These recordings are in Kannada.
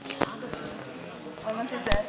عملت ازاي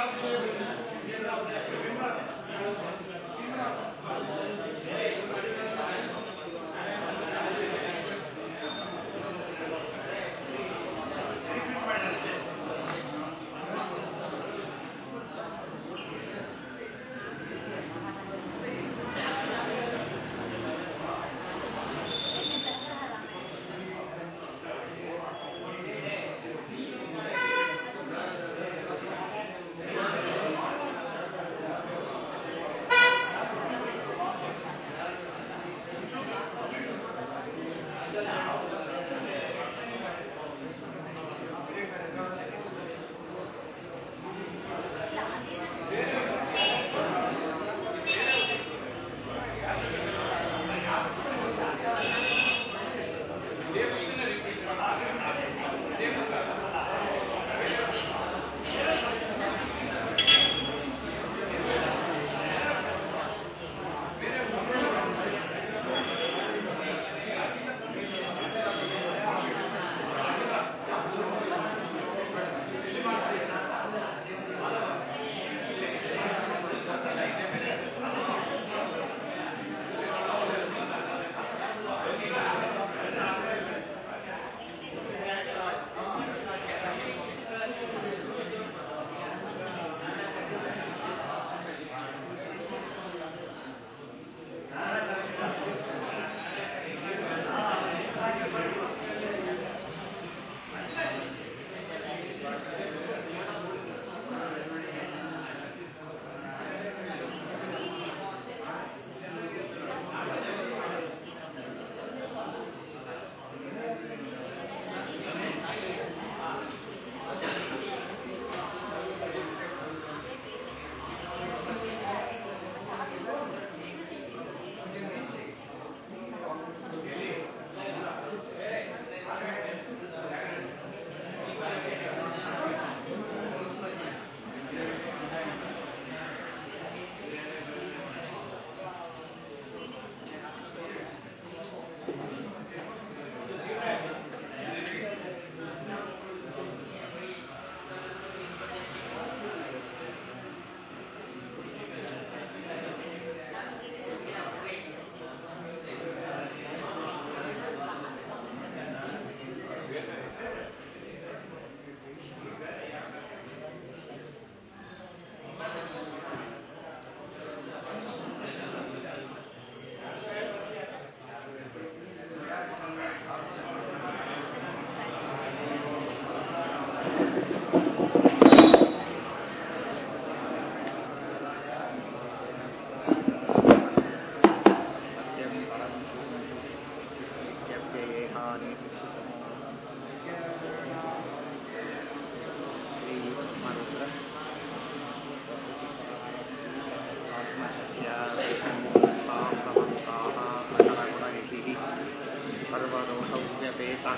सर्वदोषव्यपेतः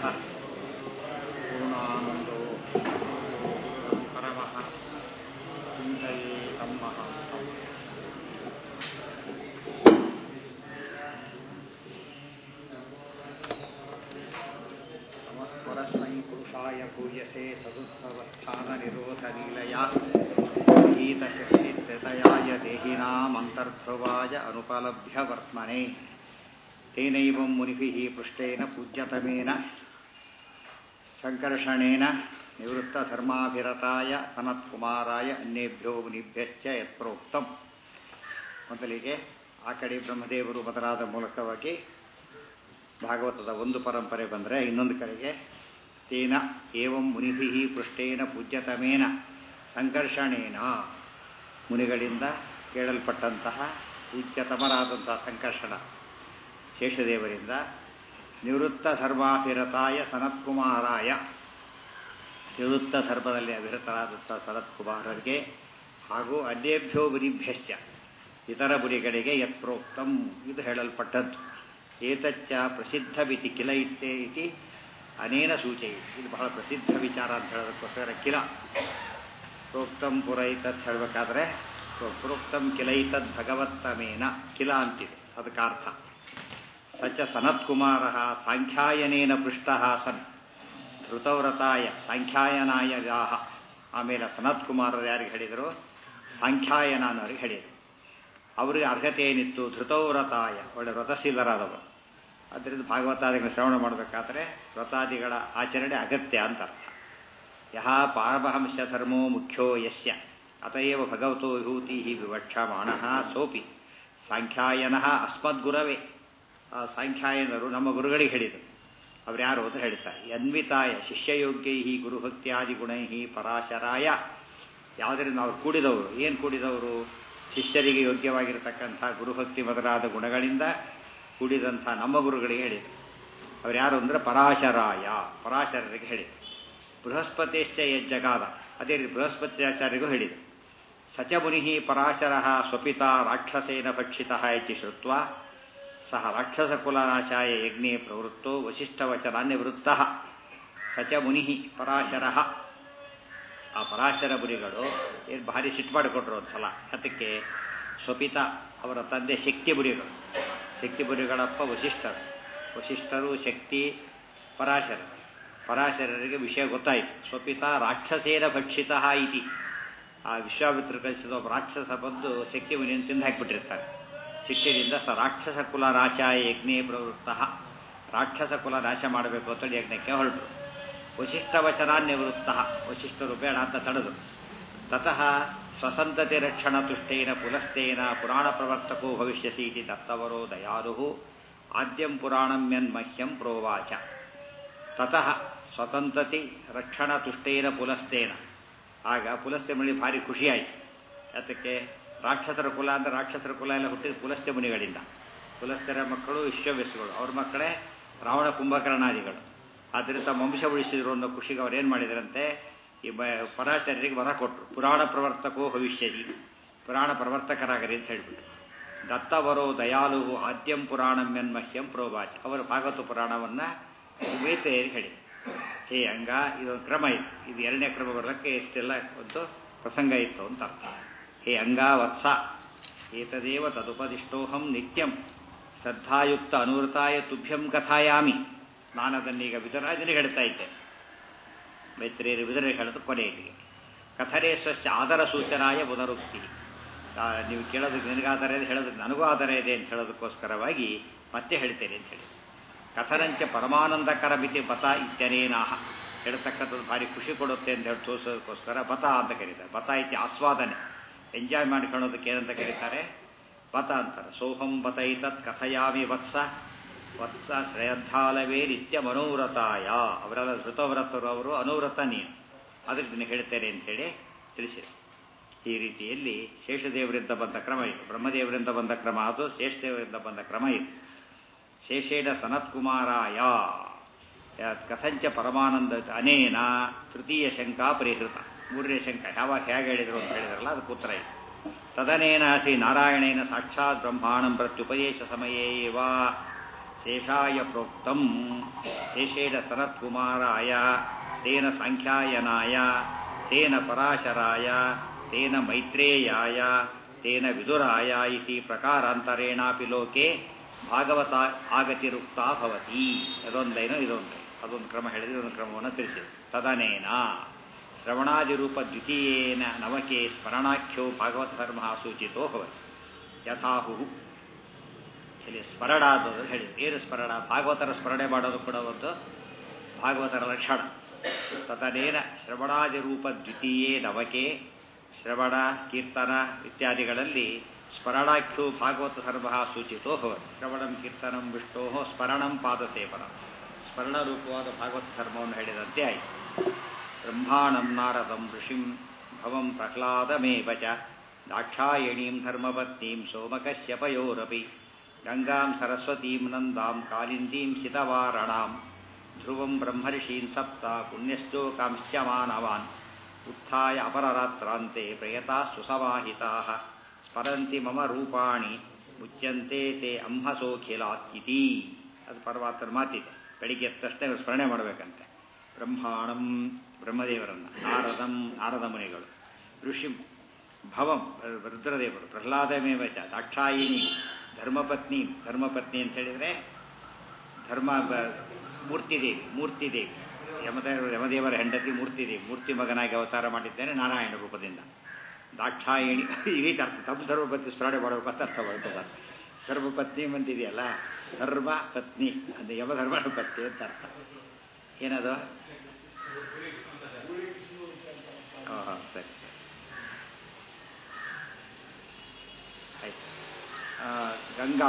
पूर्णानन्दो परमः चिन्तये तं महान्तम् परस्मै पुरुषाय भूयसे सदुद्भवस्थाननिरोधलीलया गीतशक्तित्यतयाय देहिनामन्तर्ध्रुवाय अनुपलभ्य वर्त्मने तेनैवं मुनिभिः पृष्टेन पूज्यतमेन सङ्कर्षणेन ನಿವೃತ್ತಧರ್ಮಾಭಿರತಾಯ ಸನತ್ಕುಮಾರಾಯ ಅನ್ಯೇಭ್ಯೋ ಮುನಿಭ್ಯಶ್ಚ ಯತ್ಪ್ರೋಕ್ತಂ ಮೊದಲಿಗೆ ಆ ಕಡೆ ಬ್ರಹ್ಮದೇವರು ಮೊದಲಾದ ಮೂಲಕವಾಗಿ ಭಾಗವತದ ಒಂದು ಪರಂಪರೆ ಬಂದರೆ ಇನ್ನೊಂದು ಕಡೆಗೆ ತೇನ ಏವಂ ಮುನಿಭಿ ಪೃಷ್ಟೇನ ಪೂಜ್ಯತಮೇನ ಸಂಕರ್ಷಣೇನ ಮುನಿಗಳಿಂದ ಕೇಳಲ್ಪಟ್ಟಂತಹ ಪೂಜ್ಯತಮರಾದಂತಹ ಸಂಕರ್ಷಣ ಶೇಷದೇವರಿಂದ ನಿವೃತ್ತ ಧರ್ಮಾಭಿರತಾಯ ಸನತ್ಕುಮಾರಾಯ ನಿವೃತ್ತ ಧರ್ಮದಲ್ಲಿ ಅಭಿರತರಾದಂಥ ಸನತ್ಕುಮಾರರಿಗೆ ಹಾಗೂ ಅನ್ಯೇಭ್ಯೋ ಮುನಿಭ್ಯಶ್ಚ ಇತರ ಮುನಿಗಳಿಗೆ ಯತ್ಪ್ರೋಕ್ತಂ ಇದು ಹೇಳಲ್ಪಟ್ಟದ್ದು ಏತಚ್ಚ ಪ್ರಸಿದ್ಧವಿತಿ ಕಿಲ ಇತ್ತೇ ಇತಿ ಅನೇನ ಸೂಚಯಿ ಇದು ಬಹಳ ಪ್ರಸಿದ್ಧ ವಿಚಾರ ಅಂತ ಹೇಳೋದಕ್ಕೋಸ್ಕರ ಕಿಲ ಪ್ರೋಕ್ತಂ ಪುರೈತತ್ ಹೇಳಬೇಕಾದ್ರೆ ಪ್ರೋಕ್ತಂ ಕಿಲೈತದ್ ಭಗವತ್ತಮೇನ ಕಿಲ ಅಂತಿದೆ ಅದಕ್ಕೆ ಅರ್ಥ ಸಚ ಸನತ್ಕುಮಾರ ಸಾಂಖ್ಯಾಯನೇನ ಪೃಷ್ಟ ಸನ್ ಧೃತವ್ರತಾಯ ಸಾಂಖ್ಯಾಯನಾಯ ವ್ಯಾಹ ಆಮೇಲೆ ಸನತ್ ಕುಮಾರರು ಯಾರಿಗೆ ಹೇಳಿದರು ಸಾಂಖ್ಯಾಯನ ಅನ್ನೋರಿಗೆ ಹೇಳಿದರು ಅವರಿಗೆ ಅರ್ಹತೆ ಏನಿತ್ತು ಧೃತವ್ರತಾಯ ಒಳ್ಳೆ ವ್ರತಶೀಲರಾದವರು ಅದರಿಂದ ಭಾಗವತಾದಿಗಳ ಶ್ರವಣ ಮಾಡಬೇಕಾದ್ರೆ ವ್ರತಾದಿಗಳ ಆಚರಣೆ ಅಗತ್ಯ ಅಂತ ಅರ್ಥ ಯಹ ಪಾರಮಹಂಸ ಧರ್ಮೋ ಮುಖ್ಯೋ ಯಸ್ಯ ಅತಯವ ಭಗವತೋ ವಿಭೂತಿ ವಿವಕ್ಷಮಾಣ ಸೋಪಿ ಸಾಂಖ್ಯಾಯನ ಅಸ್ಮದ್ಗುರವೇ ಆ ಸಾಂಖ್ಯಾಯನರು ನಮ್ಮ ಗುರುಗಳಿಗೆ ಹೇಳಿದರು ಅವ್ರು ಯಾರು ಅಂತ ಹೇಳ್ತಾರೆ ಅನ್ವಿತಾಯ ಶಿಷ್ಯಯೋಗ್ಯೈ ಗುರುಭಕ್ತಿಯಾದಿ ಗುಣೈ ಪರಾಶರಾಯ ಯಾವುದರಿಂದ ಅವ್ರು ಕೂಡಿದವರು ಏನು ಕೂಡಿದವರು ಶಿಷ್ಯರಿಗೆ ಯೋಗ್ಯವಾಗಿರತಕ್ಕಂಥ ಗುರುಭಕ್ತಿ ಮೊದಲಾದ ಗುಣಗಳಿಂದ ಕೂಡಿದಂಥ ನಮ್ಮ ಗುರುಗಳಿಗೆ ಹೇಳಿದರು ಅವ್ರು ಯಾರು ಅಂದರೆ ಪರಾಶರಾಯ ಪರಾಶರರಿಗೆ ಹೇಳಿದರು ಬೃಹಸ್ಪತಿಶ್ಚ ಯಜ್ಜಗಾದ ಅದೇ ರೀತಿ ಬೃಹಸ್ಪತ್ಯಾಚಾರ್ಯರಿಗೂ ಹೇಳಿದರು ಸಚ ಮುನಿ ಪರಾಶರ ಸ್ವಪಿತ ರಾಕ್ಷಸೇನ ಭಕ್ಷಿತ ಇತಿ ಶ್ರುತ್ವ ಸಹ ರಾಕ್ಷಸಕುಲನಾಶಾಯ ಯಜ್ಞೆ ಪ್ರವೃತ್ತೋ ವಶಿಷ್ಠವಚನಾನ್ಯವೃತ್ತ ಸಚ ಮುನಿ ಪರಾಶರ ಆ ಪರಾಶರ ಮುನಿಗಳು ಏನು ಭಾರಿ ಸಿಟ್ಟು ಮಾಡಿಕೊಟ್ರು ಒಂದು ಸಲ ಅದಕ್ಕೆ ಸ್ವಪಿತ ಅವರ ತಂದೆ ಶಕ್ತಿ ಮುನಿಗಳು ಶಕ್ತಿ ಮುನಿಗಳಪ್ಪ ವಶಿಷ್ಠರು ವಶಿಷ್ಠರು ಶಕ್ತಿ ಪರಾಶರ ಪರಾಶರರಿಗೆ ವಿಷಯ ಗೊತ್ತಾಯಿತು ಸ್ವಪಿತ ರಾಕ್ಷಸೇನ ಭಕ್ಷಿತ ಇತಿ ಆ ವಿಶ್ವಾಮಿತ್ರ ಕಳಿಸಿದ ಒಬ್ಬ ರಾಕ್ಷಸ ಬಂದು ಶಕ್ತಿ ಮುನಿಯನ್ನು ತಿಂದು ಹಾಕಿಬಿಟ್ಟಿರ್ತಾರೆ ಸಿಟ್ಟಿನಿಂದ ಸ ರಾಕ್ಷಸ ಕುಲ ನಾಶಾಯ ಯಜ್ಞೇ ಪ್ರವೃತ್ತ ರಾಕ್ಷಸ ಕುಲ ನಾಶ ಮಾಡಬೇಕು ಅಂತ ಯಜ್ಞಕ್ಕೆ ಹೊರಟರು ವಶಿಷ್ಠ ವಚನಾನ್ಯವೃತ್ತ ವಶಿಷ್ಠರು ಬೇಡ ಅಂತ ತಡೆದು ತತಃ ಸ್ವಸಂತತಿ ರಕ್ಷಣ ತುಷ್ಟೇನ ಪುಲಸ್ತೇನ ಪುರಾಣ ಪ್ರವರ್ತಕೋ ಭವಿಷ್ಯಸಿ ಇತಿ ದತ್ತವರೋ ದಯಾಲು ಆದ್ಯಂ ಪುರಾಣಂ ಯನ್ಮಹ್ಯಂ ಪ್ರೋವಾಚ ತತಃ ಸ್ವತಂತ್ರತಿ ರಕ್ಷಣ ತುಷ್ಟೇನ ಪುಲಸ್ತೇನ ಆಗ ಪುಲಸ್ತೆ ಮುನಿ ಭಾರಿ ಖುಷಿಯಾಯಿತು ಅದಕ್ಕೆ ರಾಕ್ಷಸರ ಕುಲ ಅಂದರೆ ರಾಕ್ಷಸರ ಕುಲ ಎಲ್ಲ ಹುಟ್ಟಿದ ಪುಲಸ್ತೆ ಮುನಿಗಳಿಂದ ಪುಲಸ್ತರ ಮಕ್ಕಳು ವಿಶ್ವವ್ಯಸ್ಗಳು ಅವ್ರ ಮಕ್ಕಳೇ ರಾವಣ ಕುಂಭಕರ್ಣಾದಿಗಳು ಆದ್ದರಿಂದ ವಂಶ ಉಳಿಸಿದ್ರು ಅನ್ನೋ ಖುಷಿಗೆ ಅವ್ರು ಏನು ಮಾಡಿದರಂತೆ ಈ ಬ ಪರಾಶರರಿಗೆ ವರ ಕೊಟ್ಟರು ಪುರಾಣ ಪ್ರವರ್ತಕೋ ಭವಿಷ್ಯದಿ ಪುರಾಣ ಪ್ರವರ್ತಕರಾಗರಿ ಅಂತ ಹೇಳಿಬಿಟ್ಟು ದತ್ತವರೋ ದಯಾಲು ಆದ್ಯಂ ಪುರಾಣಂ ಎನ್ಮಹ್ಯಂ ಪ್ರೋವಾಚ ಅವರು ಭಾಗವತ ಪುರಾಣವನ್ನು ಸುಮೇತೆಯರಿಗೆ ಹೇಳಿ ಹೇ ಹಂಗ ಇದೊಂದು ಕ್ರಮ ಇತ್ತು ಇದು ಎರಡನೇ ಕ್ರಮ ಬರೋಕ್ಕೆ ಇಷ್ಟೆಲ್ಲ ಒಂದು ಪ್ರಸಂಗ ಇತ್ತು ಅಂತ ಅರ್ಥ ಹೇ ಅಂಗ ವತ್ಸ ಏತದೇವ ತದುಪದಿಷ್ಟೋಹಂ ನಿತ್ಯಂ ಶ್ರದ್ಧಾಯುಕ್ತ ಅನುವೃತಾಯ ತುಭ್ಯಂ ಕಥಾಯಾಮಿ ನಾನು ಅದನ್ನೀಗ ವಿದುರಾಜನಿಗೆ ಹೇಳ್ತಾ ಇದ್ದೆ ಮೈತ್ರಿಯರು ವಿದುರಿಗೆ ಹೇಳಿದು ಕೊನೆಯಲ್ಲಿ ಕಥರೇ ಸ್ವಸ್ಯ ಆದರ ಸೂಚನಾಯ ಪುನರುಕ್ತಿ ನೀವು ಕೇಳೋದಕ್ಕೆ ನಿನಗಾದರೆ ಇದೆ ಹೇಳೋದಕ್ಕೆ ನನಗೂ ಆಧಾರ ಇದೆ ಅಂತ ಹೇಳೋದಕ್ಕೋಸ್ಕರವಾಗಿ ಮತ್ತೆ ಹೇಳ್ತೇನೆ ಅಂತ ಹೇಳಿ ಕಥನಂಚ ಪರಮಾನಂದಕರ ಮಿತಿ ಬತ ಇತ್ಯನೇನಾಹ ಹೇಳ್ತಕ್ಕಂಥದ್ದು ಭಾರಿ ಖುಷಿ ಕೊಡುತ್ತೆ ಅಂತ ಹೇಳಿ ತೋರಿಸೋದಕ್ಕೋಸ್ಕರ ಬತ ಅಂತ ಕರೀತಾರೆ ಬತ ಇತಿ ಆಸ್ವಾದನೆ ಎಂಜಾಯ್ ಮಾಡ್ಕೊಳ್ಳೋದಕ್ಕೆ ಏನಂತ ಕರೀತಾರೆ ಬತ ಅಂತಾರೆ ಸೋಹಂ ಬತ ಇತತ್ ಕಥಯಾಮಿ ವತ್ಸ ವತ್ಸ ಶ್ರದ್ಧಾಲವೇ ನಿತ್ಯ ಮನೋವ್ರತಾಯ ಅವರೆಲ್ಲ ಋತವ್ರತರು ಅವರು ಅನುವ್ರತ ನೀನು ಅದಕ್ಕೆ ನಿನಗೆ ಹೇಳ್ತೇನೆ ಅಂತೇಳಿ ತಿಳಿಸಿದೆ ಈ ರೀತಿಯಲ್ಲಿ ಶೇಷದೇವರಿಂದ ಬಂದ ಕ್ರಮ ಇದು ಬ್ರಹ್ಮದೇವರಿಂದ ಬಂದ ಕ್ರಮ ಅದು ಶೇಷದೇವರಿಂದ ಬಂದ ಕ್ರಮ ಇದು ಶೇಷೇಣ ಸನತ್ಕುಮಾರಾಯ ಕಥಂಚ ಪರಮಾನಂದ ಅನೇನ ತೃತೀಯ ಶಂಕಾ ಪರಿಹೃತ ಮೂರನೇ ಶಂಕ ಯಾವಾಗ ಹೇಗೆ ಹೇಳಿದರು ಅಂತ ಹೇಳಿದ್ರಲ್ಲ ಅದಕ್ಕೆ ಉತ್ತರ ಇದೆ ತದನೇನ ಶ್ರೀ ನಾರಾಯಣೇನ ಸಾಕ್ಷಾತ್ ಬ್ರಹ್ಮಾಣಂ ಪ್ರತ್ಯುಪದೇಶ ಸಮಯೇ ವಾ ಶೇಷಾಯ ಪ್ರೋಕ್ತಂ ಶೇಷೇಣ ಸನತ್ಕುಮಾರಾಯ ತೇನ ಸಾಂಖ್ಯಾಯನಾಯ ತೇನ ಪರಾಶರಾಯ ತೇನ ಮೈತ್ರೇಯಾಯ ತೇನ ವಿದುರಾಯ ಇತಿ ಪ್ರಕಾರಾಂತರೇಣಾಪಿ ಲೋಕೆ ಭಾಗವತ ಆಗತಿರುಕ್ತಾ ಭವತಿ ಅದೊಂದೇನೋ ಇದೊಂದು ಅದೊಂದು ಕ್ರಮ ಹೇಳಿದ್ರೆ ಇದೊಂದು ಕ್ರಮವನ್ನು ತಿಳಿಸಿದೆ ತದನೇನ ಶ್ರವಣಾದಿರೂಪ ದ್ವಿತೀಯೇನ ನವಕೆ ಸ್ಮರಣಾಖ್ಯೋ ಭಾಗವತ ಧರ್ಮ ಸೂಚಿತೋ ಭವತಿ ಯಥಾಹು ಇಲ್ಲಿ ಸ್ಮರಣ ಅನ್ನೋದು ಹೇಳಿ ಏನು ಸ್ಮರಣ ಭಾಗವತರ ಸ್ಮರಣೆ ಮಾಡೋದು ಕೂಡ ಒಂದು ಭಾಗವತರ ಲಕ್ಷಣ ತದನೇನ ಶ್ರವಣಾದಿರೂಪ ದ್ವಿತೀಯೇ ನವಕೆ ಶ್ರವಣ ಕೀರ್ತನ ಇತ್ಯಾದಿಗಳಲ್ಲಿ ಸ್ಮರಣಾಖ್ಯೋ ಭಾಗವತ ಧರ್ಮ ಸೂಚಿತೋ ಭವತಿ ಶ್ರವಣಂ ಕೀರ್ತನಂ ವಿಷ್ಣೋ ಸ್ಮರಣಂ ಪಾದಸೇವನ ಸ್ಮರಣರೂಪವಾದ ಭಾಗವತ ಧರ್ಮವನ್ನು ಹೇಳಿದಂತೆ ಆಯಿತು ಬ್ರಹ್ಮಾಣಂ ನಾರದಂ ಋಷಿಂ ಭವಂ ಪ್ರಹ್ಲಾದಮೇವ ಚ ದಾಕ್ಷಾಯಣೀಂ ಧರ್ಮಪತ್ನೀಂ ಸೋಮಕಶ್ಯಪಯೋರಪಿ ಗಂಗಾಂ ಸರಸ್ವತೀಂ ನಂದಾಂ ಕಾಲಿಂದೀಂ ಸಿತವಾರಣಾಂ ಧ್ರುವಂ ಬ್ರಹ್ಮರ್ಷೀನ್ ಸಪ್ತ ಪುಣ್ಯಶ್ಲೋಕಾಂಶ್ಚ ಮಾನವಾನ್ ಉತ್ಥಾಯ ಅಪರರಾತ್ರಾಂತೆ ಪ್ರಯತಾ ಸುಸಮಾಹಿತಾ ಸ್ಮರಂತಿ ಮಮ ರೂಪಾಣಿ ಮುಚ್ಯಂತೆ ತೇ ಅಂಹಸೋಖಿಲಾತ್ಯಿತಿ ಅದು ಪರಮಾತ್ಮನ ಮಾತಿದೆ ಬೆಳಿಗ್ಗೆ ಎದ್ದ ತಕ್ಷಣ ಇವರು ಸ್ಮರಣೆ ಮಾಡಬೇಕಂತೆ ಬ್ರಹ್ಮಾಣಂ ಬ್ರಹ್ಮದೇವರನ್ನು ನಾರದಂ ನಾರದ ಮುನಿಗಳು ಋಷಿ ಭವಂ ರುದ್ರದೇವರು ಪ್ರಹ್ಲಾದಮೇವಚ ದಾಕ್ಷಾಯಿನಿ ಧರ್ಮಪತ್ನಿ ಧರ್ಮಪತ್ನಿ ಅಂತ ಹೇಳಿದರೆ ಧರ್ಮ ಮೂರ್ತಿದೇವಿ ಮೂರ್ತಿದೇವಿ ಯಮದೇವ ಯಮದೇವರ ಹೆಂಡತಿ ಮೂರ್ತಿದೆ ಮೂರ್ತಿ ಮಗನಾಗಿ ಅವತಾರ ಮಾಡಿದ್ದೇನೆ ನಾರಾಯಣ ರೂಪದಿಂದ ದಾಕ್ಷಾಯಿಣಿ ಈ ರೀತಿ ಅರ್ಥ ತಮ್ಮ ಧರ್ಮಪತ್ನಿ ಸ್ಮರಣೆ ಮಾಡಬೇಕು ಅಂತ ಅರ್ಥ ಮಾಡ್ಕೋಬಾರ್ದು ಧರ್ಮಪತ್ನಿ ಬಂದಿದೆಯಲ್ಲ ಧರ್ಮ ಪತ್ನಿ ಅದು ಯಮಧರ್ಮನ ಪತ್ನಿ ಅಂತ ಅರ್ಥ ಏನದು ಹಾಂ ಹಾಂ ಸರಿ ಆಯ್ತು ಆ, ಗಂಗಾ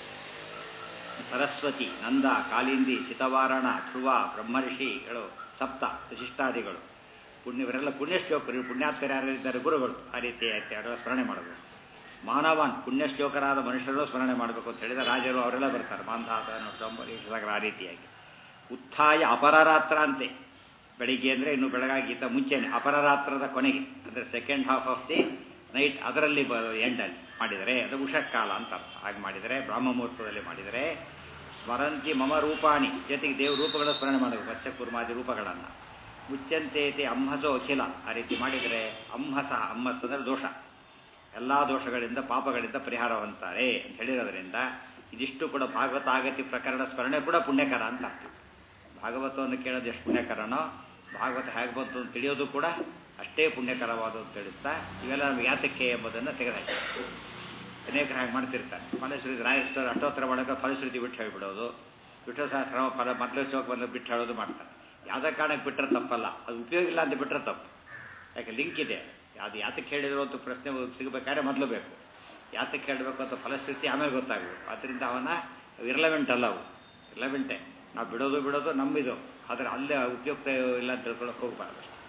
ಸರಸ್ವತಿ ನಂದ ಕಾಲಿಂದಿ ಸಿತವಾರಣ ಧ್ರುವ ಬ್ರಹ್ಮರ್ಷಿಗಳು ಸಪ್ತ ವಿಶಿಷ್ಟಾದಿಗಳು ಪುಣ್ಯ ಇವರೆಲ್ಲ ಪುಣ್ಯಶ್ಲೋಕರು ಪುಣ್ಯಾತ್ಮರು ಯಾರಿದ್ದಾರೆ ಗುರುಗಳು ಆ ರೀತಿ ಆಯ್ತು ಅವರೆಲ್ಲ ಸ್ಮರಣೆ ಮಾಡಬೇಕು ಮಾನವನ್ ಪುಣ್ಯಶ್ಲೋಕರಾದ ಮನುಷ್ಯರು ಸ್ಮರಣೆ ಮಾಡಬೇಕು ಅಂತ ಹೇಳಿದ ರಾಜರು ಅವರೆಲ್ಲ ಬರ್ತಾರೆ ಮಾಂಧಾತ ನೊಟ್ಟಂಬರೀಷಾಗರ ಆ ರೀತಿಯಾಗಿ ಉತ್ಥಾಯ ಅಪರರಾತ್ರ ಅಂತೆ ಬೆಳಿಗ್ಗೆ ಅಂದರೆ ಇನ್ನು ಬೆಳಗಾಗಿದ್ದ ಮುಂಚೆನೆ ಅಪರರಾತ್ರದ ಕೊನೆಗೆ ಅಂದರೆ second half of the night ಅದರಲ್ಲಿ ಬ ಎಂಡಲ್ಲಿ ಮಾಡಿದರೆ ಅದು ಉಷಕ್ಕಾಲ ಅಂತ ಅರ್ಥ ಹಾಗೆ ಮಾಡಿದರೆ ಬ್ರಾಹ್ಮ ಮುಹೂರ್ತದಲ್ಲಿ ಮಾಡಿದರೆ ಸ್ಮರಂತಿ ಮಮ ರೂಪಾಣಿ ಜೊತೆಗೆ ದೇವ ರೂಪಗಳ ಸ್ಮರಣೆ ಮಾಡಬೇಕು ಮತ್ಸ್ಯ ಕುರ್ಮಾದಿ ರೂಪಗಳನ್ನು ಮುಚ್ಚಂತೇತಿ ಅಮ್ಮಸೋ ಅಖಿಲ ಆ ರೀತಿ ಮಾಡಿದರೆ ಅಮ್ಮಸ ಅಮ್ಮಸ್ ಅಂದರೆ ದೋಷ ಎಲ್ಲ ದೋಷಗಳಿಂದ ಪಾಪಗಳಿಂದ ಪರಿಹಾರವಂತಾರೆ ಅಂತ ಹೇಳಿರೋದ್ರಿಂದ ಇದಿಷ್ಟು ಕೂಡ ಭಾಗವತ ಆಗತಿ ಪ್ರಕರಣ ಸ್ಮರಣೆ ಕೂಡ ಪುಣ್ಯಕರ ಅಂತ ಅರ್ಥ ಭಾಗವತವನ್ನು ಕೇಳೋದು ಎಷ್ಟು ಪುಣ್ಯಕರನೋ ಭಾಗವತ ಹೇಗೆ ಬಂತು ಅಂತ ತಿಳಿಯೋದು ಕೂಡ ಅಷ್ಟೇ ಪುಣ್ಯಕರವಾದ ಅಂತ ತಿಳಿಸ್ತಾ ಇವೆಲ್ಲ ನಮಗೆ ಯಾತಕ್ಕೆ ಎಂಬುದನ್ನು ತೆಗೆದುಹಾಕಿ ಅನೇಕರು ಹಾಗೆ ಮಾಡ್ತಿರ್ತಾರೆ ಫಲಶ್ರುತಿ ರಾಯಸ್ಟರ್ ಅಷ್ಟೋತ್ತರ ಮಾಡೋಕೆ ಫಲಶ್ರುತಿ ಬಿಟ್ಟು ಹೇಳಿಬಿಡೋದು ವಿಠ್ಠಲ ಸಹಸ್ರ ಫಲ ಮೊದಲು ಶ್ಲೋಕ ಬಂದು ಬಿಟ್ಟು ಹೇಳೋದು ಮಾಡ್ತಾರೆ ಯಾವುದೇ ಕಾರಣಕ್ಕೆ ಬಿಟ್ಟರೆ ತಪ್ಪಲ್ಲ ಅದು ಉಪಯೋಗ ಇಲ್ಲ ಅಂತ ಬಿಟ್ಟರೆ ತಪ್ಪು ಯಾಕೆ ಲಿಂಕ್ ಇದೆ ಅದು ಯಾತಕ್ಕೆ ಹೇಳಿದ್ರು ಅಂತ ಪ್ರಶ್ನೆ ಸಿಗಬೇಕಾದ್ರೆ ಮೊದಲು ಬೇಕು ಯಾತಕ್ಕೆ ಹೇಳಬೇಕು ಅಂತ ಫಲಶ್ರುತಿ ಆಮೇಲೆ ಗೊತ್ತಾಗಬೇಕು ಆದ್ದರಿಂದ ಅವನ ಇರ್ಲವೆಂಟ್ ಅಲ್ಲ ಅವು ಇರ್ಲವೆಂಟೇ ನಾವು ಬಿಡೋದು ಬಿಡೋದು ನಮ್ಮಿದು ಆದರೆ ಅಲ್ಲೇ ಉಪಯುಕ್ತ ಇಲ್ಲ ಅಂತ ತಿಳ್ಕೊಳಕ್ಕೆ ಹೋಗಬಾರ್ದು ಅಷ್ಟೇ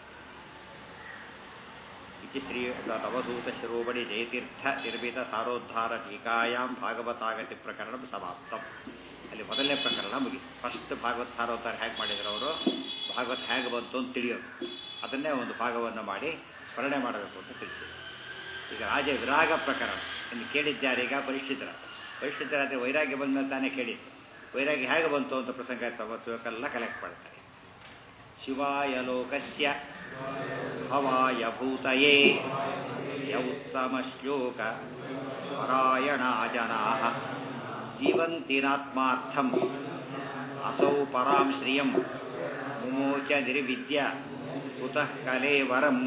ಇತಿ ಶ್ರೀ ತವಸೂತ ಶಿರೋಮಣಿ ಜಯತೀರ್ಥ ನಿರ್ಮಿತ ಸಾರೋದ್ಧಾರ ಟೀಕಾಯಾಮ್ ಭಾಗವತಾಗತಿ ಪ್ರಕರಣ ಸಮಾಪ್ತಂ ಅಲ್ಲಿ ಮೊದಲನೇ ಪ್ರಕರಣ ಮುಗಿ ಫಸ್ಟ್ ಭಾಗವತ ಸಾರೋದ್ಧಾರ ಹೇಗೆ ಮಾಡಿದ್ರು ಅವರು ಭಾಗವತ ಹೇಗೆ ಬಂತು ಅಂತ ತಿಳಿಯೋದು ಅದನ್ನೇ ಒಂದು ಭಾಗವನ್ನು ಮಾಡಿ ಸ್ಮರಣೆ ಮಾಡಬೇಕು ಅಂತ ತಿಳಿಸಿದರು ಈಗ ರಾಜ ವಿರಾಗ ಪ್ರಕರಣ ಇನ್ನು ಕೇಳಿದ್ದಾರೀಗ ಪರಿಷ್ಠಿತರ ಪರಿಷ್ಠಿತರಾದರೆ ವೈರಾಗ್ಯ ಬಂದ ತಾನೇ ಕೇಳಿತ್ತು ವೈರಾಗ್ಯ ಹೇಗೆ ಬಂತು ಅಂತ ಪ್ರಸಂಗ ಸಮಸ್ಯೆಲ್ಲ ಕಲೆಕ್ಟ್ ಮಾಡ್ತಾರೆ ಶಿವಾಯ ಲೋಕಸ್ಯ ಭವಾಯ ಭೂತಯೇ ಯ ಉತ್ತಮ ಶ್ಲೋಕ ಪರಾಯಣಾ ಜನಾ ಜೀವಂತಿನಾತ್ಮಾರ್ಥಂ ಅಸೌ ಪರಾಂ ಶ್ರಿಯಂ ಮುಮೋಚ ನಿರ್ವಿದ್ಯ ಕುತಃ ಕಲೇವರಂ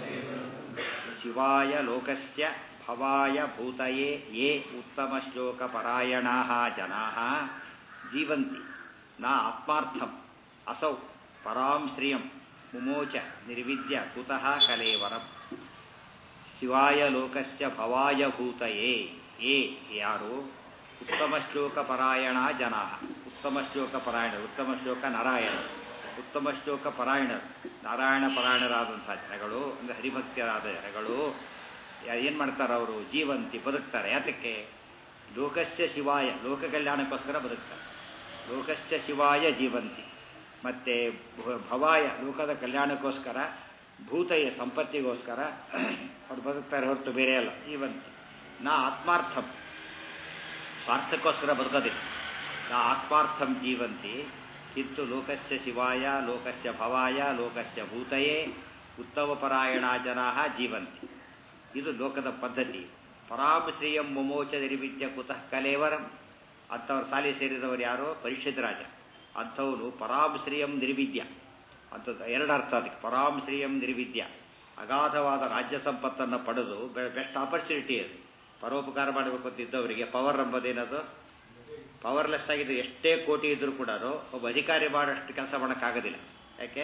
ಶಿವಾಯ ಲೋಕಸ್ಯ ಭವಾಯ ಭೂತಯೇ ಯೇ ಉತ್ತಮ ಶ್ಲೋಕ ಪರಾಯಣಾ ಜನಾ ಜೀವಂತಿ ನಾ ಆತ್ಮಾರ್ಥಂ ಅಸೌ ಪರಾಂ ಶ್ರಿಯಂ ಮುಮೋಚ ನಿರ್ವಿದ್ಯ ಕುತಃ ಕಲೇವರಂ ಶಿವಾಯ ಲೋಕಸ್ಯ ಭವಾಯ ಭೂತಯೇ ಏ ಯಾರು ಉತ್ತಮ ಶ್ಲೋಕ ಪರಾಯಣ ಜನ ಉತ್ತಮ ಶ್ಲೋಕ ಪರಾಯಣ ಉತ್ತಮ ಶ್ಲೋಕ ನಾರಾಯಣ ಉತ್ತಮ ಶ್ಲೋಕ ಪರಾಯಣರು ನಾರಾಯಣ ಪರಾಯಣರಾದಂತಹ ಜನಗಳು ಅಂದರೆ ಹರಿಭಕ್ತರಾದ ಜನಗಳು ಏನು ಮಾಡ್ತಾರೆ ಅವರು ಜೀವಂತಿ ಬದುಕ್ತಾರೆ ಯಾತಕ್ಕೆ ಲೋಕಸ್ಯ ಶಿವಾಯ ಲೋಕ ಕಲ್ಯಾಣಕ್ಕೋಸ್ಕರ ಬದುಕ್ತಾರೆ ಲೋಕಸ್ಯ ಶಿವಾಯ ಜೀವಂತಿ ಮತ್ತು ಭವಾಯ ಲೋಕದ ಕಲ್ಯಾಣಕ್ಕೋಸ್ಕರ ಭೂತಯ ಸಂಪತ್ತಿಗೋಸ್ಕರ ಅವ್ರು ಬದುಕ್ತಾರೆ ಹೊರತು ಬೇರೆ ಅಲ್ಲ ಜೀವಂತಿ ನಾ ಆತ್ಮಾರ್ಥಂ ಸ್ವಾರ್ಥಕ್ಕೋಸ್ಕರ ಬದುಕೋದಿಲ್ಲ ನಾ ಆತ್ಮಾರ್ಥಂ ಜೀವಂತಿ ಕಿಂತು ಲೋಕಸ್ಯ ಶಿವಾಯ ಲೋಕಸ್ಯ ಭವಾಯ ಲೋಕಸ್ಯ ಭೂತಯೇ ಉತ್ತಮ ಪರಾಯಣ ಜನಾ ಜೀವಂತಿ ಇದು ಲೋಕದ ಪದ್ಧತಿ ಪರಾಮಶ್ರೀಯಂ ಮೊಮೋಚ ನಿರ್ವಿದ್ಯ ಕುತಃ ಕಲೇವರಂ ಅಂಥವ್ರ ಸಾಲಿ ಸೇರಿದವರು ಯಾರು ಪರಿಷತ್ ರಾಜ ಅಂಥವನು ಪರಾಮಶ್ರೀಯಂ ನಿರ್ವಿದ್ಯ ಅಂಥದ್ದು ಎರಡು ಅರ್ಥ ಅದಕ್ಕೆ ಪರಾಮಶ್ರೀಯಂ ನಿರ್ವಿದ್ಯ ಅಗಾಧವಾದ ರಾಜ್ಯ ಸಂಪತ್ತನ್ನು ಪಡೆದು ಬೆಸ್ಟ್ ಆಪರ್ಚುನಿಟಿ ಅದು ಪರೋಪಕಾರ ಮಾಡಬೇಕು ಅಂತಿದ್ದವರಿಗೆ ಪವರ್ ಎಂಬುದೇನದು ಪವರ್ಲೆಸ್ ಆಗಿದ್ದು ಎಷ್ಟೇ ಕೋಟಿ ಇದ್ರೂ ಕೂಡ ಒಬ್ಬ ಅಧಿಕಾರಿ ಮಾಡೋಷ್ಟು ಕೆಲಸ ಮಾಡೋಕ್ಕಾಗೋದಿಲ್ಲ ಯಾಕೆ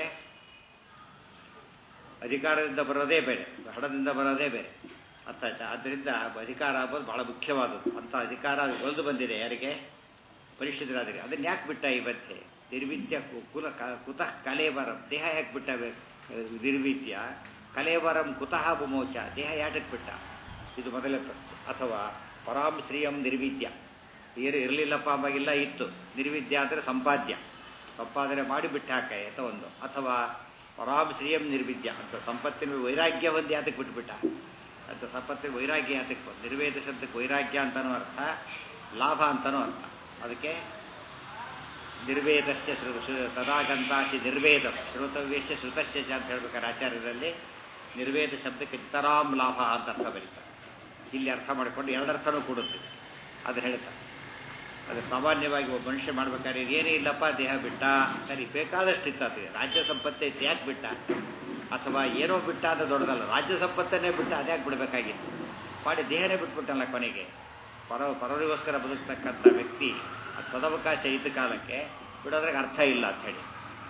ಅಧಿಕಾರದಿಂದ ಬರೋದೇ ಬೇರೆ ಹಣದಿಂದ ಬರೋದೇ ಬೇರೆ ಅರ್ಥ ಆಯ್ತಾ ಆದ್ದರಿಂದ ಅಧಿಕಾರ ಆಗೋದು ಬಹಳ ಮುಖ್ಯವಾದದ್ದು ಅಂಥ ಅಧಿಕಾರ ಒಲ್ದು ಬಂದಿದೆ ಯಾರಿಗೆ ಪರಿಶುದ್ಧರಾದರೆ ಅದನ್ನು ಯಾಕೆ ಬಿಟ್ಟ ಈ ಮಧ್ಯೆ ನಿರ್ವಿದ್ಯ ಕುಲ ಕುತಃ ಕಲೇವರಂ ದೇಹ ಯಾಕೆ ಬಿಟ್ಟ ನಿರ್ವಿದ್ಯ ಕಲೇವರಂ ಕುತಃ ಬುಮೋಚ ದೇಹ ಯಾಟಕ್ಕೆ ಬಿಟ್ಟ ಇದು ಮೊದಲೇ ಪ್ರಶ್ನೆ ಅಥವಾ ಪರಾಂ ಶ್ರೀಯಂ ನಿರ್ವಿದ್ಯ ಏನು ಇರಲಿಲ್ಲಪ್ಪ ಅವಾಗಿಲ್ಲ ಇತ್ತು ನಿರ್ವಿದ್ಯ ಅಂದರೆ ಸಂಪಾದ್ಯ ಸಂಪಾದನೆ ಮಾಡಿ ಬಿಟ್ಟು ಹಾಕೆ ಅಂತ ಒಂದು ಅಥವಾ ಪರಾಂ ಶ್ರೀಯಂ ನಿರ್ವಿದ್ಯ ಅಂತ ಸಂಪತ್ತಿನ ವೈರಾಗ್ಯ ಒಂದು ಯಾತಕ್ಕೆ ಬಿಟ್ಬಿಟ್ಟ ಅಂತ ಸಂಪತ್ತಿನ ವೈರಾಗ್ಯ ಯಾತಕ್ಕೆ ಬಂದು ನಿರ್ವೇದ ಶಬ್ದಕ್ಕೆ ವೈರಾಗ್ಯ ಅಂತನೂ ಅರ್ಥ ಲಾಭ ಅಂತನೂ ಅರ್ಥ ಅದಕ್ಕೆ ನಿರ್ವೇದಸ್ಯ ಶ್ರು ತದಾಗಂತಾಶಿ ನಿರ್ವೇದ ಶ್ರೋತವ್ಯಶ್ಚ ಶ್ರುತಶ್ಚ ಅಂತ ಹೇಳ್ಬೇಕಾದ್ರೆ ಆಚಾರ್ಯರಲ್ಲಿ ನಿರ್ವೇದ ಶಬ್ದಕ್ಕೆ ಇತರಾಮ್ ಲಾಭ ಅಂತ ಅರ್ಥ ಬರೀತಾರೆ ಇಲ್ಲಿ ಅರ್ಥ ಮಾಡಿಕೊಂಡು ಎರಡರ್ಥನೂ ಕೊಡುತ್ತೆ ಅದು ಹೇಳ್ತಾರೆ ಅದು ಸಾಮಾನ್ಯವಾಗಿ ಒಬ್ಬ ಮನುಷ್ಯ ಮಾಡ್ಬೇಕಾದ್ರೆ ಏನೇ ಇಲ್ಲಪ್ಪ ದೇಹ ಬಿಟ್ಟ ಸರಿ ಬೇಕಾದಷ್ಟು ಇತ್ತು ರಾಜ್ಯ ಸಂಪತ್ತೇ ಇತ್ತು ಯಾಕೆ ಬಿಟ್ಟ ಅಥವಾ ಏನೋ ಬಿಟ್ಟ ಅಂತ ದೊಡ್ಡದಲ್ಲ ರಾಜ್ಯ ಸಂಪತ್ತನ್ನೇ ಬಿಟ್ಟ ಅದ್ಯಾಕೆ ಬಿಡಬೇಕಾಗಿತ್ತು ಮಾಡಿ ದೇಹನೇ ಬಿಟ್ಬಿಟ್ಟಲ್ಲ ಕೊನೆಗೆ ಪರ ಪರರಿಗೋಸ್ಕರ ಬದುಕ್ತಕ್ಕಂಥ ವ್ಯಕ್ತಿ ಅದು ಸದವಕಾಶ ಇದ್ದ ಕಾಲಕ್ಕೆ ಬಿಡೋದ್ರಾಗ ಅರ್ಥ ಇಲ್ಲ ಅಂತ ಹೇಳಿ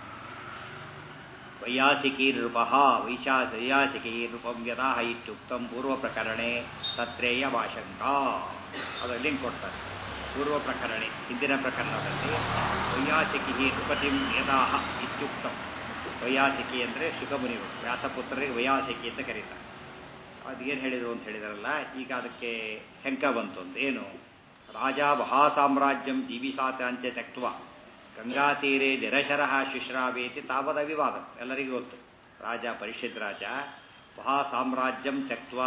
ವೈಯಾಸಿಕೀ ನೃಪ ವೈಶಾ ವೈಯಾಸಿಕೀ ನೃಪಂ ಯಥಾ ಇತ್ಯುಕ್ತಂ ಪೂರ್ವ ಪ್ರಕರಣೆ ತತ್ರೇಯ ಭಾಷಂಕ ಅದು ಲಿಂಕ್ ಕೊಡ್ತಾರೆ ಪೂರ್ವ ಪ್ರಕರಣೆ ಹಿಂದಿನ ಪ್ರಕರಣದಲ್ಲಿ ವೈಯಾಸಿಕಿ ನೃಪತಿಂ ಯದಾಹ ಇತ್ಯುಕ್ತಂ ವೈಯಾಸಿಕಿ ಅಂದರೆ ಶುಕಮುನಿಗಳು ವ್ಯಾಸಪುತ್ರರಿಗೆ ವೈಯಾಸಿಕಿ ಅಂತ ಕರೀತಾರೆ ಅದು ಏನು ಹೇಳಿದರು ಅಂತ ಹೇಳಿದಾರಲ್ಲ ಈಗ ಅದಕ್ಕೆ ಶಂಕ ಬಂತು ಅಂತ ಏನು ರಾಜ ಮಹಾಸಾಮ್ರಾಜ್ಯಂ ಜೀವಿಸಾತಾಂಚ ತ್ಯಕ್ವ ಗಂಗಾತೀರೆ ನಿರಶರಃ ಶುಶ್ರಾವೇತಿ ತಾವದ ವಿವಾದ ಎಲ್ಲರಿಗೂ ಗೊತ್ತು ರಾಜ ಪರಿಷತ್ ರಾಜ ಮಹಾಸಾಮ್ರಾಜ್ಯಂ ತ್ಯಕ್ವ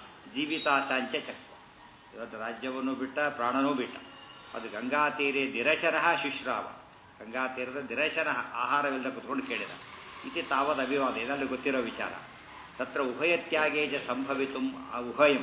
ಜೀವಿತಾಶಾಂಚ ತ್ಯಕ್ವ ಇವತ್ತು ರಾಜ್ಯವನ್ನು ಬಿಟ್ಟ ಪ್ರಾಣನೂ ಬಿಟ್ಟ ಅದು ಗಂಗಾ ತೀರೆ ನಿರಶರಃ ಶುಶ್ರಾವ ಗಂಗಾ ತೀರದ ನಿರಶರಃ ಆಹಾರವಿಲ್ಲದ ಕುತ್ಕೊಂಡು ಕೇಳಿದ ಇತಿ ತಾವದ ಅಭಿವಾದ ಇದರಲ್ಲಿ ಗೊತ್ತಿರೋ ವಿಚಾರ ತತ್ರ ಉಭಯತ್ಯಾಗೇ ಚ ಸಂಭವಿತು ಉಭಯಂ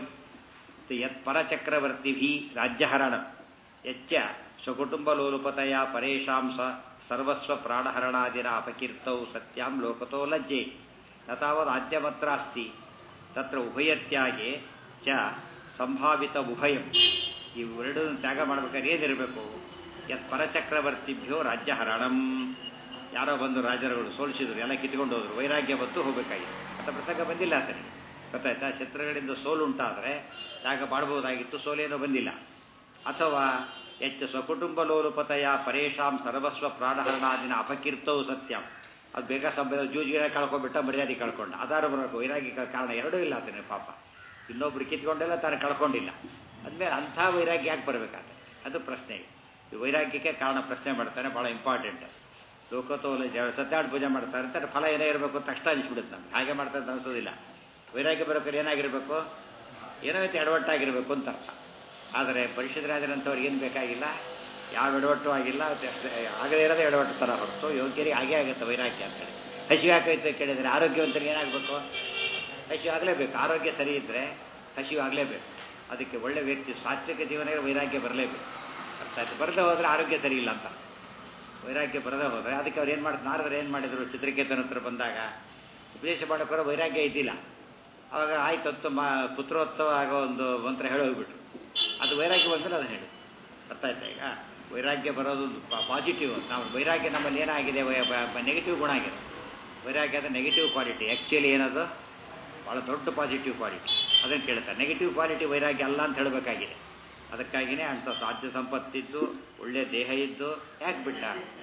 ಯತ್ ಪರಚಕ್ರವರ್ತಿಭಿ ರಾಜ್ಯಹರಣ ಯಚ್ಚ ಸ್ವಕುಟುಂಬಲೋಲುಪತೆಯ ಪರೇಶಾಂ ಸ ಸರ್ವಸ್ವ ಪ್ರಾಣಹರಣಾದಿನ ಅಪಕೀರ್ತೌ ಸತ್ಯಾಂ ಲೋಕತೋ ಲಜ್ಜೆ ನ ತಾವದ್ ಆದ್ಯಮತ್ರ ಅಸ್ತಿ ತತ್ರ ಉಭಯತ್ಯಾಗೆ ಚ ಸಂಭಾವಿತ ಉಭಯಂ ಇವೆರಡೂ ತ್ಯಾಗ ಮಾಡ್ಬೇಕಾದ್ರೆ ಏನಿರಬೇಕು ಯತ್ ಪರಚಕ್ರವರ್ತಿಭ್ಯೋ ರಾಜ್ಯಹರಣಂ ಯಾರೋ ಬಂದು ರಾಜರುಗಳು ಸೋಲಿಸಿದ್ರು ಎಲ್ಲ ಕಿತ್ಕೊಂಡು ಹೋದ್ರು ವೈರಾಗ್ಯ ಬಂತು ಹೋಗಬೇಕಾಗಿತ್ತು ಅಂತ ಪ್ರಸಂಗ ಬಂದಿಲ್ಲ ಆತನಿಗೆ ಗೊತ್ತಾಯ್ತಾ ಶತ್ರುಗಳಿಂದ ಸೋಲುಂಟಾದರೆ ತ್ಯಾಗ ಮಾಡಬಹುದಾಗಿತ್ತು ಸೋಲೇನೋ ಬಂದಿಲ್ಲ ಅಥವಾ ಹೆಚ್ಚು ಸ್ವಕುಟುಂಬ ಲೋಲುಪತೆಯ ಪರೇಶಾಂ ಸರ್ವಸ್ವ ಪ್ರಾಣಹರಣಾದಿನ ಅಪಕೀರ್ತವು ಸತ್ಯಂ ಅದು ಬೇಗ ಸಂಬ ಜೂಜಿಗೆ ಕಳ್ಕೊಂಡ್ಬಿಟ್ಟ ಮರ್ಯಾದೆ ಕಳ್ಕೊಂಡ ಅದಾರು ಬರಬೇಕು ವೈರಾಗ್ಯ ಕಾರಣ ಎರಡೂ ಇಲ್ಲ ಆತನೇ ಪಾಪ ಇನ್ನೊಬ್ರು ಕಿತ್ಕೊಂಡೆಲ್ಲ ತಾನು ಕಳ್ಕೊಂಡಿಲ್ಲ ಅಂದಮೇಲೆ ಅಂಥ ವೈರಾಗ್ಯ ಯಾಕೆ ಬರಬೇಕಾದ್ರೆ ಅದು ಪ್ರಶ್ನೆ ಈ ವೈರಾಗ್ಯಕ್ಕೆ ಕಾರಣ ಪ್ರಶ್ನೆ ಮಾಡ್ತಾನೆ ಭಾಳ ಇಂಪಾರ್ಟೆಂಟ್ ಲೋಕತೋಲ ಸತ್ಯಾಡ್ ಪೂಜೆ ಮಾಡ್ತಾರೆ ಅಂತಾರೆ ಫಲ ಏನೇ ಇರಬೇಕು ತಕ್ಷಣ ಅನಿಸ್ಬಿಡುತ್ತೆ ನಮ್ಗೆ ಹಾಗೆ ಮಾಡ್ತಾರೆ ಅಂತ ಅನಿಸೋದಿಲ್ಲ ವೈರಾಗ್ಯ ಬರೋಕೆ ಏನಾಗಿರಬೇಕು ಏನೋ ರೀತಿ ಎಡವಟ್ಟಾಗಿರಬೇಕು ಅಂತ ಅರ್ಥ ಆದರೆ ಪರಿಶುದ್ಧರಾಜರಂಥವ್ರಿಗೆ ಏನು ಬೇಕಾಗಿಲ್ಲ ಯಾವ ಎಡವಟ್ಟು ಆಗಿಲ್ಲ ಆಗದೇ ಇರೋದೇ ಎಡವಟ್ಟು ಥರ ಹೊರತು ಯೋಗ್ಯರಿಗೆ ಹಾಗೇ ಆಗುತ್ತೆ ವೈರಾಗ್ಯ ಅಂತೇಳಿ ಹಸಿವು ಯಾಕೈತೆ ಕೇಳಿದರೆ ಆರೋಗ್ಯವಂತರಿಗೆ ಏನಾಗಬೇಕು ಹಸಿವು ಆಗಲೇಬೇಕು ಆರೋಗ್ಯ ಸರಿ ಇದ್ದರೆ ಹಸಿವು ಆಗಲೇಬೇಕು ಅದಕ್ಕೆ ಒಳ್ಳೆ ವ್ಯಕ್ತಿ ಸಾತ್ವಿಕ ಜೀವನಕ್ಕೆ ವೈರಾಗ್ಯ ಬರಲೇಬೇಕು ಅರ್ಥ ಆಯ್ತು ಬರದೇ ಹೋದರೆ ಆರೋಗ್ಯ ಸರಿ ಇಲ್ಲ ಅಂತ ವೈರಾಗ್ಯ ಬರದೇ ಹೋದರೆ ಅದಕ್ಕೆ ಅವ್ರು ಏನು ಮಾಡ್ತಾರೆ ನಾರದರು ಏನು ಮಾಡಿದರು ಚಿತ್ರಕೇತನ ಹತ್ರ ಬಂದಾಗ ಉಪದೇಶ ಮಾಡೋಕ್ಕೋರ ವೈರಾಗ್ಯ ಇದ್ದಿಲ್ಲ ಅವಾಗ ಆಯ್ತು ಹೊತ್ತು ಮಾ ಪುತ್ರೋತ್ಸವ ಆಗೋ ಒಂದು ಮಂತ್ರ ಹೇಳೋಗ್ಬಿಟ್ರು ಅದು ವೈರಾಗ್ಯ ಬಂದರೆ ಅದನ್ನು ಹೇಳಿ ಅರ್ಥ ಆಯ್ತಾ ಈಗ ವೈರಾಗ್ಯ ಬರೋದು ಪಾಸಿಟಿವ್ ನಾವು ವೈರಾಗ್ಯ ನಮ್ಮಲ್ಲಿ ಏನಾಗಿದೆ ನೆಗೆಟಿವ್ ಗುಣ ಆಗಿದೆ ವೈರಾಗ್ಯದ ನೆಗೆಟಿವ್ ಕ್ವಾಲಿಟಿ ಆ್ಯಕ್ಚುಲಿ ಏನದು ಭಾಳ ದೊಡ್ಡ ಪಾಸಿಟಿವ್ ಕ್ವಾಲಿಟಿ ಅದನ್ನು ಕೇಳ್ತಾರೆ ನೆಗೆಟಿವ್ ಕ್ವಾಲಿಟಿ ವೈರಾಗ್ಯ ಅಲ್ಲ ಅಂತ ಹೇಳಬೇಕಾಗಿದೆ ಅದಕ್ಕಾಗಿಯೇ ಅಂಥ ಸಾಧ್ಯ ಸಂಪತ್ತಿದ್ದು ಒಳ್ಳೆಯ ದೇಹ ಇದ್ದು ಯಾಕೆ ಬಿಟ್ಟ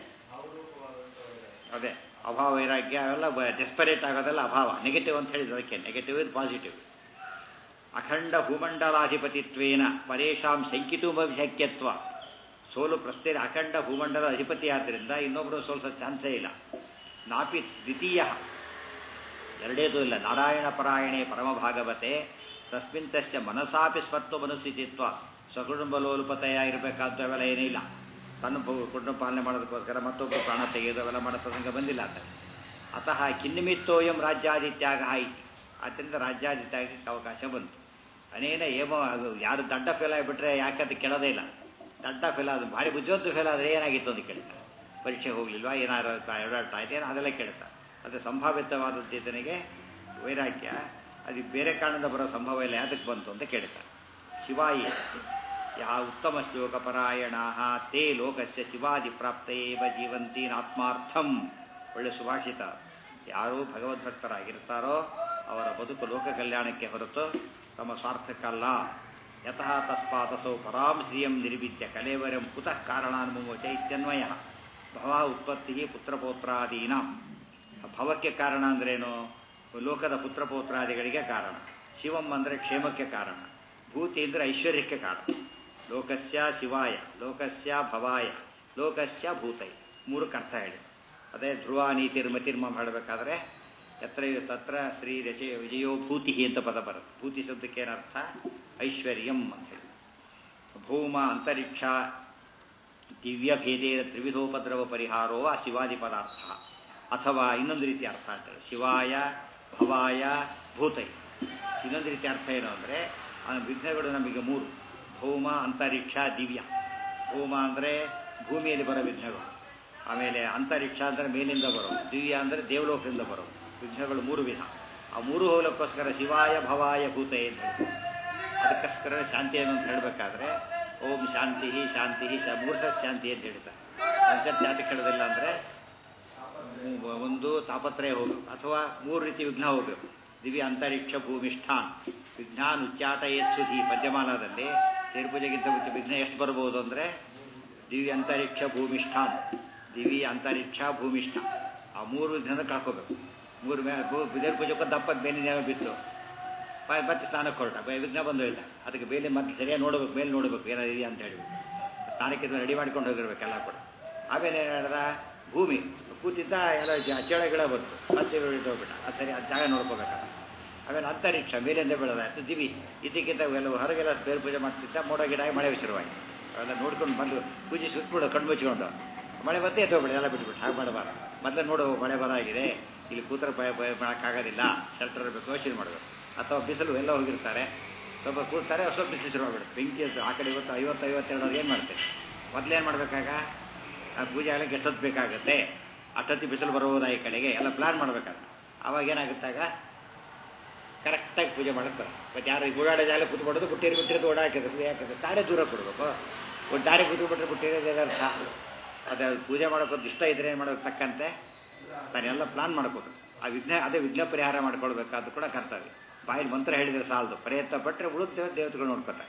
ಅದೇ ಅಭಾವ ವೈರಾಗ್ಯ ಅವೆಲ್ಲ ಡೆಸ್ಪರೇಟ್ ಆಗೋದೆಲ್ಲ ಅಭಾವ ನೆಗೆಟಿವ್ ಅಂತ ಹೇಳಿದ್ರು ಅದಕ್ಕೆ ನೆಗೆಟಿವ್ ಇದು ಪಾಸಿಟಿವ್ ಅಖಂಡ ಭೂಮಂಡಲಾಧಿಪತಿತ್ವೇನ ಪರೇಶಾಂ ಶಂಕಿತು ಶಕ್ಯತ್ವ ಸೋಲು ಪ್ರಶ್ನೆ ಅಖಂಡ ಭೂಮಂಡಲ ಅಧಿಪತಿ ಆದ್ದರಿಂದ ಇನ್ನೊಬ್ಬರು ಸೋಲ್ಸೋ ಚಾನ್ಸೇ ಇಲ್ಲ ನಾಪಿ ದ್ವಿತೀಯ ಎರಡೇದು ಇಲ್ಲ ನಾರಾಯಣ ಪರಾಯಣೆ ಪರಮಭಾಗವತೆ ತಸ್ಮಿನ್ ತಸ್ಯ ಮನಸಾಪಿ ಸ್ವತ್ವ ಮನಸ್ಥಿತಿತ್ವ ಸ್ವಕುಟುಂಬ ಲೋಲುಪತೆಯ ಇರಬೇಕಾದ ಅವೆಲ್ಲ ಏನೂ ಇಲ್ಲ ತನ್ನ ಕುಟುಂಬ ಪಾಲನೆ ಮಾಡೋದಕ್ಕೋಸ್ಕರ ಮತ್ತೊಬ್ಬರು ಪ್ರಾಣ ತೆಗೆಯೋದು ಅವೆಲ್ಲ ಮಾಡೋ ಪ್ರಸಂಗ ಬಂದಿಲ್ಲ ಅಂತ ಅತಃ ಕಿನ್ನಿಮಿತ್ತೋಯಂ ರಾಜ್ಯಾದಿತ್ಯಾಗ ಇತಿ ಆದ್ದರಿಂದ ರಾಜ್ಯಾದಿತ್ಯಾಗಕ್ಕೆ ಅವಕಾಶ ಬಂತು ಅನೇನ ಏಮೋ ಅದು ಯಾರು ದಡ್ಡ ಫೇಲ್ ಆಗಿಬಿಟ್ರೆ ಯಾಕೆ ಅದು ಕೇಳೋದೇ ಇಲ್ಲ ದಡ್ಡ ಫೇಲ್ ಅದು ಭಾರಿ ಬುದ್ಧಿವಂತ ಫೇಲ್ ಆದರೆ ಏನಾಗಿತ್ತು ಅಂತ ಕೇಳ್ತಾರೆ ಪರೀಕ್ಷೆ ಹೋಗಲಿಲ್ವಾ ಏನಾರು ಎಡಾಟ ಆಯ್ತು ಅದೆಲ್ಲ ಕೇಳ್ತಾರೆ ಅದು ಸಂಭಾವಿತವಾದದ್ದು ಇದನಿಗೆ ವೈರಾಗ್ಯ ಅದು ಬೇರೆ ಕಾರಣದಿಂದ ಬರೋ ಸಂಭವ ಇಲ್ಲ ಯಾತಕ್ಕೆ ಬಂತು ಅಂತ ಕೇಳ್ತಾರೆ ಶಿವಾಯಿ ಯಾ ಉತ್ತಮ ಶ್ಲೋಕಪರಾಯಣ ತೇ ಲೋಕಸ್ಯ ಶಿವಾದಿ ಪ್ರಾಪ್ತೇವ ಜೀವಂತೀನ್ ಆತ್ಮಾರ್ಥಂ ಒಳ್ಳೆ ಸುಭಾಷಿತ ಯಾರು ಭಗವದ್ಭಕ್ತರಾಗಿರ್ತಾರೋ ಅವರ ಬದುಕು ಲೋಕ ಕಲ್ಯಾಣಕ್ಕೆ ಹೊರತು ತಮ್ಮ ಸ್ವಾರ್ಥಕ್ಕಲ್ಲ ಯತಃ ತಸ್ಮಾದಸೌ ಪರಾಂ ಶ್ರಿಯಂ ನಿರ್ವಿದ್ಯ ಕಲೇವರಂ ಕುತಃ ಕಾರಣಾನ್ಮೋಚ ಇತ್ಯನ್ವಯ ಭವ ಉತ್ಪತ್ತಿ ಪುತ್ರಪೌತ್ರಾದೀನ ಭವಕ್ಕೆ ಕಾರಣ ಅಂದ್ರೇನು ಲೋಕದ ಪುತ್ರಪೌತ್ರಾದಿಗಳಿಗೆ ಕಾರಣ ಶಿವಂ ಅಂದರೆ ಕ್ಷೇಮಕ್ಕೆ ಕಾರಣ ಭೂತಿ ಅಂದರೆ ಐಶ್ವರ್ಯಕ್ಕೆ ಕಾರಣ ಲೋಕಸ್ಯ ಶಿವಾಯ ಲೋಕಸ್ಯ ಭವಾಯ ಲೋಕಸ್ಯ ಭೂತೈ ಮೂರಕ್ಕೆ ಅರ್ಥ ಹೇಳಿ ಅದೇ ಧ್ರುವ ನೀತಿರ್ಮತಿರ್ಮ ಮಾಡಬೇಕಾದ್ರೆ ಎತ್ರ ತತ್ರ ಶ್ರೀ ರಚಯ ವಿಜಯೋ ಭೂತಿ ಅಂತ ಪದ ಬರುತ್ತೆ ಭೂತಿ ಶಬ್ದಕ್ಕೆ ಏನರ್ಥ ಐಶ್ವರ್ಯಂ ಅಂತ ಹೇಳಿ ಭೂಮ ಅಂತರಿಕ್ಷ ದಿವ್ಯಭೇದೇ ತ್ರಿವಿಧೋಪದ್ರವ ಪರಿಹಾರೋ ಆ ಶಿವಾದಿ ಪದಾರ್ಥ ಅಥವಾ ಇನ್ನೊಂದು ರೀತಿ ಅರ್ಥ ಅಂತೇಳಿ ಶಿವಾಯ ಭವಾಯ ಭೂತೈ ಇನ್ನೊಂದು ರೀತಿ ಅರ್ಥ ಏನು ಅಂದರೆ ವಿಘ್ನಗಳು ನಮಗೆ ಮೂರು ಭೌಮ ಅಂತರಿಕ್ಷ ದಿವ್ಯ ಭೂಮ ಅಂದರೆ ಭೂಮಿಯಲ್ಲಿ ಬರೋ ವಿಘ್ನಗಳು ಆಮೇಲೆ ಅಂತರಿಕ್ಷ ಅಂದರೆ ಮೇಲಿಂದ ಬರೋ ದಿವ್ಯ ಅಂದರೆ ದೇವಲೋಕದಿಂದ ಬರೋ ವಿಘ್ನಗಳು ಮೂರು ವಿಧ ಆ ಮೂರು ಹೋಗ್ಲಿಕ್ಕೋಸ್ಕರ ಶಿವಾಯ ಭವಾಯ ಭೂತ ಏನು ಹೇಳಿದ್ರು ಅದಕ್ಕೋಸ್ಕರ ಶಾಂತಿ ಏನು ಅಂತ ಹೇಳಬೇಕಾದ್ರೆ ಓಂ ಶಾಂತಿ ಶಾಂತಿ ಶಾ ಮೂರು ಸತ್ ಶಾಂತಿ ಅಂತ ಹೇಳ್ತಾರೆ ಒಂದ್ಸತ್ ಜಾತಿ ಕೇಳೋದಿಲ್ಲ ಅಂದರೆ ಒಂದು ತಾಪತ್ರಯ ಹೋಗಬೇಕು ಅಥವಾ ಮೂರು ರೀತಿ ವಿಘ್ನ ಹೋಗಬೇಕು ದಿವ್ಯ ಅಂತರಿಕ್ಷ ಭೂಮಿಷ್ಠಾನ್ ವಿಘ್ನಾನ್ ಉಚ್ಚಾಟ ಯತ್ಸುಧಿ ಪದ್ಯಮಾನದಲ್ಲಿ ತೇರ್ಪೂಜೆಗಿಂತ ಮುಂಚೆ ವಿಘ್ನ ಎಷ್ಟು ಬರ್ಬೋದು ಅಂದರೆ ದಿವ್ಯ ಅಂತರಿಕ್ಷ ಭೂಮಿಷ್ಠಾನ್ ದಿವ್ಯ ಅಂತರಿಕ್ಷ ಭೂಮಿಷ್ಠ ಆ ಮೂರು ವಿಘ್ನ ಕಳ್ಕೋಬೇಕು ಮೂರು ಮೇ ದೇವ್ರ ಪೂಜೆಗೆ ದಪ್ಪಕ್ಕೆ ಬೇಲಿನ ಬಿತ್ತು ಮತ್ತೆ ಸ್ನಾನಕ್ಕೆ ಹೊರಟ ವಿಘ್ನ ಬಂದು ಇಲ್ಲ ಅದಕ್ಕೆ ಬೇಲಿ ಮತ್ತೆ ಸರಿಯಾಗಿ ನೋಡಬೇಕು ಮೇಲೆ ನೋಡಬೇಕು ಏನಾದ್ರು ಇದೆಯಾ ಅಂತ ಹೇಳಿ ಸ್ನಾನಕ್ಕೆ ರೆಡಿ ಮಾಡ್ಕೊಂಡು ಹೋಗಿರ್ಬೇಕೆಲ್ಲ ಕೂಡ ಆಮೇಲೆ ಏನು ಹೇಳಿದ ಭೂಮಿ ಕೂತಿದ್ದ ಎಲ್ಲ ಚೇಳ ಗಿಡ ಬಂತು ಮತ್ತೆ ಹೋಗ್ಬಿಟ್ಟ ಅದು ಸರಿ ಅದು ಜಾಗ ನೋಡ್ಕೋಬೇಕಲ್ಲ ಆಮೇಲೆ ಅಂತರಿಕ್ಷ ಮೇಲಿಂದ ಬೆಳೆದಾಯ್ತು ದಿವಿ ಇದಕ್ಕಿಂತ ಎಲ್ಲ ಹೊರಗೆಲ್ಲ ಬೇರೆ ಪೂಜೆ ಮಾಡ್ತಿದ್ದ ಮೋಡ ಗಿಡ ಮಳೆ ವಿಚಾರವಾಗಿ ಅವೆಲ್ಲ ನೋಡ್ಕೊಂಡು ಬಂದು ಪೂಜೆ ಸುತ್ತಬಿಡು ಕಣ್ಣು ಮುಚ್ಕೊಂಡು ಮಳೆ ಬತ್ತೆ ಎತ್ತೋಗ್ಬಿಡಿ ಎಲ್ಲ ಬಿಟ್ಬಿಟ್ಟು ಹಾಗೆ ಮಾಡಬಾರ್ದು ಮೊದಲೇ ನೋಡು ಮಳೆ ಬರ ಆಗಿದೆ ಇಲ್ಲಿ ಕೂತರ ಭಯ ಭಯ ಮಾಡೋಕ್ಕಾಗೋದಿಲ್ಲ ಶೆಲ್ಟರ್ ಇರಬೇಕು ಯೋಚನೆ ಮಾಡಬೇಕು ಅಥವಾ ಬಿಸಿಲು ಎಲ್ಲ ಹೋಗಿರ್ತಾರೆ ಸ್ವಲ್ಪ ಕೂರ್ತಾರೆ ಸ್ವಲ್ಪ ಬಿಸಿಲು ಶುರು ಆಗ್ಬಿಡುತ್ತೆ ಬೆಂಕಿ ಅದು ಆ ಕಡೆ ಇವತ್ತು ಐವತ್ತು ಐವತ್ತೆರಡು ಏನು ಮಾಡ್ತೇವೆ ಮೊದಲೇನು ಮಾಡಬೇಕಾಗ ಆ ಪೂಜೆ ಆಗಲಿಕ್ಕೆ ಎಷ್ಟೊತ್ತು ಬೇಕಾಗುತ್ತೆ ಅಷ್ಟೊತ್ತಿ ಬಿಸಿಲು ಬರಬಹುದಾ ಈ ಕಡೆಗೆ ಎಲ್ಲ ಪ್ಲಾನ್ ಮಾಡ್ಬೇಕಾದ್ರೆ ಅವಾಗ ಏನಾಗುತ್ತಾಗ ಕರೆಕ್ಟಾಗಿ ಪೂಜೆ ಮಾಡಕ್ಕೆ ಬರ ಮತ್ತು ಯಾರು ಓಡಾಡೋ ಜಾಗ ಕೂತ್ಬಿಡೋದು ಬಿಟ್ಟಿರಿ ಬಿಟ್ಟಿರೋದು ಓಡಾಕಿದ್ರು ಯಾಕಂದ್ರೆ ತಾರೆ ದೂರ ಕೊಡಬೇಕು ಒಂದು ದಾರಿ ಕೂತ್ಬಿಟ್ರೆ ಬಿಟ್ಟಿರೋದು ಅರ್ಥ ಅದು ಪೂಜೆ ಮಾಡೋಕ್ಕೊಂದು ಇಷ್ಟ ಇದ್ರೆ ಏನು ಮಾಡೋದು ತಕ್ಕಂತೆ ತಾನೆಲ್ಲ ಪ್ಲಾನ್ ಮಾಡ್ಕೋಬೇಕು ಆ ವಿಘ್ನ ಅದೇ ವಿಘ್ನ ಪರಿಹಾರ ಮಾಡ್ಕೊಳ್ಬೇಕು ಅದು ಕೂಡ ಕರ್ತವ್ಯ ಬಾಯಲ್ಲಿ ಮಂತ್ರ ಹೇಳಿದ್ರೆ ಸಾಲದು ಪ್ರಯತ್ನ ಪಟ್ಟರೆ ಉಳಿದ ದೇವತೆಗಳು ನೋಡ್ಕೋತಾರೆ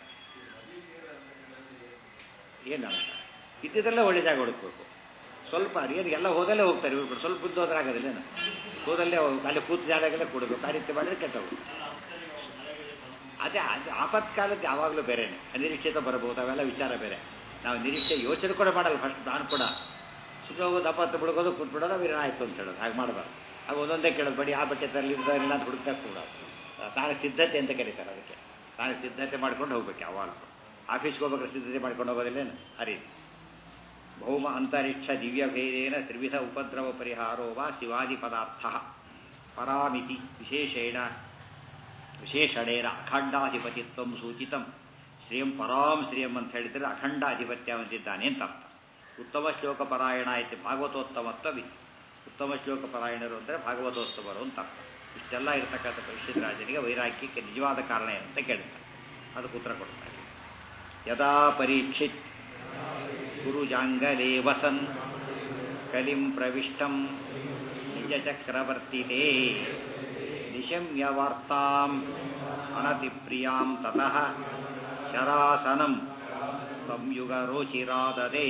ಏನು ಇದ್ದಿದ್ದೆಲ್ಲ ಒಳ್ಳೆ ಜಾಗ ಹುಡುಕ್ಬೇಕು ಸ್ವಲ್ಪ ಏನು ಎಲ್ಲ ಹೋದಲ್ಲೇ ಹೋಗ್ತಾರೆ ಇವ್ರು ಸ್ವಲ್ಪ ಬುದ್ಧ ಹೋದ್ರೆ ಆಗೋದಿಲ್ಲ ಏನು ಹೋದಲ್ಲೇ ಅಲ್ಲಿ ಕೂತ ಜಾಗದಲ್ಲೇ ಕೊಡಬೇಕು ಆ ರೀತಿ ಮಾಡಿದ್ರೆ ಕೆಟ್ಟವು ಅದೇ ಅದು ಆಪತ್ಕಾಲಕ್ಕೆ ಯಾವಾಗಲೂ ಬೇರೆನೆ ಅನಿರೀಕ್ಷಿತ ಬರಬಹುದು ಅವೆಲ್ಲ ವಿಚಾರ ಬೇರೆ ನಾವು ನಿರೀಕ್ಷೆ ಯೋಚನೆ ಕೂಡ ಮಾಡಲ್ಲ ಫಸ್ಟ್ ನಾನು ಕೂಡ ಸುಮ್ಮನೆ ಹೋಗೋದು ಅಪತ್ತು ಬಿಡ್ಕೋದು ಕೂತ್ಬಿಡೋದು ಅವೇನು ಆಯಿತು ಅಂತ ಹೇಳೋದು ಹಾಗೆ ಮಾಡಬಾರ್ದು ಆಗ ಒಂದೊಂದೇ ಕೇಳೋದು ಬಡಿ ಆ ಬಟ್ಟೆ ತರಲಿ ಇಲ್ಲ ಅಂತ ಹುಡುಕ್ತಾ ಕೂಡ ತಾನೇ ಸಿದ್ಧತೆ ಅಂತ ಕರೀತಾರೆ ಅದಕ್ಕೆ ತಾನೇ ಸಿದ್ಧತೆ ಮಾಡ್ಕೊಂಡು ಹೋಗ್ಬೇಕು ಯಾವಾಗ ಆಫೀಸ್ಗೆ ಹೋಗ್ಬೇಕಾದ್ರೆ ಸಿದ್ಧತೆ ಮಾಡ್ಕೊಂಡು ಹೋಗೋದಿಲ್ಲೇನು ಆ ರೀತಿ ಭೌಮ ಅಂತರಿಕ್ಷ ದಿವ್ಯಭೇದೇನ ತ್ರಿವಿಧ ಉಪದ್ರವ ಪರಿಹಾರೋ ವಾ ಶಿವಾದಿ ಪದಾರ್ಥ ಪರಾಮಿತಿ ವಿಶೇಷೇಣ ವಿಶೇಷಣೇನ ಅಖಂಡಾಧಿಪತಿತ್ವ ಸೂಚಿತಂ ಶ್ರೇಯಂ ಪರಾಂ ಶ್ರೇಯಂ ಅಂತ ಹೇಳಿದರೆ ಅಖಂಡಾಧಿಪತ್ಯ ಹೊಂದಿದ್ದಾನೆ ಅಂತ ಅರ್ಥ ಉತ್ತಮ ಶ್ಲೋಕ ಪರಾಯಣ ಐತಿ ಭಾಗವತೋತ್ತಮತ್ವವಿ ಉತ್ತಮ ಶ್ಲೋಕ ಪರಾಯಣರು ಅಂದರೆ ಭಾಗವತೋತ್ತಮರು ಅಂತ ಅರ್ಥ ಇಷ್ಟೆಲ್ಲ ಇರತಕ್ಕಂಥ ಪರಿಷತ್ ರಾಜನಿಗೆ ವೈರಾಗ್ಯಕ್ಕೆ ನಿಜವಾದ ಕಾರಣ ಏನಂತ ಕೇಳ್ತಾರೆ ಅದಕ್ಕೆ ಉತ್ತರ ಕೊಡ್ತಾರೆ ಯದಾ ಪರೀಕ್ಷಿತ್ ಗುರುಜಾಂಗಲೇ ವಸನ್ ಕಲಿಂ ಪ್ರವಿಷ್ಟಂ ನಿಜಚಕ್ರವರ್ತಿತೆ ನಿಶಮ್ಯ ವಾರ್ತಾಂ ಅನತಿಪ್ರಿಯಾಂ ತತಃ ಶರಾಸನಂ ಸಂಯುಗ ರೋಚಿರಾದದೆ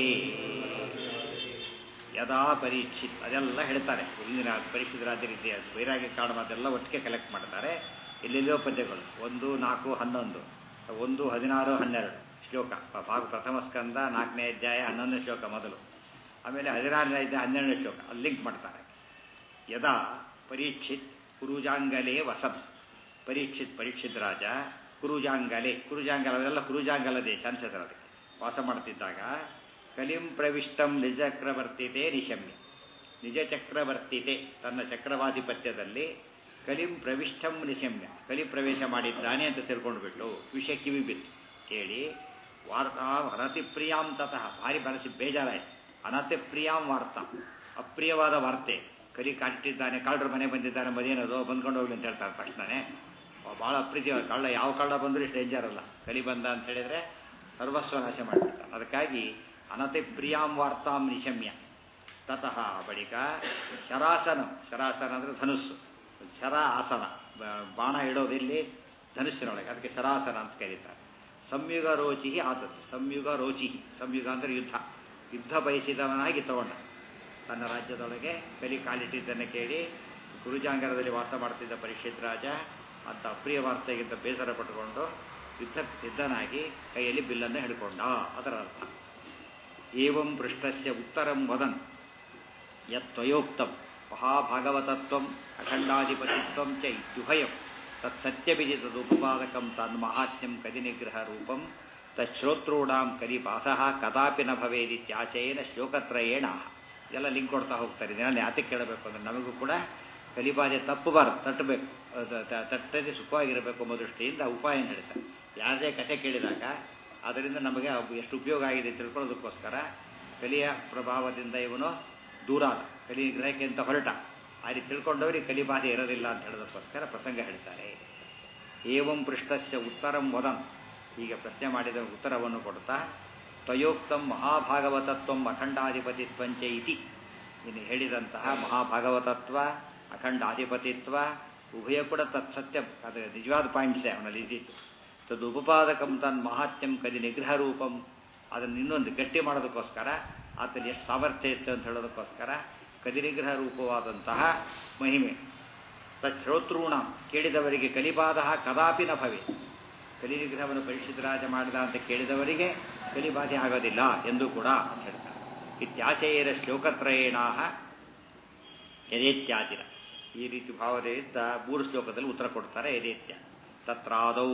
ಯದಾ ಪರೀಕ್ಷಿತ್ ಅದೆಲ್ಲ ಹೇಳ್ತಾರೆ ಇಂದಿನ ಪರೀಕ್ಷಿತ ರಾಜ್ಯರೀತಿ ವೈರಾಗ್ಯ ಕಾರಣ ಅದೆಲ್ಲ ಒಟ್ಟಿಗೆ ಕಲೆಕ್ಟ್ ಮಾಡ್ತಾರೆ ಎಲ್ಲೆಲ್ಲೋ ಪದ್ಯಗಳು ಒಂದು ನಾಲ್ಕು ಹನ್ನೊಂದು ಒಂದು ಹದಿನಾರು ಹನ್ನೆರಡು ಶ್ಲೋಕ ಭಾಗ ಪ್ರಥಮ ಸ್ಕಂದ ನಾಲ್ಕನೇ ಅಧ್ಯಾಯ ಹನ್ನೊಂದನೇ ಶ್ಲೋಕ ಮೊದಲು ಆಮೇಲೆ ಹದಿನಾರನೇ ಅಧ್ಯಾಯ ಹನ್ನೆರಡನೇ ಶ್ಲೋಕ ಅಲ್ಲಿ ಲಿಂಕ್ ಮಾಡ್ತಾರೆ ಯದಾ ಪರೀಕ್ಷಿತ್ ಕುರುಜಾಂಗಲೇ ವಸನ್ ಪರೀಕ್ಷಿತ್ ಪರೀಕ್ಷಿತ್ ರಾಜ ಕುರುಜಾಂಗಲೆ ಕುರುಜಾಂಗಲ ಅವೆಲ್ಲ ಕುರುಜಾಂಗಲ ದೇಶ ಅನ್ಸತ್ತರ ಅದಕ್ಕೆ ವಾಸ ಮಾಡ್ತಿದ್ದಾಗ ಕಲಿಂ ಪ್ರವಿಷ್ಟಂ ನಿಜ ಚಕ್ರವರ್ತಿತೆ ನಿಶಮ್ಯ ನಿಜ ಚಕ್ರವರ್ತಿತೆ ತನ್ನ ಚಕ್ರವಾಧಿಪತ್ಯದಲ್ಲಿ ಕಲಿಂ ಪ್ರವಿಷ್ಟಂ ನಿಶಮ್ಯ ಕಲಿ ಪ್ರವೇಶ ಮಾಡಿದ್ದಾನೆ ಅಂತ ತಿಳ್ಕೊಂಡ್ಬಿಟ್ಟು ವಿಷಯ ಕಿವಿ ಬಿತ್ತು ಕೇಳಿ ವಾರ್ತಾ ಅನತಿಪ್ರಿಯಾಂ ತತಃ ಭಾರಿ ಮನಸ್ಸಿ ಬೇಜಾರಾಯ್ತು ಅನತಿಪ್ರಿಯಾಂ ವಾರ್ತಾ ಅಪ್ರಿಯವಾದ ವಾರ್ತೆ ಕಲಿ ಕಾಟಿಟ್ಟಿದ್ದಾನೆ ಕಳ್ಳರ ಮನೆ ಬಂದಿದ್ದಾನೆ ಮದೇನದು ಬಂದ್ಕೊಂಡು ಹೋಗ್ಲಿ ಅಂತ ಹೇಳ್ತಾರೆ ತಕ್ಷಣನೇ ಭಾಳ ಅಪ್ರೀತಿ ಕಳ್ಳ ಯಾವ ಕಳ್ಳ ಬಂದರೂ ಇಷ್ಟು ಡೇಂಜರ್ ಅಲ್ಲ ಕಲಿ ಬಂದ ಅಂತ ಹೇಳಿದರೆ ಸರ್ವಸ್ವ ನಾಶ ಮಾಡಿಬಿಡ್ತಾನೆ ಅದಕ್ಕಾಗಿ ಅನತಿ ಪ್ರಿಯಾಂ ವಾರ್ತಾಂ ನಿಶಮ್ಯ ತತಃ ಬಳಿಕ ಶರಾಸನ ಶರಾಸನ ಅಂದರೆ ಧನುಸ್ಸು ಶರ ಆಸನ ಬಾಣ ಇಡೋದಿಲ್ಲಿ ಧನುಸ್ಸಿನೊಳಗೆ ಅದಕ್ಕೆ ಶರಾಸನ ಅಂತ ಕರೀತಾರೆ ಸಂಯುಗ ರೋಚಿ ಆದದ್ದು ಸಂಯುಗ ರೋಚಿ ಸಂಯುಗ ಅಂದರೆ ಯುದ್ಧ ಯುದ್ಧ ಬಯಸಿದವನಾಗಿ ತಗೊಂಡ ತನ್ನ ರಾಜ್ಯದೊಳಗೆ ಕಲಿ ಕಾಲಿಟ್ಟಿದ್ದನ್ನು ಕೇಳಿ ಗುರುಜಾಂಗರದಲ್ಲಿ ವಾಸ ಮಾಡ್ತಿದ್ದ ಪರೀಕ್ಷಿತ್ ರಾಜ ಅಂತ ಅಪ್ರಿಯ ವಾರ್ತೆಗಿಂತ ಬೇಸರ ಪಟ್ಟುಕೊಂಡು ಯುದ್ಧ ಸಿದ್ಧನಾಗಿ ಕೈಯಲ್ಲಿ ಬಿಲ್ಲನ್ನು ಹಿಡ್ಕೊಂಡ ಅದರ ಅರ್ಥ ಏವಂ ಪೃಷ್ಟಸ್ಯ ಉತ್ತರಂ ವದನ್ ಯತ್ವಯೋಕ್ತಂ ಮಹಾಭಾಗವತತ್ವಂ ಅಖಂಡಾಧಿಪತಿತ್ವಂ ಚ ಇತ್ಯುಭಯಂ ತತ್ಸತ್ಯವಿಧಿ ತದುಪಪಾದಕಂ ತನ್ಮಹಾತ್ಮ್ಯಂ ಕದಿನಿಗ್ರಹ ರೂಪಂ ತಶ್ರೋತॄಣಾಂ ಕಲಿಪಾಸಃ ಕದಾಪಿ ನ ಭವೇದಿತ್ಯಾಶಯೇನ ಶ್ಲೋಕತ್ರಯೇಣ ಎಲ್ಲ ಲಿಂಕ್ ಕೊಡ್ತಾ ಹೋಗ್ತಾರೆ ಇದನ್ನೆಲ್ಲ ಯಾತಕ್ಕೆ ಕೇಳಬೇಕು ಅಂದರೆ ನಮಗೂ ಕೂಡ ಕಲಿಬಾಧೆ ತಪ್ಪಬಾರ್ದು ತಟ್ಟಬೇಕು ತಟ್ಟದೆ ಸುಖವಾಗಿರಬೇಕು ಎಂಬ ದೃಷ್ಟಿಯಿಂದ ಉಪಾಯ ಹೇಳ್ತಾರೆ ಯಾರದೇ ಕಥೆ ಕೇಳಿದಾಗ ಅದರಿಂದ ನಮಗೆ ಅವ್ ಎಷ್ಟು ಉಪಯೋಗ ಆಗಿದೆ ಅಂತ ತಿಳ್ಕೊಳ್ಳೋದಕ್ಕೋಸ್ಕರ ಕಲಿಯ ಪ್ರಭಾವದಿಂದ ಇವನು ದೂರ ಆದ ಕಲಿ ಗ್ರಹಕ್ಕೆ ಅಂತ ಹೊರಟ ಆ ರೀತಿ ತಿಳ್ಕೊಂಡವರಿಗೆ ಕಲಿಬಾಧೆ ಇರೋದಿಲ್ಲ ಅಂತ ಹೇಳೋದಕ್ಕೋಸ್ಕರ ಪ್ರಸಂಗ ಹೇಳ್ತಾರೆ ಏವಂ ಪೃಷ್ಟಸ್ಯ ಉತ್ತರಂ ವದನ್ ಈಗ ಪ್ರಶ್ನೆ ಮಾಡಿದ ಉತ್ತರವನ್ನು ಕೊಡ್ತಾ ತ್ವಯೋಕ್ತಂ ಮಹಾಭಾಗವತತ್ವಂ ಅಖಂಡಾಧಿಪತಿತ್ವಂಚ ಇತಿ ಇನ್ನು ಹೇಳಿದಂತಹ ಮಹಾಭಾಗವತತ್ವ ಅಖಂಡಾಧಿಪತಿತ್ವ ಉಭಯ ಕೂಡ ತತ್ಸತ್ಯ ಅದು ನಿಜವಾದ ಪಾಯಿಂಟ್ಸೇ ಅವನಲ್ಲಿ ಇದ್ದಿತ್ತು ತದ್ ಉಪಪಾದಕಂ ತನ್ ಮಹಾತ್ಮ್ಯಂ ಕದಿ ನಿಗ್ರಹ ರೂಪಂ ಅದನ್ನು ಇನ್ನೊಂದು ಗಟ್ಟಿ ಮಾಡೋದಕ್ಕೋಸ್ಕರ ಆತಲ್ಲಿ ಎಷ್ಟು ಸಾಮರ್ಥ್ಯ ಇತ್ತು ಅಂತ ಹೇಳೋದಕ್ಕೋಸ್ಕರ ಕದಿನಿಗ್ರಹ ರೂಪವಾದಂತಹ ಮಹಿಮೆ ತಚ್ಛ್ರೋತೃಣ ಕೇಳಿದವರಿಗೆ ಕಲಿಬಾಧ ಕದಾಪಿ ನ ಭವೆ ಕಲಿನಿಗ್ರಹವನ್ನು ಪರಿಶುದ್ಧರಾಜ ಮಾಡಿದ ಅಂತ ಕೇಳಿದವರಿಗೆ ಕಲಿಬಾಧೆ ಆಗೋದಿಲ್ಲ ಎಂದು ಕೂಡ ಅಂತ ಹೇಳ್ತಾರೆ ಇತ್ಯಾಶಯರ ಶ್ಲೋಕತ್ರಯೇಣಾಹ ಯದೇತ್ಯಾದಿರ ಈ ರೀತಿ ಭಾವನೆಯಿಂದ ಮೂರು ಶ್ಲೋಕದಲ್ಲಿ ಉತ್ತರ ಕೊಡ್ತಾರೆ ಯದೇತ್ಯ ತತ್ರಾದೌ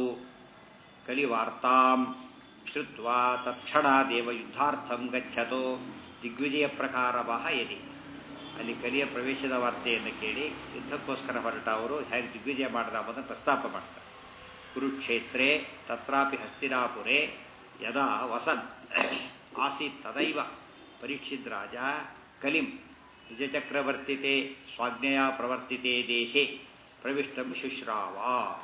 ಕಲಿವಾರ್ತಾಂ ಶ್ರುತ್ವಾ ತತ್ಕ್ಷಣಾದೇವ ಯುದ್ಧಾರ್ಥಂ ಗಚ್ಚತೋ ದಿಗ್ವಿಜಯ ಪ್ರಕಾರವಹ ಯದಿ ಅಲ್ಲಿ ಕಲಿಯ ಪ್ರವೇಶದ ವಾರ್ತೆಯನ್ನು ಕೇಳಿ ಯುದ್ಧಕ್ಕೋಸ್ಕರ ಹೊರಟ ಅವರು ಹೇಗೆ ದಿಗ್ವಿಜಯ ಮಾಡಿದ ಎಂಬುದನ್ನು ಪ್ರಸ್ತಾಪ ಮಾಡ್ತಾರೆ ಕುರುಕ್ಷೇತ್ರೇ ತತ್ರಾಪಿ ಹಸ್ತಿನಾಪುರೆ ಯದಾ ವಸನ್ ಆಸೀತ್ ತದೈವ ಪರೀಕ್ಷಿತ್ ರಾಜ ಕಲಿಂ ನಿಜಚಕ್ರವರ್ತಿತೆ ಸ್ವಾಜ್ಞೆಯ ಪ್ರವರ್ತಿತೆ ದೇಶೆ ಪ್ರವಿಷ್ಟಂ ಶುಶ್ರಾವ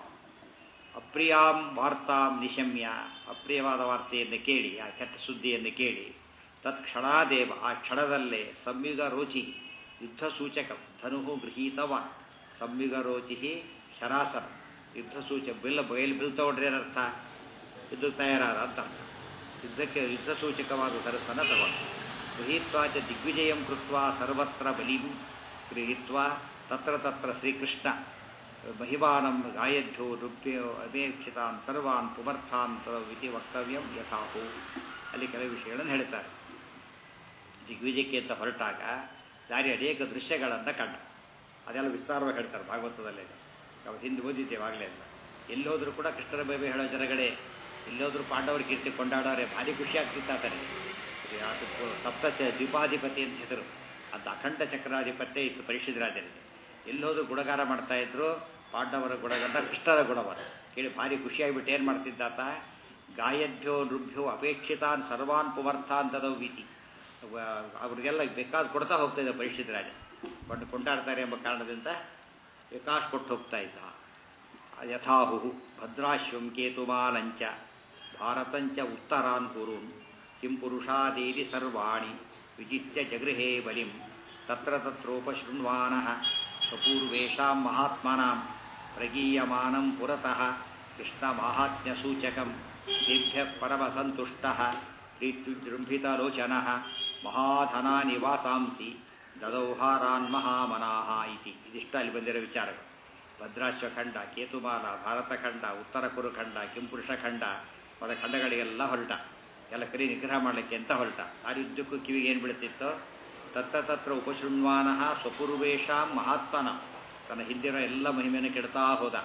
ಅಪ್ರಿಯಾಂ ವಾರ್ತಾಂ ನಿಶಮ್ಯ ಅಪ್ರಿಯವಾದ ವಾರ್ತೆಯನ್ನು ಕೇಳಿ ಆ ಕೆಟ್ಟ ಸುದ್ದಿಯನ್ನು ಕೇಳಿ ತತ್ಕ್ಷಣಾದೇವ ಆ ಕ್ಷಣದಲ್ಲೇ ಸಂಯುಗ ರೋಚಿ ಯುದ್ಧ ಸೂಚಕ ಧನು ಗೃಹೀತವಾನ್ ಸಂಯುಗ ರೋಚಿ ಶರಾಸನ ಯುದ್ಧ ಸೂಚಕ ಬಿಲ್ ಬಯಲು ಬಿಲ್ ತಗೊಂಡ್ರೆ ಏನರ್ಥ ಯುದ್ಧಕ್ಕೆ ತಯಾರಾದ ಅಂತ ಅರ್ಥ ಯುದ್ಧಕ್ಕೆ ಯುದ್ಧ ಸೂಚಕವಾದ ಸರಸನ ತಗೊಂಡು ಗೃಹೀತ್ವಾಚ ದಿಗ್ವಿಜಯಂ ಕೃತ್ವ ಸರ್ವತ್ರ ಬಲಿಂ ಗೃಹೀತ್ವ ತತ್ರ ತತ್ರ ಶ್ರೀಕೃಷ್ಣ ಮಹಿಮಾನಂ ಗಾಯಧ್यो ರುಭ್ಯೋ ಅಪೇಕ್ಷಿತಾನ್ ಸರ್ವಾನ್ ಪುಮರ್ಥಾನ್ ಇತಿ ವಕ್ತವ್ಯಂ ಯಥಾಹು ಅಲ್ಲಿ ಕೆಲವು ವಿಷಯಗಳನ್ನು ಹೇಳ್ತಾರೆ ದಿಗ್ವಿಜಯಕ್ಕೆ ಅಂತ ಹೊರಟಾಗ ದಾರಿ ಅನೇಕ ದೃಶ್ಯಗಳನ್ನು ಕಂಡ ಅದೆಲ್ಲ ವಿಸ್ತಾರವಾಗಿ ಹೇಳ್ತಾರೆ ಭಾಗವತದಲ್ಲಿ ನಾವು ಹಿಂದೆ ಓದಿದ್ದೇವೆ ಆಗಲೇ ಅಂತ ಎಲ್ಲೋದ್ರೂ ಕೂಡ ಕೃಷ್ಣರ ಬೈಬೆ ಹೇಳೋ ಜನಗಳೇ ಎಲ್ಲೋದ್ರೂ ಪಾಂಡವರ ಕೀರ್ತಿ ಕೊಂಡಾಡೋರೆ ಭಾರಿ ಖುಷಿ ಆಗ್ತಿತ್ತು ಆತನಿಗೆ ಅದು ಸಪ್ತ ಚ ದ್ವೀಪಾಧಿಪತಿ ಅಂತ ಹೆಸರು ಅದು ಅಖಂಡ ಚಕ್ರಾಧಿಪತ್ಯ ಇತ್ತು ಪರಿಶುದ್ಧರಾಜರಿಗೆ ಎಲ್ಲೋದ್ರೂ ಗುಣಗಾರ ಮಾಡ್ತಾ ಇದ್ರು ಪಾಂಡವರ ಗುಣಗಂಡ ಕೃಷ್ಣರ ಗುಣವರ ಕೇಳಿ ಭಾರಿ ಖುಷಿಯಾಗಿಬಿಟ್ಟು ಏನು ಮಾಡ್ತಿದ್ದಾತ ಗಾಯಭ್ಯೋ ನೃಭ್ಯೋ ಅಪೇಕ್ಷಿತಾನ್ ಸರ್ವಾನ್ ಪುಮರ್ಥಾನ್ ತದೌ ವೀತಿ ಅವ್ರಿಗೆಲ್ಲ ಬೇಕಾದ ಕೊಡ್ತಾ ಹೋಗ್ತಾ ಇದ್ದ ಪರಿಶುದ್ಧರಾಜ ಬಟ್ ಕೊಂಡಾಡ್ತಾರೆ ಎಂಬ ಕಾರಣದಿಂದ ವಿಕಾಸ್ ಕೊಟ್ಟು ಹೋಗ್ತಾ ಇದ್ದ ಯಥಾಹು ಭದ್ರಾಶ್ವಂ ಕೇತುಮಾಲಂಚ ಭಾರತಂಚ ಉತ್ತರಾನ್ ಕುರುನ್ ಕಿಂ ಪುರುಷಾದೇವಿ ಸರ್ವಾಣಿ ವಿಜಿತ್ಯ ಜಗೃಹೇ ಬಲಿಂ ತತ್ರ ತತ್ರೋಪಶೃಣ್ವಾನಃ ಸ್ವಪೂರ್ವೇಷಾಂ ಮಹಾತ್ಮನಾಂ ಪ್ರಗೀಯಮಾನಂ ಪುರತಃ ಕೃಷ್ಣಮಾಹಾತ್ಮ್ಯಸೂಚಕಂ ತೇಭ್ಯ ಪರಮಸಂತುಷ್ಟಃ ಪ್ರೀತ್ಯುಜೃಂಭಿತಲೋಚನಃ ಮಹಾಧನಾನಿ ವಾಸಾಂಸಿ ದದೌಹಾರಾನ್ ಮಹಾಮನಾಹ ಇತಿ ಇದಿಷ್ಟ ಅಲ್ಲಿ ಬಂದಿರೋ ವಿಚಾರಗಳು ಭದ್ರಾಶ್ವಖಂಡ ಕೇತುಮಾಲ ಭಾರತಖಂಡ ಉತ್ತರ ಕುರುಖಂಡ ಕಿಂಪುರುಷಖಂಡ ಮದ ಖಂಡಗಳಿಗೆಲ್ಲ ಹೊರಟ ಎಲ್ಲ ಕರಿ ನಿಗ್ರಹ ಮಾಡಲಿಕ್ಕೆ ಅಂತ ಹೊರಟ ಆ ಯುದ್ಧಕ್ಕೂ ಕಿವಿಗೆ ಏನು ಬೀಳ್ತಿತ್ತೋ ತತ್ತ ತತ್ರ ಉಪಶೃಣ್ವಾನ ಸ್ವಪೂರ್ವೇಶಾಂ ಮಹಾತ್ಮನ ತನ್ನ ಹಿಂದಿನ ಎಲ್ಲ ಮಹಿಮೆಯನ್ನು ಕೆಡ್ತಾ ಹೋದ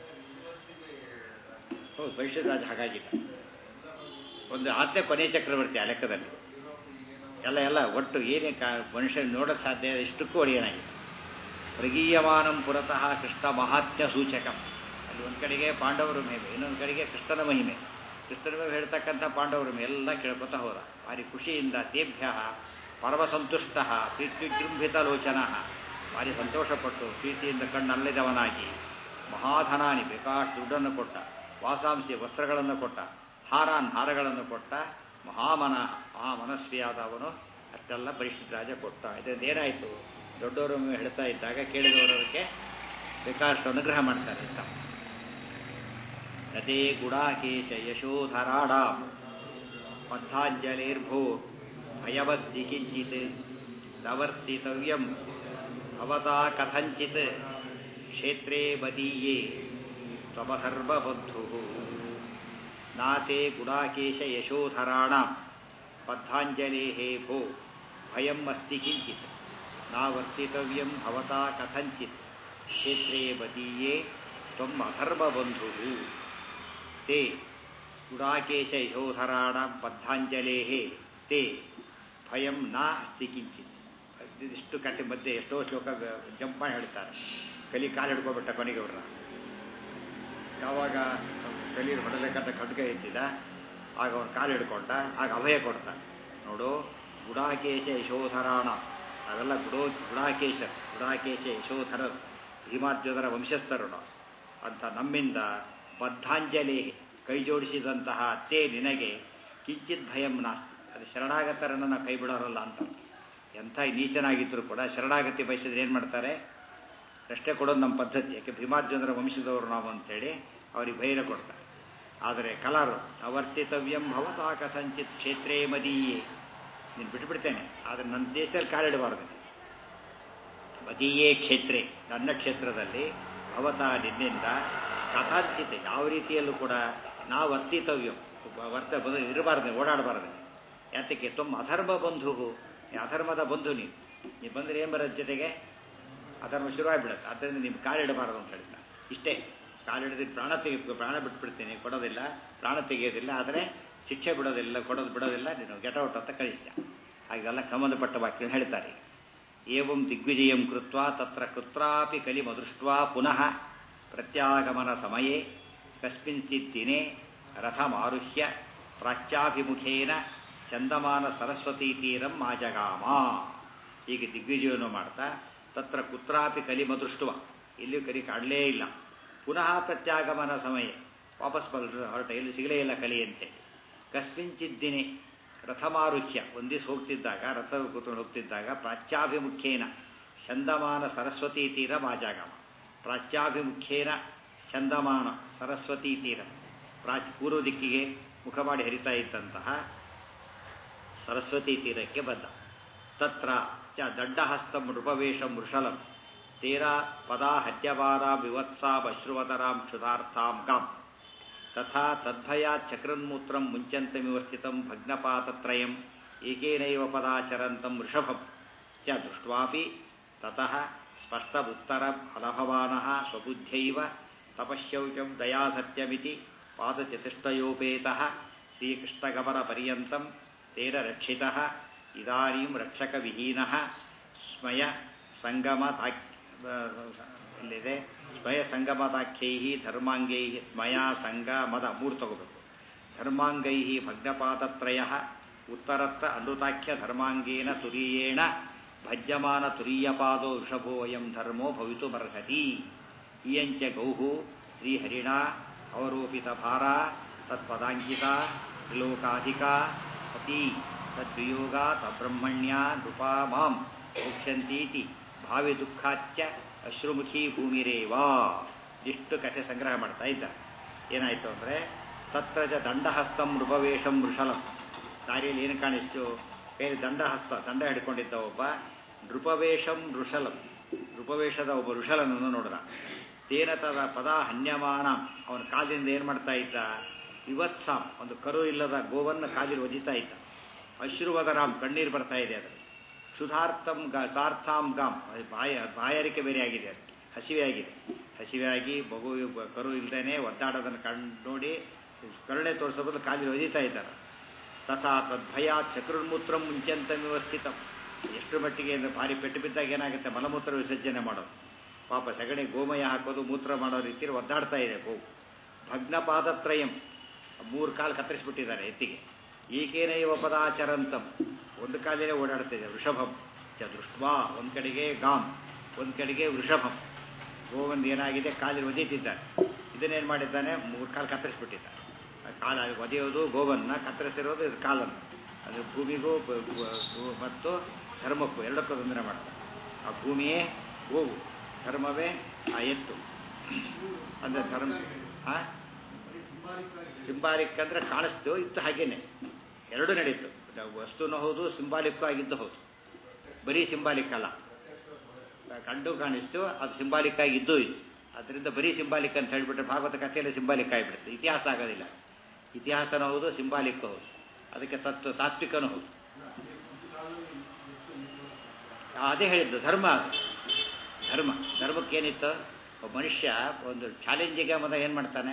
ಹೌದು ಪರಿಷತ್ ಹಾಗಾಗಿಲ್ಲ ಒಂದು ಆತ್ಮ ಕೊನೆ ಚಕ್ರವರ್ತಿ ಆ ಲೆಕ್ಕದಲ್ಲಿ ಎಲ್ಲ ಎಲ್ಲ ಒಟ್ಟು ಏನೇ ಕಾ ಮನುಷ್ಯ ನೋಡೋಕ್ಕೆ ಸಾಧ್ಯ ಇಷ್ಟಕ್ಕೂ ಒಡೆಯನಾಗಿದೆ ಪ್ರಗೀಯಮಾನಂ ಪುರತಃ ಕೃಷ್ಣ ಮಹಾತ್ಮ್ಯ ಸೂಚಕಂ ಅಲ್ಲಿ ಒಂದು ಕಡೆಗೆ ಪಾಂಡವರ ಮಹಿಮೆ ಇನ್ನೊಂದು ಕಡೆಗೆ ಕೃಷ್ಣನ ಮಹಿಮೆ ಕೃಷ್ಣನ ಮೇಲೆ ಹೇಳ್ತಕ್ಕಂಥ ಪಾಂಡವರ ಮೇಲೆ ಎಲ್ಲ ಕೇಳ್ಕೊತಾ ಹೋದ ಭಾರಿ ಖುಷಿಯಿಂದ ತೇಭ್ಯ ಪರಮಸಂತುಷ್ಟ ಪ್ರೀತ್ಯುಜೃಂಭಿತ ಲೋಚನ ಭಾರಿ ಸಂತೋಷಪಟ್ಟು ಪ್ರೀತಿಯಿಂದ ಕಣ್ಣಲ್ಲಿದವನಾಗಿ ಮಹಾಧನಾನಿ ಬೇಕಾಷ್ಟು ದುಡ್ಡನ್ನು ಕೊಟ್ಟ ವಾಸಾಂಸಿ ವಸ್ತ್ರಗಳನ್ನು ಕೊಟ್ಟ ಹಾರಾನ್ ಹಾರಗಳನ್ನು ಕೊಟ್ಟ ಮಹಾಮನ ಮಹಾಮನಸ್ವಿಯಾದ ಅವನು ಅಷ್ಟೆಲ್ಲ ಪರಿಶುದ್ಧ ರಾಜ ಕೊಟ್ಟ ಇದರಿಂದ ಏನಾಯಿತು ದೊಡ್ಡವರು ಹೇಳ್ತಾ ಇದ್ದಾಗ ಕೇಳಿದವರಕ್ಕೆ ಬೇಕಾಷ್ಟು ಅನುಗ್ರಹ ಮಾಡ್ತಾರೆ ಅಂತ ರಥೇ ಗುಡಾಕೇಶ ಯಶೋಧರಾಡ ಬದ್ಧಾಂಜಲಿರ್ಭೋ ಭಯವಸ್ತಿ ಕಿಂಚಿತ್ ನವರ್ತಿತವ್ಯಂ ಭವತಾ ಕಥಂಚಿತ್ ಕ್ಷೇತ್ರೇ ಬದೀಯೇ ತ್ವಮಸರ್ವಬುದ್ಧು ನಾತೆ ಗುಡಾಕೇಶ ಯಶೋಧರಾಣ ಬದ್ಧಾಂಜಲೇ ಭೋ ಭಯಂ ಅಸ್ತಿ ಕಿಂಚಿತ್ ನಾವರ್ತಿತವ್ಯಂ ಭವತಾ ಕಥಂಚಿತ್ ಕ್ಷೇತ್ರೇ ಬದೀಯೇ ತ್ವಂ ಅಧರ್ಮಬಂಧು ತೇ ಗುಡಾಕೇಶ ಯಶೋಧರಾಣ ಬದ್ಧಾಂಜಲೇ ತೇ ಭಯಂ ನ ಅಸ್ತಿ ಕಿಂಚಿತ್ ಇದಿಷ್ಟು ಕಥೆ ಮಧ್ಯೆ ಎಷ್ಟೋ ಶ್ಲೋಕ ಜಂಪ್ ಮಾಡಿ ಹೇಳ್ತಾರೆ ಕಲಿ ಕಾಲು ಹಿಡ್ಕೊಬಿಟ್ಟ ಕೊನೆಗೆ ಅವ್ರನ್ನ ಯಾವಾಗ ಕಲಿ ಹೊಡಬೇಕಂತ ಖಡ್ಗ ಎತ್ತಿದ ಆಗ ಅವನು ಕಾಲು ಹಿಡ್ಕೊಂಡ ಆಗ ಅಭಯ ಕೊಡ್ತಾನೆ ನೋಡು ಗುಡಾಕೇಶ ಯಶೋಧರಾಣ ಅವೆಲ್ಲ ಗುಡೋ ಗುಡಾಕೇಶ ಗುಡಾಕೇಶ ಯಶೋಧರರು ಭೀಮಾರ್ಜುನರ ವಂಶಸ್ಥರು ನಾವು ಅಂತ ನಮ್ಮಿಂದ ಬದ್ಧಾಂಜಲಿ ಕೈ ಜೋಡಿಸಿದಂತಹ ಅತ್ತೇ ನಿನಗೆ ಕಿಂಚಿತ್ ಭಯಂ ನಾಸ್ತಿ ಅದು ಶರಣಾಗತರನ್ನು ನಾವು ಕೈ ಬಿಡೋರಲ್ಲ ಅಂತ ಎಂಥ ನೀಚನಾಗಿದ್ದರೂ ಕೂಡ ಶರಣಾಗತಿ ಬಯಸಿದ್ರೆ ಏನು ಮಾಡ್ತಾರೆ ರಷ್ಟೇ ಕೊಡೋದು ನಮ್ಮ ಪದ್ಧತಿ ಯಾಕೆ ಭೀಮಾರ್ಜುನರ ವಂಶದವರು ನಾವು ಅಂತೇಳಿ ಅವ್ರಿಗೆ ಭೈರ ಕೊಡ್ತಾರೆ ಆದರೆ ಕಲಾರು ಅವರ್ತಿತವ್ಯಂ ಭವತಾ ಕಥಂಚಿತ್ ಕ್ಷೇತ್ರೇ ಮದೀಯೇ ನೀನು ಬಿಟ್ಬಿಡ್ತೇನೆ ಆದರೆ ನನ್ನ ದೇಶದಲ್ಲಿ ಕಾಲಿಡಬಾರ್ದು ಮದೀಯೇ ಕ್ಷೇತ್ರೇ ನನ್ನ ಕ್ಷೇತ್ರದಲ್ಲಿ ಭವತ ನಿನ್ನಿಂದ ಕಥಾಂಚಿತ ಯಾವ ರೀತಿಯಲ್ಲೂ ಕೂಡ ನಾವು ವರ್ತಿತವ್ಯ ವರ್ತ ಬದು ಇರಬಾರ್ದು ಓಡಾಡಬಾರ್ದು ಯಾತಕ್ಕೆ ತುಂಬ ಅಧರ್ಮ ಬಂಧು ಅಧರ್ಮದ ಬಂಧು ನೀನು ನೀವು ಬಂದರೆ ಏನು ಬರೋದು ಜೊತೆಗೆ ಅಧರ್ಮ ಶುರುವಾಗಿಬಿಡುತ್ತೆ ಆದ್ದರಿಂದ ನಿಮ್ಮ ಕಾಲಿಡಬಾರದು ಅಂತ ಹೇಳ್ತಾ ಇಷ್ಟೇ ಕಾಲಿಡಿದ್ರೆ ಪ್ರಾಣ ತೆಗೆ ಪ್ರಾಣ ಬಿಟ್ಬಿಡ್ತೀನಿ ಕೊಡೋದಿಲ್ಲ ಪ್ರಾಣ ತೆಗೆಯೋದಿಲ್ಲ ಆದರೆ ಶಿಕ್ಷೆ ಬಿಡೋದಿಲ್ಲ ಕೊಡೋದು ಬಿಡೋದಿಲ್ಲ ನೀನು ಗೆಟೌಟ್ ಅಂತ ಕಳಿಸ್ತೀಯ ಹಾಗೆಲ್ಲ ಸಂಬಂಧಪಟ್ಟ ವಾಕ್ಯ ಹೇಳ್ತಾರೆ ಏವಂ ದಿಗ್ವಿಜಯಂ ಕೃತ್ವ ತತ್ರ ಕುತ್ರಾಪಿ ಕಲಿಮದೃಷ್ಟ್ವಾ ಪುನಃ ಪ್ರತ್ಯಾಗಮನ ಸಮಯೇ ಕಸ್ಮಿಂಚಿತ್ ದಿನೇ ರಥಮಾರುಹ್ಯ ಪ್ರಾಚ್ಯಾಭಿಮುಖೇನ ಚಂದಮಾನ ಸರಸ್ವತೀ ತೀರಂ ಆಜಗಾಮ ಹೀಗೆ ದಿಗ್ವಿಜಯವನ್ನು ಮಾಡ್ತಾ ತತ್ರ ಕುತ್ರಾಪಿ ಕಲಿಮದೃಷ್ಟುವ ಇಲ್ಲಿಯೂ ಕಲಿ ಕಾಡಲೇ ಇಲ್ಲ ಪುನಃ ಪ್ರತ್ಯಾಗಮನ ಸಮಯ ವಾಪಸ್ ಬಲ್ ಹೊರಟ ಎಲ್ಲಿ ಸಿಗಲೇ ಇಲ್ಲ ಕಲಿ ಅಂತೇಳಿ ಕಸ್ಮಿಂಚಿತ್ ದಿನೇ ರಥಮಾರುಹ್ಯ ಒಂದಿವ್ಸ ಹೋಗ್ತಿದ್ದಾಗ ರಥ ಕೂತ್ಕೊಂಡು ಹೋಗ್ತಿದ್ದಾಗ ಪ್ರಾಚ್ಯಾಭಿಮುಖೇನ ಚಂದಮಾನ ಸರಸ್ವತೀ ತೀರ ಮಾಜಾಗಮ ಪ್ರಾಚ್ಯಾಭಿಮುಖೇನ ಚಂದಮಾನ ಸರಸ್ವತೀ ತೀರ ಪ್ರಾಚ್ ಪೂರ್ವ ದಿಕ್ಕಿಗೆ ಮುಖ ಮಾಡಿ ಹರಿತಾ ಇದ್ದಂತಹ ಸರಸ್ವತಿ ತೀರಕ್ಕೆ ಬಂದ ತತ್ರ ಚ ದಡ್ಡಹಸ್ತಂ ನೃಪವೇಷಂ ವೃಷಲಂ ತೇರಾ ಪದಾ ಹತ್ಯವಾರಾ ವಿವತ್ಸಾಮಶ್ರುವತರಾಂ ಕ್ಷುಧಾರ್ಥಾಂ ಗಾಂ ತಥಾ ತದ್ಭಯಾತ್ ಚಕ್ರನ್ಮೂತ್ರಂ ಮುಂಚಂತಮಿವ ಸ್ಥಿತಂ ಭಗ್ನಪಾತತ್ರಯಂ ಏಕೇನೈವ ಪದಾಚರಂತಂ ವೃಷಭಂ ಚ ದೃಷ್ಟ್ವಾಪಿ ತತಃ ಸ್ಪಷ್ಟವುತ್ತರಂ ಅಲಭವಾನಃ ಸ್ವಬುದ್ಧ್ಯೈವ ತಪಶ್ಯೌಚಂ ದಯಾಸತ್ಯಮಿತಿ ಪಾದಚತುಷ್ಟಯೋಪೇತಃ ಶ್ರೀಕೃಷ್ಣಗಮನಪರ್ಯಂತಂ ತೇನ ರಕ್ಷಿತಃ ಇದಾನೀಂ ರಕ್ಷಕವಿಹೀನಃ ಸ್ಮಯ ಸಂಗಮತಾ ಇಲ್ಲಿದೆ ಸ್ವಯ ಸಂಗಮದಾಖ್ಯೈ ಧರ್ಮಾಂಗೈ ಸ್ಮಯ ಸಂಗ ಮದ ಮೂರು ತಗೋಬೇಕು ಧರ್ಮಾಂಗೈ ಭಗ್ನಪಾದತ್ರಯ ಉತ್ತರತ್ರ ಅನೃತಾಖ್ಯ ಧರ್ಮಾಂಗೇನ ತುರೀಯೇಣ ಭಜ್ಯಮಾನ ತುರೀಯಪಾದೋ ವೃಷಭೋಯಂ ಧರ್ಮೋ ಭವಿತುಮರ್ಹತಿ ಇಯಂಚ ಗೌಹು ಶ್ರೀಹರಿಣ ಅವರೋಪಿತ ಭಾರ ತತ್ಪದಾಂಕಿತ ತ್ರಿಲೋಕಾಧಿಕ ಸತಿ ತದ್ವಿಯೋಗ ತಬ್ರಹ್ಮಣ್ಯ ನೃಪಾ ಮಾಂ ಮೋಕ್ಷಂತೀತಿ ಭಾವಿ ದುಃಖಾಚ್ಯ ಅಶ್ರುಮುಖಿ ಭೂಮಿರೇವಾ ಇಷ್ಟು ಕಥೆ ಸಂಗ್ರಹ ಮಾಡ್ತಾ ಇದ್ದ ಏನಾಯಿತು ಅಂದರೆ ತತ್ರ ಚ ದಂಡಹಸ್ತಂ ನೃಪವೇಷಂ ವೃಷಲಂ ದಾರಿಯಲ್ಲಿ ಏನು ಕಾಣಿಸ್ತು ಕೈಯಲ್ಲಿ ದಂಡಹಸ್ತ ದಂಡ ಹಿಡ್ಕೊಂಡಿದ್ದ ಒಬ್ಬ ನೃಪವೇಷಂ ವೃಷಲಂ ನೃಪವೇಷದ ಒಬ್ಬ ಋಷಲನನ್ನು ನೋಡಿದ ತೇನ ತದ ಪದ ಹನ್ಯಮಾನ ಅವನ ಕಾಲಿಂದ ಏನು ಮಾಡ್ತಾ ಇದ್ದ ವಿವತ್ಸಾಂ ಒಂದು ಕರು ಇಲ್ಲದ ಗೋವನ್ನು ಕಾಲಿൽ ಒದಿತಾ ಇದ್ದ ಅಶ್ರುವದರಾಮ್ ಕಣ್ಣೀರು ಬರ್ತಾ ಇದೆ ಅದರಲ್ಲಿ ಕ್ಷುಧಾರ್ಥಂ ಗ ಸಾರ್ಥಾಂ ಗಾಮ್ ಬಾಯ ಬಾಯಾರಿಕೆ ಬೇರೆ ಆಗಿದೆ ಅದು ಹಸಿವೆ ಆಗಿದೆ ಹಸಿವೆ ಆಗಿ ಮಗು ಕರು ಇಲ್ದೇನೆ ಒದ್ದಾಡೋದನ್ನು ಕಂಡು ನೋಡಿ ಕರುಣೆ ತೋರಿಸೋ ಬದಲು ಕಾಲಿൽ ಒದಿತಾ ಇದ್ದಾರೆ ತಥಾ ತದ್ಭಯ ಚಕ್ರನ್ಮೂತ್ರ ಮುಂಚೆಂತ ವ್ಯವಸ್ಥಿತ ಎಷ್ಟು ಮಟ್ಟಿಗೆ ಅಂದರೆ ಭಾರಿ ಪೆಟ್ಟು ಬಿದ್ದಾಗ ಏನಾಗುತ್ತೆ ಮಲಮೂತ್ರ ವಿಸರ್ಜನೆ ಮಾಡೋದು ಪಾಪ ಸಗಣಿ ಗೋಮಯ ಹಾಕೋದು ಮೂತ್ರ ಮಾಡೋ ರೀತಿಯಲ್ಲಿ ಒದ್ದಾಡ್ತಾ ಇದೆ ಗೋವು ಭಗ್ನಪಾದತ್ರಯಂ ಮೂರು ಕಾಲು ಕತ್ತರಿಸ್ಬಿಟ್ಟಿದ್ದಾರೆ ಎತ್ತಿಗೆ ಈಗೇನೈವ ಪದಾಚರಂತಂ ಒಂದು ಕಾಲೇ ಓಡಾಡ್ತಿದೆ ವೃಷಭಂ ಚ ದೃಷ್ಟ್ವಾ ಒಂದು ಕಡೆಗೆ ಗಾಮ್ ಒಂದು ಕಡೆಗೆ ವೃಷಭಂ ಗೋವಂದು ಏನಾಗಿದೆ ಕಾಲಿಗೆ ಒದೀತಿದ್ದಾರೆ ಇದನ್ನೇನು ಮಾಡಿದ್ದಾನೆ ಮೂರು ಕಾಲು ಕತ್ತರಿಸ್ಬಿಟ್ಟಿದ್ದಾರೆ ಕಾಲ ಒದೆಯೋದು ಗೋವನ್ನು ಕತ್ತರಿಸಿರೋದು ಇದು ಕಾಲನ್ನು ಅದು ಭೂಮಿಗೂ ಮತ್ತು ಧರ್ಮಕ್ಕೂ ಎರಡಕ್ಕೂ ತೊಂದರೆ ಮಾಡ್ತಾರೆ ಆ ಭೂಮಿಯೇ ಗೋವು ಧರ್ಮವೇ ಆ ಎತ್ತು ಅಂದರೆ ಧರ್ಮ ಆ ಸಿಂಬಾಲಿಕ್ ಅಂದರೆ ಕಾಣಿಸ್ತು ಇತ್ತು ಹಾಗೇನೆ ಎರಡೂ ನಡೀತು ವಸ್ತುನೂ ಹೌದು ಸಿಂಬಾಲಿಕ್ಕು ಆಗಿದ್ದು ಹೌದು ಬರೀ ಸಿಂಬಾಲಿಕ್ ಅಲ್ಲ ಕಂಡು ಕಾಣಿಸ್ತು ಅದು ಸಿಂಬಾಲಿಕ್ ಆಗಿ ಇದ್ದೂ ಇತ್ತು ಅದರಿಂದ ಬರೀ ಸಿಂಬಾಲಿಕ್ ಅಂತ ಹೇಳಿಬಿಟ್ರೆ ಭಾಗವತ ಕಥೆಯಲ್ಲಿ ಸಿಂಬಾಲಿಕ್ ಆಗಿಬಿಡುತ್ತೆ ಇತಿಹಾಸ ಆಗೋದಿಲ್ಲ ಇತಿಹಾಸನೂ ಹೌದು ಸಿಂಬಾಲಿಕ್ ಹೌದು ಅದಕ್ಕೆ ತತ್ವ ತಾತ್ವಿಕನೂ ಹೌದು ಅದೇ ಹೇಳಿದ್ದು ಧರ್ಮ ಅದು ಧರ್ಮ ಧರ್ಮಕ್ಕೇನಿತ್ತು ಒಬ್ಬ ಮನುಷ್ಯ ಒಂದು ಚಾಲೆಂಜಿಗೆ ಮೊದ ಏನು ಮಾಡ್ತಾನೆ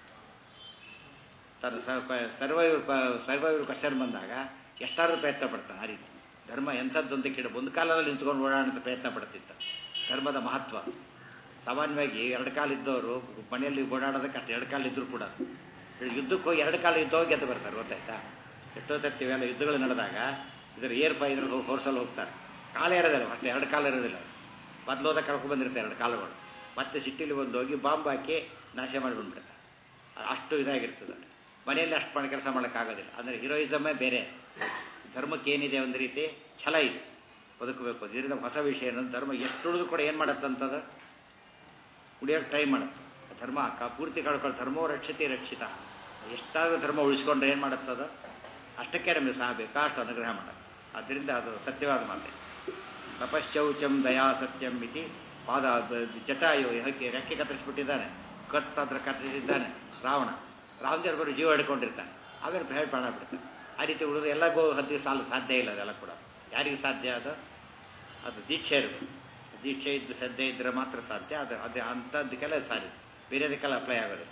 ತನ್ನ ಸರ್ವೈವ್ ಸರ್ವೈವ್ ಕ್ವಶನ್ ಬಂದಾಗ ಎಷ್ಟಾದ್ರೂ ಪ್ರಯತ್ನ ಪಡ್ತಾನೆ ಆ ರೀತಿ ಧರ್ಮ ಎಂಥದ್ದೊಂದು ಕಿಡ ಒಂದು ಕಾಲದಲ್ಲಿ ನಿಂತ್ಕೊಂಡು ಓಡಾಡೋಂಥ ಪ್ರಯತ್ನ ಪಡ್ತಿದ್ದ ಧರ್ಮದ ಮಹತ್ವ ಸಾಮಾನ್ಯವಾಗಿ ಎರಡು ಕಾಲಿದ್ದವರು ಮನೆಯಲ್ಲಿ ಓಡಾಡೋದಕ್ಕೆ ಅಷ್ಟು ಎರಡು ಕಾಲಿದ್ದರೂ ಕೂಡ ಇಲ್ಲಿ ಯುದ್ಧಕ್ಕೆ ಹೋಗಿ ಎರಡು ಕಾಲ ಯುದ್ಧ ಹೋಗಿ ಗೆದ್ದು ಬರ್ತಾರೆ ಗೊತ್ತಾಯ್ತಾ ಎಷ್ಟೋ ತರ್ತೀವಿ ಎಲ್ಲ ಯುದ್ಧಗಳು ನಡೆದಾಗ ಇದ್ರ ಏರ್ ಫೈ ಇದ್ರ ಫೋರ್ಸಲ್ಲಿ ಹೋಗ್ತಾರೆ ಕಾಲ ಇರೋದಿಲ್ಲ ಮತ್ತೆ ಎರಡು ಕಾಲ ಇರೋದಿಲ್ಲ ಮೊದಲೋದ ಕರ್ಕೊಂಡು ಬಂದಿರ್ತಾರೆ ಎರಡು ಕಾಲಗಳು ಮತ್ತೆ ಸಿಟ್ಟಿಲಿ ಬಂದು ಹೋಗಿ ಬಾಂಬ್ ಹಾಕಿ ನಾಶ ಮಾಡಿ ಬಂದ್ಬಿಡ್ತಾರೆ ಅಷ್ಟು ಇದಾಗಿರ್ತದೆ ಮನೆಯಲ್ಲಿ ಅಷ್ಟು ಮಾಡಿ ಕೆಲಸ ಮಾಡೋಕ್ಕಾಗೋದಿಲ್ಲ ಅಂದರೆ ಹೀರೋಯಿಸಮೇ ಬೇರೆ ಧರ್ಮಕ್ಕೆ ಏನಿದೆ ಒಂದು ರೀತಿ ಛಲ ಇದೆ ಬದುಕಬೇಕು ಇದರಿಂದ ಹೊಸ ವಿಷಯ ಏನಂದ್ರೆ ಧರ್ಮ ಎಷ್ಟು ಉಳಿದು ಕೂಡ ಏನು ಮಾಡುತ್ತಂತದ ಉಳಿಯೋಕೆ ಟ್ರೈ ಮಾಡುತ್ತೆ ಧರ್ಮ ಕ ಪೂರ್ತಿ ಕಳ್ಕೊಳ್ಳೋ ಧರ್ಮೋ ರಕ್ಷತೆ ರಕ್ಷಿತ ಎಷ್ಟಾದರೂ ಧರ್ಮ ಉಳಿಸ್ಕೊಂಡ್ರೆ ಏನು ಮಾಡುತ್ತದ ಅಷ್ಟಕ್ಕೆ ನಮಗೆ ಸಹ ಬೇಕಾಷ್ಟು ಅನುಗ್ರಹ ಮಾಡುತ್ತೆ ಆದ್ದರಿಂದ ಅದು ಸತ್ಯವಾದ ಮಾತೆ ತಪಶ್ಚೌಚಂ ದಯಾ ಸತ್ಯಂ ಇತಿ ಪಾದ ಜಟಾಯು ಹಕ್ಕಿ ರೆಕ್ಕೆ ಕತ್ತರಿಸ್ಬಿಟ್ಟಿದ್ದಾನೆ ಕಟ್ ಅದ್ರ ಕತ್ತರಿಸಿದ್ದಾನೆ ರಾವಣ ರಾಮದೇವ್ರ ಬರೋ ಜೀವ ಹಿಡ್ಕೊಂಡಿರ್ತಾನೆ ಆಮೇಲೆ ಭಯ ಪ್ರಾಣ ಬಿಡ್ತಾನೆ ಆ ರೀತಿ ಉಳಿದು ಎಲ್ಲ ಗೋ ಹದ್ದಿಗೆ ಸಾಲು ಸಾಧ್ಯ ಇಲ್ಲ ಅದೆಲ್ಲ ಕೂಡ ಯಾರಿಗೆ ಸಾಧ್ಯ ಅದು ಅದು ದೀಕ್ಷೆ ಇರಬೇಕು ದೀಕ್ಷೆ ಇದ್ದು ಶ್ರದ್ಧೆ ಇದ್ದರೆ ಮಾತ್ರ ಸಾಧ್ಯ ಅದು ಅದು ಅಂಥದ್ದಕ್ಕೆಲ್ಲ ಸಾರಿ ಬೇರೆದಕ್ಕೆಲ್ಲ ಅಪ್ಲೈ ಆಗೋದು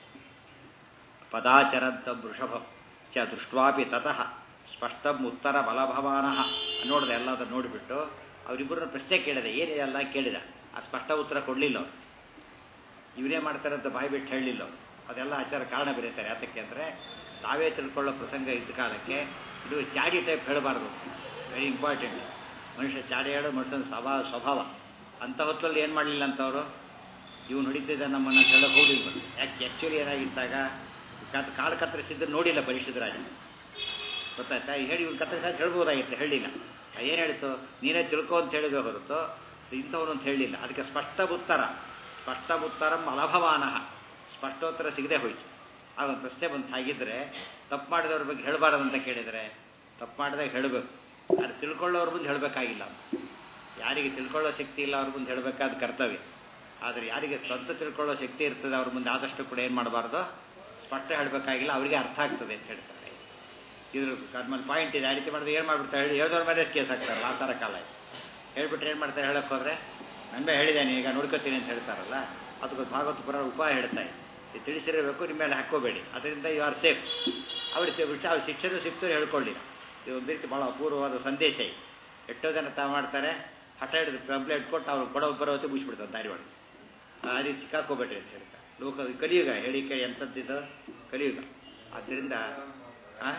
ಪದಾಚರಂತ ವೃಷಭ ಚ ದೃಷ್ಟ್ವಾಪಿ ತತಃ ಸ್ಪಷ್ಟಂ ಉತ್ತರ ಬಲಭವಾನ ನೋಡಿದೆ ಎಲ್ಲದನ್ನು ನೋಡಿಬಿಟ್ಟು ಅವರಿಬ್ಬರನ್ನ ಪ್ರಶ್ನೆ ಕೇಳಿದೆ ಏನಿದೆ ಎಲ್ಲ ಕೇಳಿದ ಆ ಸ್ಪಷ್ಟ ಉತ್ತರ ಕೊಡಲಿಲ್ಲ ಅವರು ಇವನೇ ಮಾಡ್ತಾರೆ ಅಂತ ಬಾಯಿ ಬಿಟ್ಟು ಹೇಳಲಿಲ್ಲ ಅವರು ಅದೆಲ್ಲ ಆಚಾರ ಕಾರಣ ಬರೀತಾರೆ ಯಾತಕ್ಕೆ ಅಂದರೆ ತಾವೇ ತಿಳ್ಕೊಳ್ಳೋ ಪ್ರಸಂಗ ಇದ್ದ ಕಾಲಕ್ಕೆ ಇದು ಚಾಡಿ ಟೈಪ್ ಹೇಳಬಾರ್ದು ವೆರಿ ಇಂಪಾರ್ಟೆಂಟ್ ಮನುಷ್ಯ ಚಾಡಿ ಹೇಳೋ ಮನುಷ್ಯನ ಸ್ವಭಾವ ಸ್ವಭಾವ ಅಂಥ ಹೊತ್ತಲ್ಲಿ ಏನು ಮಾಡಲಿಲ್ಲ ಅಂತವರು ಇವನು ಹೊಡಿತಿದ್ದ ನಮ್ಮನ್ನು ಹೇಳೋಕೆ ಹೋಗಿಲ್ಲ ಯಾಕೆ ಆ್ಯಕ್ಚುಲಿ ಏನಾಗಿದ್ದಾಗ ಕತ್ ಕಾಲು ಕತ್ತರಿಸಿದ್ದು ನೋಡಿಲ್ಲ ಪರಿಶುದ್ಧ ರಾಜ ಗೊತ್ತಾಯ್ತಾ ಹೇಳಿ ಇವ್ನು ಕತ್ತರಿಸ ಹೇಳ್ಬೋದಾಗಿತ್ತು ಹೇಳಿಲ್ಲ ಏನು ಹೇಳಿತು ನೀನೇ ತಿಳ್ಕೊ ಅಂತ ಹೇಳಿದೆ ಹೊರತು ಇಂಥವನು ಅಂತ ಹೇಳಿಲ್ಲ ಅದಕ್ಕೆ ಸ್ಪಷ್ಟ ಉತ್ತರ ಸ್ಪಷ್ಟ ಉತ್ತರಂ ಅಲಭವಾನ ಸ್ಪಷ್ಟೋತ್ತರ ಸಿಗದೆ ಹೋಯ್ತು ಆಗ ಒಂದು ಪ್ರಶ್ನೆ ಬಂತು ಹಾಗಿದ್ರೆ ತಪ್ಪು ಮಾಡಿದವ್ರ ಬಗ್ಗೆ ಹೇಳಬಾರದು ಅಂತ ಕೇಳಿದರೆ ತಪ್ಪು ಮಾಡಿದಾಗ ಹೇಳಬೇಕು ಅದು ತಿಳ್ಕೊಳ್ಳೋರ ಮುಂದೆ ಹೇಳಬೇಕಾಗಿಲ್ಲ ಯಾರಿಗೆ ತಿಳ್ಕೊಳ್ಳೋ ಶಕ್ತಿ ಇಲ್ಲ ಅವ್ರ ಮುಂದೆ ಹೇಳಬೇಕಾದ ಕರ್ತವ್ಯ ಆದರೆ ಯಾರಿಗೆ ಸ್ವಂತ ತಿಳ್ಕೊಳ್ಳೋ ಶಕ್ತಿ ಇರ್ತದೆ ಅವ್ರ ಮುಂದೆ ಆದಷ್ಟು ಕೂಡ ಏನು ಮಾಡಬಾರ್ದು ಸ್ಪಷ್ಟ ಹೇಳಬೇಕಾಗಿಲ್ಲ ಅವರಿಗೆ ಅರ್ಥ ಆಗ್ತದೆ ಅಂತ ಹೇಳ್ತಾರೆ ಇದ್ರ ಅದ್ಮೇಲೆ ಪಾಯಿಂಟ್ ಇದೆ ಆ ರೀತಿ ಮಾಡಿದ್ರೆ ಏನು ಮಾಡ್ಬಿಡ್ತಾರೆ ಹೇಳಿ ಹೇಳಿದವ್ರ ಮೇಲೆ ಕೇಸ್ ಹಾಕ್ತಾರಲ್ಲ ಆ ಥರ ಕಾಲ ಹೇಳ್ಬಿಟ್ರೆ ಏನು ಮಾಡ್ತಾರೆ ಹೇಳಕ್ಕೆ ಹೋದರೆ ನನ್ನ ಹೇಳಿದ್ದೇನೆ ಈಗ ನೋಡ್ಕೋತೀನಿ ಅಂತ ಹೇಳ್ತಾರಲ್ಲ ಅದಕ್ಕೆ ಭಾಗವತ ಪುರ ಉಪಾಯ ಹೇಳ್ತಾರೆ ಇದು ತಿಳಿಸಿರಬೇಕು ನಿಮ್ಮ ಮೇಲೆ ಹಾಕೋಬೇಡಿ ಅದರಿಂದ ಯು ಆರ್ ಸೇಫ್ ಅವ್ರಿಗೆ ಅವ್ರ ಶಿಕ್ಷಣ ಸಿಕ್ತು ಹೇಳ್ಕೊಳ್ಳಿ ಇದು ಒಂದು ರೀತಿ ಭಾಳ ಅಪೂರ್ವವಾದ ಸಂದೇಶ ಇದೆ ಎಷ್ಟೋ ಜನ ತಾವು ಮಾಡ್ತಾರೆ ಹಠ ಹಿಡಿದು ಕಂಪ್ಲೇಂಟ್ ಕೊಟ್ಟು ಅವ್ರು ಕೊಡೋ ಬರೋ ಹೊತ್ತಿಗೆ ಮುಗಿಸ್ಬಿಡ್ತಾರೆ ದಾರಿ ಒಳಗೆ ಆ ರೀತಿ ಸಿಕ್ಕಾಕೋಬೇಡ್ರಿ ಅಂತ ಹೇಳ್ತಾರೆ ಲೋಕ ಕಲಿಯುಗ ಹೇಳಿಕೆ ಎಂಥದ್ದಿದ್ದು ಕಲಿಯುಗ ಆದ್ದರಿಂದ ಹಾಂ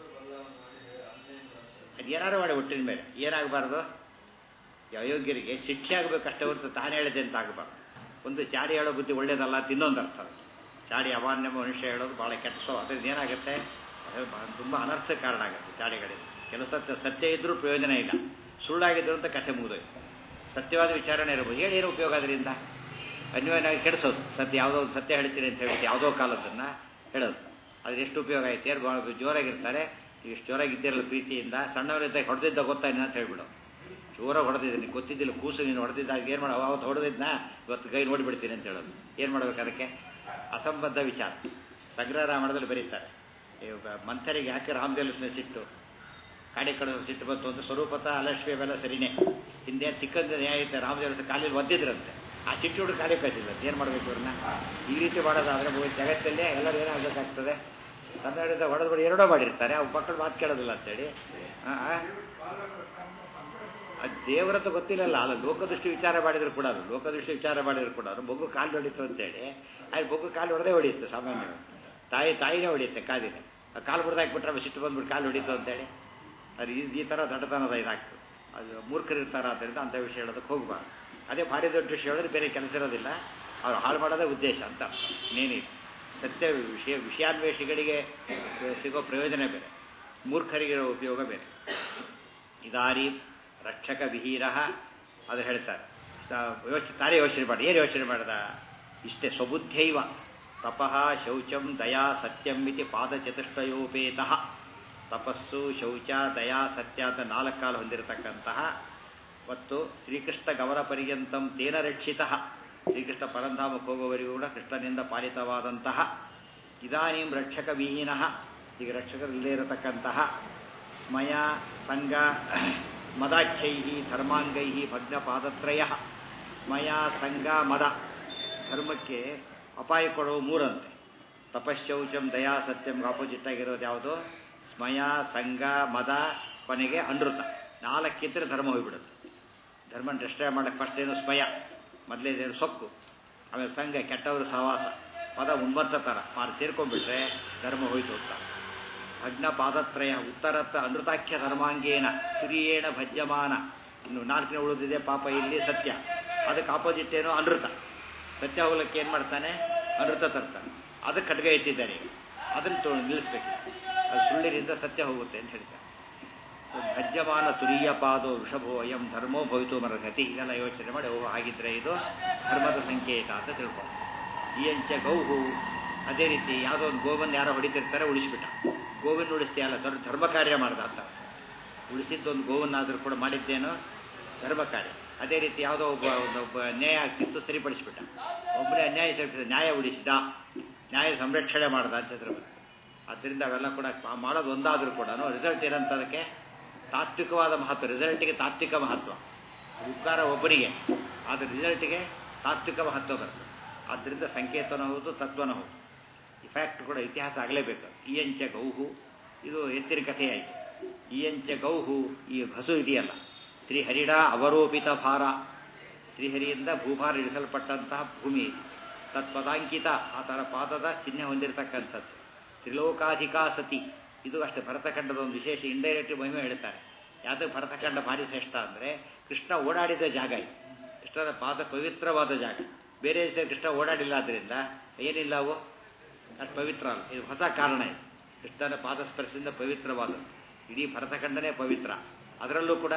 ಅದು ಏನಾರು ಮಾಡಿ ಒಟ್ಟಿನ ಮೇಲೆ ಏನಾಗಬಾರ್ದು ಅಯೋಗ್ಯರಿಗೆ ಶಿಕ್ಷೆ ಆಗಬೇಕಷ್ಟೇ ಹೊರತು ತಾನೇ ಹೇಳಿದೆ ಅಂತ ಆಗಬಾರ್ದು ಒಂದು ಚಾಡಿ ಹೇಳೋ ಬುದ್ಧಿ ಒಳ್ಳೇದಲ್ಲ ಅಂತ ಇನ್ನೊಂದು ಅರ್ಥ ಚಾಡಿ ಅಮಾನ್ಯ ಮನುಷ್ಯ ಹೇಳೋದು ಭಾಳ ಕೆಟ್ಟ ಸೊ ಅದರಿಂದ ಏನಾಗುತ್ತೆ ತುಂಬ ಅನರ್ಥ ಕಾರಣ ಆಗುತ್ತೆ ಚಾಡಿಗಳಿಗೆ ಕೆಲವು ಸತ್ಯ ಸತ್ಯ ಇದ್ದರೂ ಪ್ರಯೋಜನ ಇಲ್ಲ ಸುಳ್ಳಾಗಿದ್ರು ಅಂತ ಕಥೆ ಮುಗಿದೋಯ್ತು ಸತ್ಯವಾದ ವಿಚಾರಣೆ ಇರ್ಬೋದು ಹೇಳಿ ಏನು ಉಪಯೋಗ ಅದರಿಂದ ಅನ್ವಯನಾಗಿ ಕೆಡಿಸೋದು ಸತ್ಯ ಯಾವುದೋ ಒಂದು ಸತ್ಯ ಹೇಳ್ತೀನಿ ಅಂತ ಹೇಳ್ಬಿಟ್ಟು ಯಾವುದೋ ಕಾಲದನ್ನು ಹೇಳೋದು ಅದು ಎಷ್ಟು ಉಪಯೋಗ ಆಯ್ತು ಯಾರು ಭಾಳ ಜೋರಾಗಿರ್ತಾರೆ ಇಷ್ಟು ಜೋರಾಗಿದ್ದೀರಲ್ಲ ಪ್ರೀತಿಯಿಂದ ಸಣ್ಣವರಿದ್ದಾಗ ಹೊಡೆದಿದ್ದ ಗೊತ್ತಾಯ್ತು ಅಂತ ಹೇಳ್ಬಿಡು ಜೋರಾಗಿ ಹೊಡೆದಿದ್ದೀನಿ ಗೊತ್ತಿದ್ದಿಲ್ಲ ಕೂಸು ನೀನು ಹೊಡೆದಿದ್ದಾಗ ಏನು ಮಾಡೋ ಅವತ್ತು ಹೊಡೆದಿದ್ನಾ ಇವತ್ತು ಕೈ ನೋಡಿಬಿಡ್ತೀನಿ ಅಂತ ಹೇಳೋದು ಏನು ಮಾಡ್ಬೇಕು ಅದಕ್ಕೆ ಅಸಂಬದ್ಧ ವಿಚಾರ ಸಂಗ್ರಹ ರಾಮಾಯಣದಲ್ಲಿ ಬರೀತಾರೆ ಇವಾಗ ಮಂಥರಿಗೆ ಯಾಕೆ ರಾಮದೇವಸ್ನ ಸಿಟ್ಟು ಕಾಡಿ ಕಡೆ ಸಿಟ್ಟು ಬಂತು ಅಂತ ಸ್ವರೂಪತ ಅಲಕ್ಷ್ಮಿ ಅವೆಲ್ಲ ಸರಿನೇ ಹಿಂದೆ ಚಿಕ್ಕಂದ ನ್ಯಾಯ ಇತ್ತು ರಾಮದೇವಸ ಕಾಲಿಗೆ ಒದ್ದಿದ್ರಂತೆ ಆ ಸಿಟ್ಟು ಹುಡುಗ ಕಾಲಿ ಕಳಿಸಿದ್ರಂತೆ ಏನು ಮಾಡಬೇಕು ಇವ್ರನ್ನ ಈ ರೀತಿ ಮಾಡೋದಾದ್ರೆ ಜಗತ್ತಲ್ಲೇ ಎಲ್ಲರೂ ಏನಾಗಬೇಕಾಗ್ತದೆ ಸಣ್ಣ ಹೊಡೆದು ಬಿಡಿ ಎರಡೋ ಮಾಡಿರ್ತಾರೆ ಅವ್ರ ಮಕ್ಕಳು ಮಾತು ಕೇಳೋದಿಲ್ಲ ಅಂತೇಳಿ ಅದು ದೇವರದ್ದು ಗೊತ್ತಿಲ್ಲಲ್ಲ ಅಲ್ಲ ಲೋಕದೃಷ್ಟಿ ವಿಚಾರ ಮಾಡಿದ್ರು ಕೂಡ ಅದು ಲೋಕದೃಷ್ಟಿ ವಿಚಾರ ಮಾಡಿದ್ರು ಕೂಡ ಅದು ಬೊಗ್ಗು ಕಾಲು ಹೊಡಿತು ಅಂತೇಳಿ ಅಲ್ಲಿ ಬೊಗ್ಗು ಕಾಲು ಹೊಡೆದೇ ಹೊಡಿಯುತ್ತೆ ಸಾಮಾನ್ಯವಾಗಿ ತಾಯಿ ತಾಯಿನೇ ಹೊಡಿಯುತ್ತೆ ಕಾಲಿನ ಕಾಲು ಹೊಡೆದಾಕ್ಬಿಟ್ರೆ ಸಿಟ್ಟು ಬಂದ್ಬಿಟ್ಟು ಕಾಲು ಹೊಡಿತು ಅಂತೇಳಿ ಅದು ಈ ಈ ಥರ ದಡ್ಡತನದ ಇದಾಗ್ತದೆ ಅದು ಮೂರ್ಖರಿರ್ತಾರೆ ಆದ್ದರಿಂದ ಅಂಥ ವಿಷಯ ಹೇಳೋದಕ್ಕೆ ಹೋಗಬಾರ್ದು ಅದೇ ಭಾರಿ ದೊಡ್ಡ ವಿಷಯ ಹೇಳಿದ್ರೆ ಬೇರೆ ಕೆಲಸ ಇರೋದಿಲ್ಲ ಅವ್ರು ಹಾಳು ಮಾಡೋದೇ ಉದ್ದೇಶ ಅಂತ ಇನ್ನೇನಿಲ್ಲ ಸತ್ಯ ವಿಷಯ ವಿಷಯಾನ್ವೇಷಿಗಳಿಗೆ ಸಿಗೋ ಪ್ರಯೋಜನ ಬೇರೆ ಮೂರ್ಖರಿಗಿರೋ ಉಪಯೋಗ ಬೇರೆ ಇದಾರಿ ರಕ್ಷಕ ವಿಹೀರ ಅದು ಹೇಳ್ತಾರೆ ಯೋಚನೆ ತಾನೇ ಯೋಚನೆ ಮಾಡಿ ಏನು ಯೋಚನೆ ಮಾಡ್ದ ಇಷ್ಟೇ ಸ್ವಬುದ್ಧೈವ ತಪಃ ಶೌಚಂ ದಯಾ ಸತ್ಯಂ ಇತಿ ಪಾದಚತುಷ್ಟಯೋಪೇತ ತಪಸ್ಸು ಶೌಚ ದಯಾ ಸತ್ಯ ಅಂತ ನಾಲ್ಕು ಕಾಲು ಹೊಂದಿರತಕ್ಕಂತಹ ಮತ್ತು ಶ್ರೀಕೃಷ್ಣ ಗಮನ ಪರ್ಯಂತಂ ತೇನ ರಕ್ಷಿತ ಶ್ರೀಕೃಷ್ಣ ಪರಂಧಾಮಕ್ಕೆ ಹೋಗುವವರೆಗೂ ಕೂಡ ಕೃಷ್ಣನಿಂದ ಪಾಲಿತವಾದಂತಹ ಇದಾನೀಂ ರಕ್ಷಕ ವಿಹೀನ ಈಗ ರಕ್ಷಕರಿಲ್ಲದೆ ಇರತಕ್ಕಂತಹ ಸ್ಮಯ ಸಂಗ ಮದಾಖ್ಯೈ ಧರ್ಮಾಂಗೈ ಭಗ್ನಪಾದತ್ರಯ ಸ್ಮಯ ಸಂಗ ಮದ ಧರ್ಮಕ್ಕೆ ಅಪಾಯ ಕೊಡುವ ಮೂರಂತೆ ತಪಶ್ಚೌಚಂ ದಯಾ ಸತ್ಯಂ ಆಪೋಸಿಟ್ ಆಗಿರೋದು ಯಾವುದು ಸ್ಮಯ ಸಂಗ ಮದ ಕೊನೆಗೆ ಅನೃತ ನಾಲ್ಕಿದ್ರೆ ಧರ್ಮ ಹೋಗ್ಬಿಡುತ್ತೆ ಧರ್ಮ ಡಿಸ್ಟ್ರಾಯ್ ಮಾಡಕ್ಕೆ ಫಸ್ಟ್ ಏನು ಸ್ಮಯ ಮೊದಲೇದೇನು ಸೊಕ್ಕು ಆಮೇಲೆ ಸಂಘ ಕೆಟ್ಟವರು ಸಹವಾಸ ಪದ ಉನ್ಮತ್ತ ಥರ ಮಾರು ಸೇರ್ಕೊಂಡ್ಬಿಟ್ರೆ ಧರ್ಮ ಹೋಯ್ತು ಅಂತ ಭಗ್ನ ಪಾದತ್ರಯ ಉತ್ತರತ್ತ ಅನೃತಾಖ್ಯ ಧರ್ಮಾಂಗೇನ ತುರಿಯೇಣ ಭಜ್ಯಮಾನ ಇನ್ನು ನಾಲ್ಕನೇ ಉಳಿದಿದೆ ಪಾಪ ಇಲ್ಲಿ ಸತ್ಯ ಅದಕ್ಕೆ ಆಪೋಸಿಟ್ ಏನೋ ಅನೃತ ಸತ್ಯ ಹೋಗ್ಲಿಕ್ಕೆ ಏನು ಮಾಡ್ತಾನೆ ಅನೃತ ತರ್ತಾನೆ ಅದಕ್ಕೆ ಖಡ್ಗ ಇಟ್ಟಿದ್ದಾರೆ ಈಗ ಅದನ್ನು ತೋ ನಿಲ್ಲಿಸ್ಬೇಕು ಅದು ಸುಳ್ಳಿನಿಂದ ಸತ್ಯ ಹೋಗುತ್ತೆ ಅಂತ ಹೇಳ್ತಾರೆ ಭಜ್ಯಮಾನ ತುರಿಯ ಪಾದೋ ವೃಷಭೋ ಅಯಂ ಧರ್ಮೋ ಭವಿತು ಮರಗತಿ ಇದೆಲ್ಲ ಯೋಚನೆ ಮಾಡಿ ಓ ಹಾಗಿದ್ರೆ ಇದು ಧರ್ಮದ ಸಂಕೇತ ಅಂತ ತಿಳ್ಕೊಂಡು ಈ ಅಂಚೆ ಗೌಹು ಅದೇ ರೀತಿ ಯಾವುದೋ ಒಂದು ಗೋವನ್ನು ಯಾರೋ ಹೊಡಿತಿರ್ತಾರೆ ಉಳಿಸ್ಬಿಟ್ಟ ಗೋವನ್ನು ಉಳಿಸ್ತೀಯಲ್ಲ ದೊಡ್ಡ ಧರ್ಮ ಕಾರ್ಯ ಮಾಡ್ದ ಅಂತ ಉಳಿಸಿದ್ದೊಂದು ಗೋವನ್ನಾದರೂ ಕೂಡ ಮಾಡಿದ್ದೇನೋ ಧರ್ಮ ಕಾರ್ಯ ಅದೇ ರೀತಿ ಯಾವುದೋ ಒಬ್ಬ ಒಬ್ಬ ನ್ಯಾಯ ಕಿತ್ತು ಸರಿಪಡಿಸ್ಬಿಟ್ಟ ಒಬ್ಬನೇ ಅನ್ಯಾಯ ಸರಿಪಡಿಸಿದ ನ್ಯಾಯ ಉಳಿಸಿದ ನ್ಯಾಯ ಸಂರಕ್ಷಣೆ ಮಾಡ್ದ ಅಂತ ಹೆಸರು ಬರುತ್ತೆ ಆದ್ದರಿಂದ ಅವೆಲ್ಲ ಕೂಡ ಮಾಡೋದು ಒಂದಾದರೂ ಕೂಡ ರಿಸಲ್ಟ್ ಏನಂತ ಅದಕ್ಕೆ ತಾತ್ವಿಕವಾದ ಮಹತ್ವ ರಿಸಲ್ಟಿಗೆ ತಾತ್ವಿಕ ಮಹತ್ವ ಉಪಕಾರ ಒಬ್ಬರಿಗೆ ಆದರೆ ರಿಸಲ್ಟಿಗೆ ತಾತ್ವಿಕ ಮಹತ್ವ ಬರ್ತದೆ ಆದ್ದರಿಂದ ಸಂಕೇತನ ಹೌದು ತತ್ವನ ಹೌದು ಈ ಫ್ಯಾಕ್ಟ್ ಕೂಡ ಇತಿಹಾಸ ಆಗಲೇಬೇಕು ಈ ಅಂಚೆ ಗೌಹು ಇದು ಎತ್ತಿನ ಕಥೆಯಾಯಿತು ಈ ಅಂಚೆ ಗೌಹು ಈ ಹಸು ಇದೆಯಲ್ಲ ಶ್ರೀಹರಿಡ ಅವರೋಪಿತ ಭಾರ ಶ್ರೀಹರಿಯಿಂದ ಭೂಭಾರ ಇಳಿಸಲ್ಪಟ್ಟಂತಹ ಭೂಮಿ ತತ್ಪದಾಂಕಿತ ಆ ಥರ ಪಾದದ ಚಿಹ್ನೆ ಹೊಂದಿರತಕ್ಕಂಥದ್ದು ತ್ರಿಲೋಕಾಧಿಕಾ ಸತಿ ಇದು ಅಷ್ಟೇ ಭರತಖಂಡದ ಒಂದು ವಿಶೇಷ ಇಂಡೈರೆಕ್ಟ್ ಮಹಿಮೆ ಹೇಳ್ತಾರೆ ಯಾವುದಕ್ಕೆ ಭರತಖಂಡ ಭಾರಿ ಶ್ರೇಷ್ಠ ಅಂದರೆ ಕೃಷ್ಣ ಓಡಾಡಿದ ಜಾಗ ಇದು ಕೃಷ್ಣನ ಪಾದ ಪವಿತ್ರವಾದ ಜಾಗ ಬೇರೆ ಹೆಸರು ಕೃಷ್ಣ ಓಡಾಡಿಲ್ಲ ಆದ್ದರಿಂದ ಏನಿಲ್ಲ ಅವು ಅಷ್ಟು ಪವಿತ್ರ ಅಲ್ಲ ಇದು ಹೊಸ ಕಾರಣ ಇದು ಕೃಷ್ಣನ ಪಾದಸ್ಪರ್ಶದಿಂದ ಪವಿತ್ರವಾದದ್ದು ಇಡೀ ಭರತಖಂಡನೇ ಪವಿತ್ರ ಅದರಲ್ಲೂ ಕೂಡ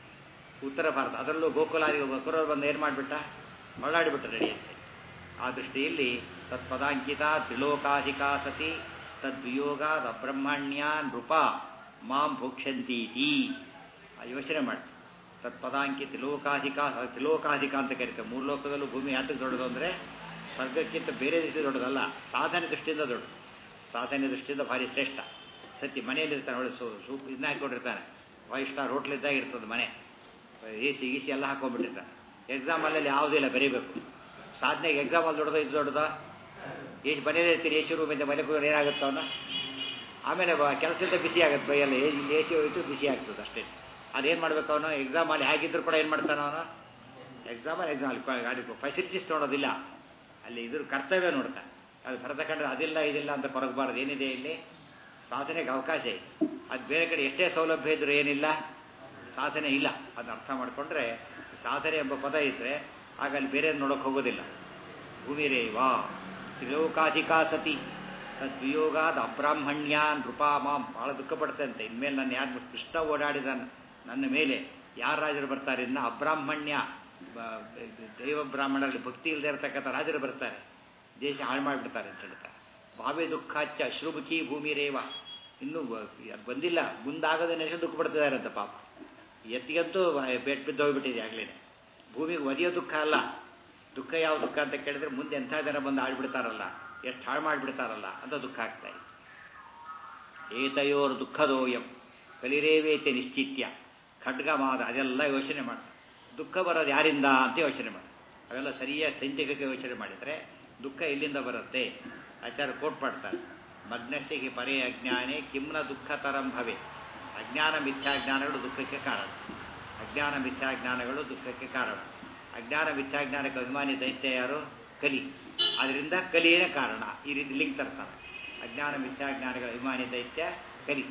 ಉತ್ತರ ಭಾರತ ಅದರಲ್ಲೂ ಗೋಕುಲಾದಿ ಗೋಕುಲರು ಬಂದು ಏನು ಮಾಡಿಬಿಟ್ಟ ಹೊರಡಾಡಿಬಿಟ್ಟ ನಡೆಯುತ್ತೆ ಆ ದೃಷ್ಟಿಯಲ್ಲಿ ತತ್ಪದಾಂಕಿತ ತ್ರಿಲೋಕಾಧಿಕಾ ಸತಿ ತದ್ವಿಯೋಗಾದ ಅಬ್ರಹ್ಮಣ್ಯ ನೃಪ ಮಾಂ ಭೋಕ್ಷಂತೀತಿ ಆ ಯೋಚನೆ ಮಾಡ್ತೀವಿ ತತ್ಪದಾಂಕಿ ತ್ರಿಲೋಕಾಧಿಕ ತ್ರಿಲೋಕಾಧಿಕ ಅಂತ ಕರೀತಾರೆ ಮೂರು ಲೋಕದಲ್ಲೂ ಭೂಮಿ ಯಾತಕ್ಕೆ ದೊಡ್ಡದು ಅಂದರೆ ಸ್ವರ್ಗಕ್ಕಿಂತ ಬೇರೆ ದೃಷ್ಟಿ ದೊಡ್ಡದಲ್ಲ ಸಾಧನೆ ದೃಷ್ಟಿಯಿಂದ ದೊಡ್ಡದು ಸಾಧನೆ ದೃಷ್ಟಿಯಿಂದ ಭಾರಿ ಶ್ರೇಷ್ಠ ಸತ್ಯ ಮನೆಯಲ್ಲಿರ್ತಾನೆ ಒಳ್ಳೆ ಸೂ ಸೂಪ್ ಇದನ್ನ ಹಾಕ್ಕೊಂಡಿರ್ತಾನೆ ಫೈವ್ ಸ್ಟಾರ್ ಹೋಟ್ಲಿದ್ದಾಗ ಇರ್ತದೆ ಮನೆ ಎ ಸಿ ಗಿ ಸಿ ಎಲ್ಲ ಹಾಕೊಂಡ್ಬಿಟ್ಟಿರ್ತಾನೆ ಎಕ್ಸಾಮಲ್ಲಿ ಯಾವುದೂ ಇಲ್ಲ ಬರೀಬೇಕು ಸಾಧನೆಗೆ ಎಕ್ಸಾಮಲ್ಲಿ ದೊಡ್ಡದು ಇದು ದೊಡ್ಡದು ಎಷ್ಟು ಮನೇಲಿ ಇರ್ತೀರಿ ಎ ಸಿ ರೂಮಿಂದ ಮನೆಗೆ ಹೋಗಿ ಏನಾಗುತ್ತೆ ಅವನು ಆಮೇಲೆ ಕೆಲಸದಿಂದ ಬಿಸಿ ಆಗುತ್ತೆ ಬೈಯಲ್ಲ ಎ ಸಿ ಹೋಯ್ತು ಬಿಸಿ ಆಗ್ತದೆ ಅಷ್ಟೇ ಅದೇನು ಮಾಡ್ಬೇಕು ಅವನು ಎಕ್ಸಾಮಲ್ಲಿ ಹೇಗಿದ್ರು ಕೂಡ ಏನು ಮಾಡ್ತಾನೆ ಅವನು ಎಕ್ಸಾಮಲ್ಲಿ ಎಕ್ಸಾಮ್ ಅಲ್ಲಿ ಫೆಸಿಲಿಟೀಸ್ ನೋಡೋದಿಲ್ಲ ಅಲ್ಲಿ ಇದ್ರ ಕರ್ತವ್ಯ ನೋಡ್ತಾನೆ ಅದು ಭರತಖಂಡ ಅದಿಲ್ಲ ಇದಿಲ್ಲ ಅಂತ ಕೊರಗಬಾರ್ದು ಏನಿದೆ ಇಲ್ಲಿ ಸಾಧನೆಗೆ ಅವಕಾಶ ಇದೆ ಅದು ಬೇರೆ ಕಡೆ ಎಷ್ಟೇ ಸೌಲಭ್ಯ ಇದ್ರೂ ಏನಿಲ್ಲ ಸಾಧನೆ ಇಲ್ಲ ಅದನ್ನ ಅರ್ಥ ಮಾಡಿಕೊಂಡ್ರೆ ಸಾಧನೆ ಎಂಬ ಪದ ಇದ್ದರೆ ಆಗ ಅಲ್ಲಿ ಬೇರೆ ನೋಡೋಕೆ ಹೋಗೋದಿಲ್ಲ ಭೂಮಿರೇವಾ ತ್ರಿಲೋಕಾಧಿಕಾ ಸತಿ ತದ್ವಿಯೋಗಾದ ಅಬ್ರಾಹ್ಮಣ್ಯ ನೃಪಾ ಮಾಂ ಭಾಳ ದುಃಖ ಪಡ್ತಂತೆ ಇನ್ಮೇಲೆ ನಾನು ಯಾರು ಕೃಷ್ಣ ಓಡಾಡಿದ ನನ್ನ ಮೇಲೆ ಯಾರು ರಾಜರು ಬರ್ತಾರೆ ಇನ್ನು ಅಬ್ರಾಹ್ಮಣ್ಯ ದೈವ ಬ್ರಾಹ್ಮಣರಲ್ಲಿ ಭಕ್ತಿ ಇಲ್ಲದೆ ಇರತಕ್ಕಂಥ ರಾಜರು ಬರ್ತಾರೆ ದೇಶ ಹಾಳು ಮಾಡಿಬಿಡ್ತಾರೆ ಅಂತ ಹೇಳ್ತಾರೆ ಭಾವಿ ದುಃಖಾಚ್ಚ ಅಶ್ರುಮುಖಿ ಭೂಮಿ ರೇವ ಇನ್ನೂ ಬಂದಿಲ್ಲ ಮುಂದಾಗದೇ ದುಃಖ ಪಡ್ತಿದ್ದಾರೆ ಅಂತ ಪಾಪ ಎತ್ತಿಗಂತೂ ಬೆಟ್ ಬಿದ್ದು ಹೋಗ್ಬಿಟ್ಟಿದೆ ಆಗಲೇ ಭೂಮಿಗೆ ಒದೆಯೋ ದುಃಖ ಅಲ್ಲ ದುಃಖ ಯಾವ ದುಃಖ ಅಂತ ಕೇಳಿದ್ರೆ ಮುಂದೆ ಎಂಥ ಜನ ಬಂದು ಆಡ್ಬಿಡ್ತಾರಲ್ಲ ಎಷ್ಟು ಹಾಳು ಮಾಡಿಬಿಡ್ತಾರಲ್ಲ ಅಂತ ದುಃಖ ಆಗ್ತಾ ಇದೆ ಏತಯೋರ್ ದುಃಖದೋಯಂ ಕಲಿರೇವೇತೆ ನಿಶ್ಚಿತ್ಯ ಖಡ್ಗಮಾದ ಅದೆಲ್ಲ ಯೋಚನೆ ಮಾಡ್ತಾರೆ ದುಃಖ ಬರೋದು ಯಾರಿಂದ ಅಂತ ಯೋಚನೆ ಮಾಡಿ ಅವೆಲ್ಲ ಸರಿಯಾಗಿ ಸೈಂತಿಕ ಯೋಚನೆ ಮಾಡಿದರೆ ದುಃಖ ಎಲ್ಲಿಂದ ಬರುತ್ತೆ ಆಚಾರ್ಯ ಕೋಟ್ ಮಾಡ್ತಾರೆ ಮಗ್ನಸ್ಸಿಗೆ ಪರೇ ಅಜ್ಞಾನೇ ಕಿಮ್ನ ದುಃಖ ತರಂ ಭವೆ ಅಜ್ಞಾನ ಮಿಥ್ಯಾಜ್ಞಾನಗಳು ದುಃಖಕ್ಕೆ ಕಾರಣ ಅಜ್ಞಾನ ಮಿಥ್ಯಾಜ್ಞಾನಗಳು ದುಃಖಕ್ಕೆ ಕಾರಣ ಅಜ್ಞಾನ ಮಿಥ್ಯಾಜ್ಞಾನಕ್ಕೆ ಅಭಿಮಾನಿ ದೈತ್ಯ ಯಾರು ಕಲಿ ಅದರಿಂದ ಕಲಿಯೇ ಕಾರಣ ಈ ರೀತಿ ಲಿಂಕ್ ತರ್ತಾರೆ ಅಜ್ಞಾನ ಮಿಥ್ಯಾಜ್ಞಾನಗಳ ಅಭಿಮಾನಿ ದೈತ್ಯ ಕಲಿ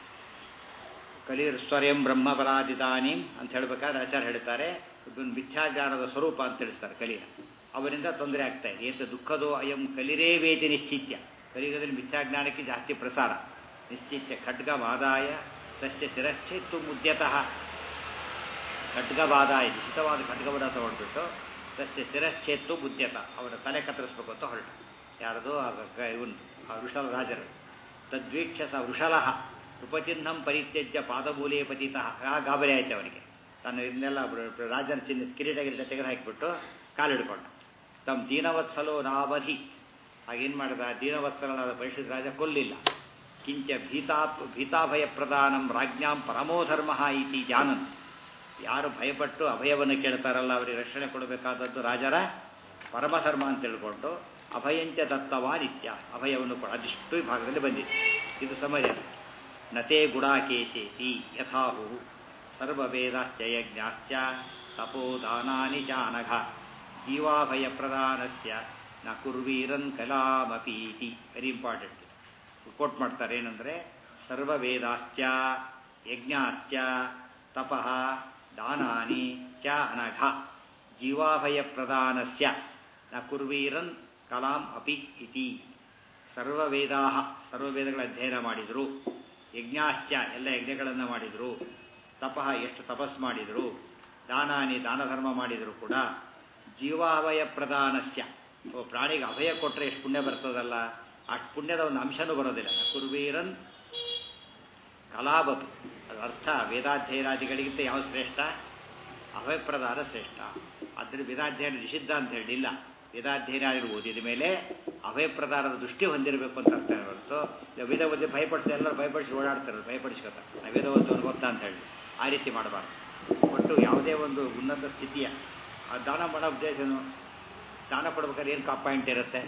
ಕಲಿಯರ್ ಸ್ವರಂ ಬ್ರಹ್ಮಪರಾಧಿತಾನಿ ಅಂತ ಹೇಳ್ಬೇಕಾದ್ರೆ ಆಚಾರ್ಯ ಹೇಳ್ತಾರೆ ಇದೊಂದು ಮಿಥ್ಯಾಜ್ಞಾನದ ಸ್ವರೂಪ ಅಂತ ತಿಳಿಸ್ತಾರೆ ಕಲಿಯ ಅವರಿಂದ ತೊಂದರೆ ಆಗ್ತಾ ಇದೆ ಏತ ದುಃಖದೋ ಅಯಂ ಕಲಿರೇ ವೇತಿ ನಿಶ್ಚಿತ್ಯ ಕಲಿಯುಗದಲ್ಲಿ ಮಿಥ್ಯಾಜ್ಞಾನಕ್ಕೆ ಜಾಸ್ತಿ ಪ್ರಸಾರ ನಿಶ್ಚಿತ್ಯ ಖಡ್ಗವಾದಾಯ ತಸ್ಯ ಶಿರಶ್ಚೇತ್ತು ಮುದ್ಯತಃ ಖಡ್ಗವಾದಾಯ ನಿಶ್ಚಿತವಾದ ಖಡ್ಗವನ್ನು ತಗೊಂಡ್ಬಿಟ್ಟು ತಸ್ಯ ಶಿರಶ್ಚೇತ್ತು ಮುದ್ಯತ ಅವರ ತಲೆ ಕತ್ತರಿಸ್ಬೇಕು ಅಂತ ಹೊರಟು ಯಾರದು ಇವನು ಆ ವೃಷಲ ರಾಜರು ತದ್ವೀಕ್ಷ ಸ ವೃಷಲಃ ಉಪಚಿಹ್ನಂ ಪರಿತ್ಯಜ್ಯ ಪಾದಮೂಲೆ ಪತಿತಃ ಆ ಗಾಬರಿ ಆಯ್ತು ಅವನಿಗೆ ತನ್ನ ಇದನ್ನೆಲ್ಲ ರಾಜನ ಚಿನ್ನ ಕಿರೀಟ ಗಿರೀಟ ತೆಗೆದು ಹಾಕಿಬಿಟ್ಟು ಕಾಲಿಡ್ಕೊಂಡ ತಮ್ಮ ದೀನವತ್ಸಲೋ ನಾವಧಿ ಆಗೇನು ಮಾಡಿದ ದೀನವತ್ಸಲನಾದ ಪರಿಷತ್ ರಾಜ ಕೊಲ್ಲಿಲ್ಲ ಕಿಂಚ ಭೀತಾ ಭೀತಾಭಯ ಪ್ರದಾನಂ ರಾಜ್ಞಾಂ ಪರಮೋಧರ್ಮ ಇತಿ ಜಾನನ್ ಯಾರು ಭಯಪಟ್ಟು ಅಭಯವನ್ನು ಕೇಳ್ತಾರಲ್ಲ ಅವರಿಗೆ ರಕ್ಷಣೆ ಕೊಡಬೇಕಾದದ್ದು ರಾಜರ ಪರಮಧರ್ಮ ಅಂತ ತಿಳ್ಕೊಂಡು ಅಭಯಂಚ ದತ್ತವಾ ನಿತ್ಯ ಅಭಯವನ್ನು ಕೊಡ ಅದಿಷ್ಟು ಭಾಗದಲ್ಲಿ ಬಂದಿದೆ ಇದು ಸಮಯ ನತೇ ಗುಡಾಕೇಶೇತಿ ಯಥಾಹು ಸರ್ವವೇದಾಶ್ಚ ಯಜ್ಞಾಶ್ಚ ತಪೋದಾನಾನಿ ಚಾನಘ ಜೀವಾಭಯ ಪ್ರದಾನಸ್ಯ ನ ಕುರ್ವೀರನ್ ಕಲಾಮಪೀತಿ ವೆರಿ ಇಂಪಾರ್ಟೆಂಟ್ ಕೋಟ್ ಮಾಡ್ತಾರೆ ಏನಂದರೆ ಸರ್ವವೇದಾಶ್ಚ ಯಜ್ಞಾಶ್ಚ ತಪಃ ದಾನಾನಿ ಚ ಅನಘ ಜೀವಾಭಯ ಪ್ರದಾನಸ್ಯ ನ ಕುರ್ವೀರನ್ ಕಲಾಂ ಅಪಿ ಇತಿ ಸರ್ವವೇದಾ ಸರ್ವವೇದಗಳ ಅಧ್ಯಯನ ಮಾಡಿದರು ಯಜ್ಞಾಶ್ಚ ಎಲ್ಲ ಯಜ್ಞಗಳನ್ನು ಮಾಡಿದರು ತಪಃ ಎಷ್ಟು ತಪಸ್ ಮಾಡಿದರು ದಾನಾನಿ ದಾನ ಧರ್ಮ ಮಾಡಿದರು ಕೂಡ ಜೀವಾಭಯ ಪ್ರದಾನಸ್ಯ ಓ ಪ್ರಾಣಿಗೆ ಅಭಯ ಕೊಟ್ಟರೆ ಎಷ್ಟು ಪುಣ್ಯ ಬರ್ತದಲ್ಲ ಅಷ್ಟು ಪುಣ್ಯದ ಒಂದು ಅಂಶನೂ ಬರೋದಿಲ್ಲ ಕುರ್ವೀರನ್ ಕಲಾಬಪಿ ಅದರ ಅರ್ಥ ವೇದಾಧ್ಯಯನಾದಿಗಳಿಗಿಂತ ಯಾವ ಶ್ರೇಷ್ಠ ಅಭಯಪ್ರದಾನ ಶ್ರೇಷ್ಠ ಆದರೆ ವೇದಾಧ್ಯಯನ ನಿಷಿದ್ಧ ಅಂತ ಹೇಳಿಲ್ಲ ವೇದಾಧ್ಯಯನ ಓದಿದ ಮೇಲೆ ಅಭಯಪ್ರದಾನದ ದೃಷ್ಟಿ ಹೊಂದಿರಬೇಕು ಅಂತ ಅರ್ಥ ಹೊರತು ವೇದ ಓದಿ ಭಯಪಡಿಸಿ ಎಲ್ಲರೂ ಭಯಪಡಿಸಿ ಓಡಾಡ್ತಾರೆ ಭಯಪಡಿಸ್ಕೊತಾರೆ ನಾವು ವೇದ ಓದೋದು ಗೊತ್ತಾ ಅಂತ ಹೇಳಿ ಆ ರೀತಿ ಮಾಡಬಾರ್ದು ಒಟ್ಟು ಯಾವುದೇ ಒಂದು ಉನ್ನತ ಸ್ಥಿತಿಯ ಆ ದಾನ ಮಾಡೋ ಉದ್ದೇಶನು ದಾನ ಕೊಡ್ಬೇಕಾದ್ರೆ ಏನು ಕಾ ಪಾಯಿಂಟ್ ಇರುತ್ತೆ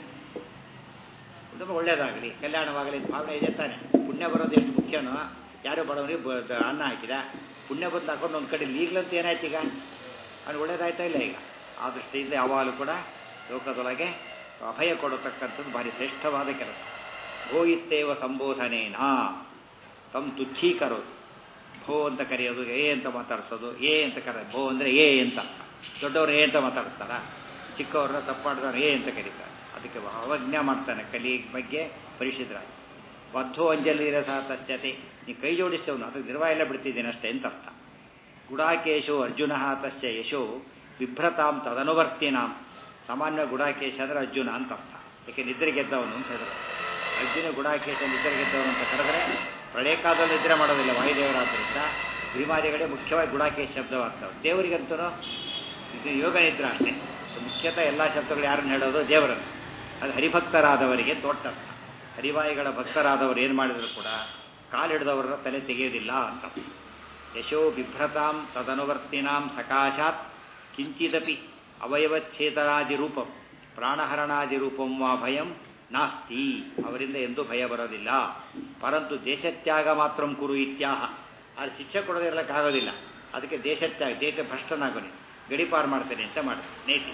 ತುಂಬ ಒಳ್ಳೇದಾಗಲಿ ಕಲ್ಯಾಣವಾಗಲಿ ಭಾವನೆ ಇದೆ ತಾನೆ ಪುಣ್ಯ ಬರೋದು ಎಷ್ಟು ಮುಖ್ಯನೋ ಯಾರೋ ಬಡವನಿಗೆ ಬ ಅನ್ನ ಹಾಕಿದ ಪುಣ್ಯ ಬಂದು ಹಾಕೊಂಡು ಒಂದು ಕಡೆ ಈಗಲಂತ ಏನಾಯ್ತು ಈಗ ಅದು ಒಳ್ಳೇದಾಯ್ತಾ ಇಲ್ಲ ಈಗ ಆ ದೃಷ್ಟಿಯಿಂದ ಯಾವಾಗಲೂ ಕೂಡ ಲೋಕದೊಳಗೆ ಅಭಯ ಕೊಡತಕ್ಕಂಥದ್ದು ಭಾರಿ ಶ್ರೇಷ್ಠವಾದ ಕೆಲಸ ಭೋ ಇತ್ತೇವ ಸಂಬೋಧನೇನಾ ತಮ್ಮ ತುಚ್ಛೀಕರೋದು ಭೋ ಅಂತ ಕರೆಯೋದು ಏ ಅಂತ ಮಾತಾಡಿಸೋದು ಏ ಅಂತ ಕರೆ ಭೋ ಅಂದರೆ ಏ ಅಂತ ದೊಡ್ಡವ್ರು ಏ ಅಂತ ಮಾತಾಡಿಸ್ತಾರ ಚಿಕ್ಕವ್ರನ್ನ ತಪ್ಪಾಡ್ದವ್ರು ಏ ಅಂತ ಕರೀತಾರೆ ಅದಕ್ಕೆ ಅವಜ್ಞ ಮಾಡ್ತಾನೆ ಕಲಿ ಬಗ್ಗೆ ಪರಿಶುದ್ಧರಾಗಿ ಬದ್ಧೋ ಅಂಜಲಿ ರಸ ತಸ್ಯತೆ ನೀ ಕೈ ಜೋಡಿಸ್ತವನು ಅದಕ್ಕೆ ನಿರ್ವಾಹ ಎಲ್ಲ ಬಿಡ್ತಿದ್ದೀನಿ ಅಷ್ಟೇ ಅಂತ ಅರ್ಥ ಗುಡಾಕೇಶೋ ಅರ್ಜುನ ತಸ್ಯ ಯಶೋ ಬಿಭ್ರತಾಂ ತದನುವರ್ತಿನಾಂ ಸಾಮಾನ್ಯ ಗುಡಾಕೇಶ ಅಂದರೆ ಅರ್ಜುನ ಅಂತ ಅರ್ಥ ಯಾಕೆ ನಿದ್ರೆ ಗೆದ್ದವನು ಅಂತ ಹೇಳಿದ್ರು ಅರ್ಜುನ ಗುಡಾಕೇಶ ನಿದ್ರೆ ಗೆದ್ದವನು ಅಂತ ಕರೆದ್ರೆ ಪ್ರಳಯ ಕಾಲದಲ್ಲಿ ನಿದ್ರೆ ಮಾಡೋದಿಲ್ಲ ವಾಯುದೇವರಾದ್ರಿಂದ ಭೀಮಾದಿಗಳೇ ಮುಖ್ಯವಾಗಿ ಗುಡಾಕೇಶ ಶಬ್ದವಾಗ್ತವೆ ದೇವರಿಗಂತೂ ಇದು ಯೋಗ ನಿದ್ರೆ ಅಷ್ಟೇ ಸೊ ಮುಖ್ಯತಃ ಎಲ್ಲ ಶಬ್ದಗಳು ಯಾರನ್ನು ಹೇಳೋದು ದೇವರನ್ನು ಅದು ಹರಿಭಕ್ತರಾದವರಿಗೆ ದೊಡ್ಡ ಅರ್ಥ ಹರಿವಾಯಿಗಳ ಭಕ್ತರಾದವರು ಏನು ಮಾಡಿದ್ರು ಕೂಡ ಕಾಲು ಹಿಡಿದವರ ತಲೆ ತೆಗೆಯೋದಿಲ್ಲ ಅಂತ ಯಶೋ ಬಿಭ್ರತಾಂ ತದನುವರ್ತಿನಾಂ ಸಕಾಶಾತ್ ಕಿಂಚಿದಪಿ ಅವಯವಚ್ಛೇದನಾದಿ ರೂಪಂ ಪ್ರಾಣಹರಣಾದಿ ರೂಪಂ ವಾ ಭಯಂ ನಾಸ್ತಿ ಅವರಿಂದ ಎಂದೂ ಭಯ ಬರೋದಿಲ್ಲ ಪರಂತು ದೇಶತ್ಯಾಗ ಮಾತ್ರ ಕುರು ಇತ್ಯಾಹ ಅದು ಶಿಕ್ಷೆ ಕೊಡೋದಿರಲಿಕ್ಕಾಗೋದಿಲ್ಲ ಅದಕ್ಕೆ ದೇಶತ್ಯಾಗ ದೇಶ ಭ್ರಷ್ಟನಾಗೋನಿ ಗಡಿಪಾರು ಮಾಡ್ತೇನೆ ಅಂತ ಮಾಡ್ತಾರೆ ನೇತಿ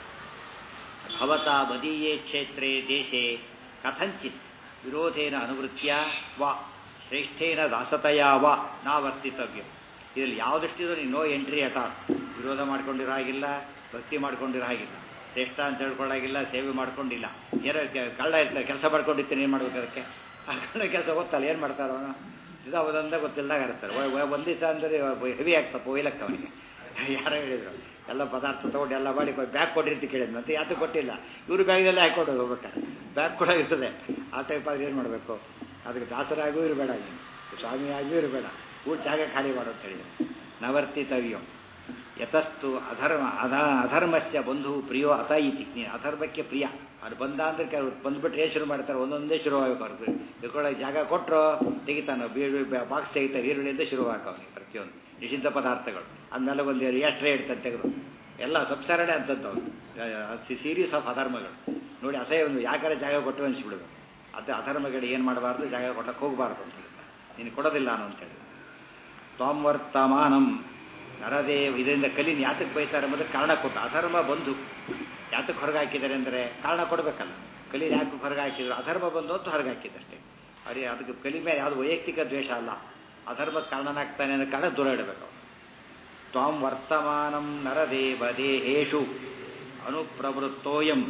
ಭವತಾ ಮದೀಯೇ ಕ್ಷೇತ್ರೇ ದೇಶೇ ಕಥಂಚಿತ್ ವಿರೋಧೇನ ಅನುವೃತ್ಯ ವಾ ಶ್ರೇಷ್ಠೇನ ದಾಸತೆಯ ವಾ ನಾ ವರ್ತಿತವ್ಯ ಇದರಲ್ಲಿ ಯಾವ ದೃಷ್ಟಿಯೂ ನೀನು ನೋ ಎಂಟ್ರಿ ಅಟ್ ಆಲ್ ವಿರೋಧ ಮಾಡ್ಕೊಂಡಿರೋ ಹಾಗಿಲ್ಲ ಭಕ್ತಿ ಮಾಡ್ಕೊಂಡಿರೋ ಹಾಗಿಲ್ಲ ಶ್ರೇಷ್ಠ ಅಂತ ಹೇಳ್ಕೊಳ್ಳಾಗಿಲ್ಲ ಸೇವೆ ಮಾಡ್ಕೊಂಡಿಲ್ಲ ಏನೋ ಕಳ್ಳ ಇರ್ತಾರೆ ಕೆಲಸ ಮಾಡ್ಕೊಂಡಿರ್ತೀನಿ ಏನು ಮಾಡ್ಬೇಕು ಅದಕ್ಕೆ ಆ ಕಳ್ಳ ಕೆಲಸ ಗೊತ್ತಲ್ಲ ಏನು ಮಾಡ್ತಾರೋ ಅವನು ಇದು ಅವದಂದ ಗೊತ್ತಿಲ್ಲದಾಗ ಇರ್ತಾರೆ ಒಂದು ದಿವಸ ಅಂದರೆ ಹೆವಿ ಆಗ್ತಪ್ಪ ಒಯ್ಲಕ್ಕ ಅವನಿಗೆ ಯಾರೋ ಹೇಳಿದ್ರು ಎಲ್ಲ ಪದಾರ್ಥ ತೊಗೊಂಡು ಎಲ್ಲ ಮಾಡಿ ಬ್ಯಾಗ್ ಕೊಟ್ಟಿರ್ತಿ ಕೇಳಿದ್ ಮತ್ತೆ ಯಾತು ಕೊಟ್ಟಿಲ್ಲ ಇವರು ಬ್ಯಾಗ್ನಲ್ಲೇ ಹಾಕೊಂಡು ಹೋಗ್ಬೇಕಾರೆ ಬ್ಯಾಗ್ ಕೂಡ ಇರ್ತದೆ ಆ ಟೈಪ್ ಆದ್ರೆ ಏನು ಮಾಡಬೇಕು ಅದಕ್ಕೆ ದಾಸರಾಗೂ ಇರಬೇಡ ಸ್ವಾಮಿ ಆಗಿಯೂ ಇರಬೇಡ ಊಟ ಜಾಗ ಖಾಲಿ ಮಾಡು ಅಂತ ಹೇಳಿದ್ರು ನವರ್ತಿತವ್ಯಂ ಯತಸ್ತು ಅಧರ್ಮ ಅಧ ಅಧರ್ಮಸ್ಯ ಬಂಧು ಪ್ರಿಯೋ ಅತ ಇತಿ ನೀನು ಅಧರ್ಮಕ್ಕೆ ಪ್ರಿಯ ಅವ್ರು ಬಂದ ಅಂದ್ರೆ ಕೆಲವು ಬಂದ್ಬಿಟ್ರೆ ಏನು ಶುರು ಮಾಡ್ತಾರೆ ಒಂದೊಂದೇ ಶುರುವಾಗಬೇಕು ಅವ್ರಿಗೆ ಇಳ್ಕೊಳ್ಳೋಕೆ ಜಾಗ ಕೊಟ್ಟರು ತೆಗಿತಾನೆ ಬೀಳು ಬಾಕ್ಸ್ ತೆಗಿತಾರೆ ಈರುಳ್ಳಿಯಿಂದ ಶುರುವಾಕ ಅವನಿಗೆ ಪ್ರತಿಯೊಂದು ನಿಷಿದ್ಧ ಪದಾರ್ಥಗಳು ಆಮೇಲೆ ಒಂದು ಎಷ್ಟೇ ಇಡ್ತಾರೆ ತೆಗೆದು ಎಲ್ಲ ಸಂಸಾರನೇ ಅಂತದ್ದು ಸೀರೀಸ್ ಆಫ್ ಅಧರ್ಮಗಳು ನೋಡಿ ಅಸಹ್ಯ ಒಂದು ಯಾಕಂದ್ರೆ ಜಾಗ ಕೊಟ್ಟು ಅನಿಸ್ಬಿಡ್ಬೇಕು ಅದು ಅಧರ್ಮಗಳು ಏನು ಮಾಡಬಾರ್ದು ಜಾಗ ಕೊಟ್ಟಕ್ಕೆ ಹೋಗಬಾರ್ದು ಅಂತ ನೀನು ಕೊಡೋದಿಲ್ಲ ನಾನು ಅಂತೇಳಿ ತ್ವಾಂವರ್ತಮಾನಂ ನರದೇವ್ ಇದರಿಂದ ಕಲಿನ ಯಾತಕ್ಕೆ ಬೈತಾರೆ ಎಂಬುದಕ್ಕೆ ಕಾರಣ ಕೊಟ್ಟು ಅಧರ್ಮ ಬಂಧು ಯಾತಕ್ಕೆ ಹೊರಗೆ ಹಾಕಿದ್ದಾರೆ ಅಂದರೆ ಕಾರಣ ಕೊಡಬೇಕಲ್ಲ ಕಲಿನ ಯಾಕೆ ಹೊರಗೆ ಹಾಕಿದ್ರು ಅಧರ್ಮ ಬಂದು ಅಂತ ಹೊರಗೆ ಹಾಕಿದ್ದಷ್ಟೇ ಅದೇ ಅದಕ್ಕೆ ಕಲಿ ಮೇಲೆ ಯಾವುದು ವೈಯಕ್ತಿಕ ದ್ವೇಷ ಅಲ್ಲ ಅಧರ್ಮಕ್ಕೆ ಕಾರಣನಾಗ್ತಾನೆ ಅನ್ನೋ ಕಾರಣ ದೂರ ಇಡಬೇಕು ತ್ವಾಂ ವರ್ತಮಾನಂ ನರದೇವ ದೇಹೇಶು ಅನುಪ್ರವೃತ್ತೋಯಂ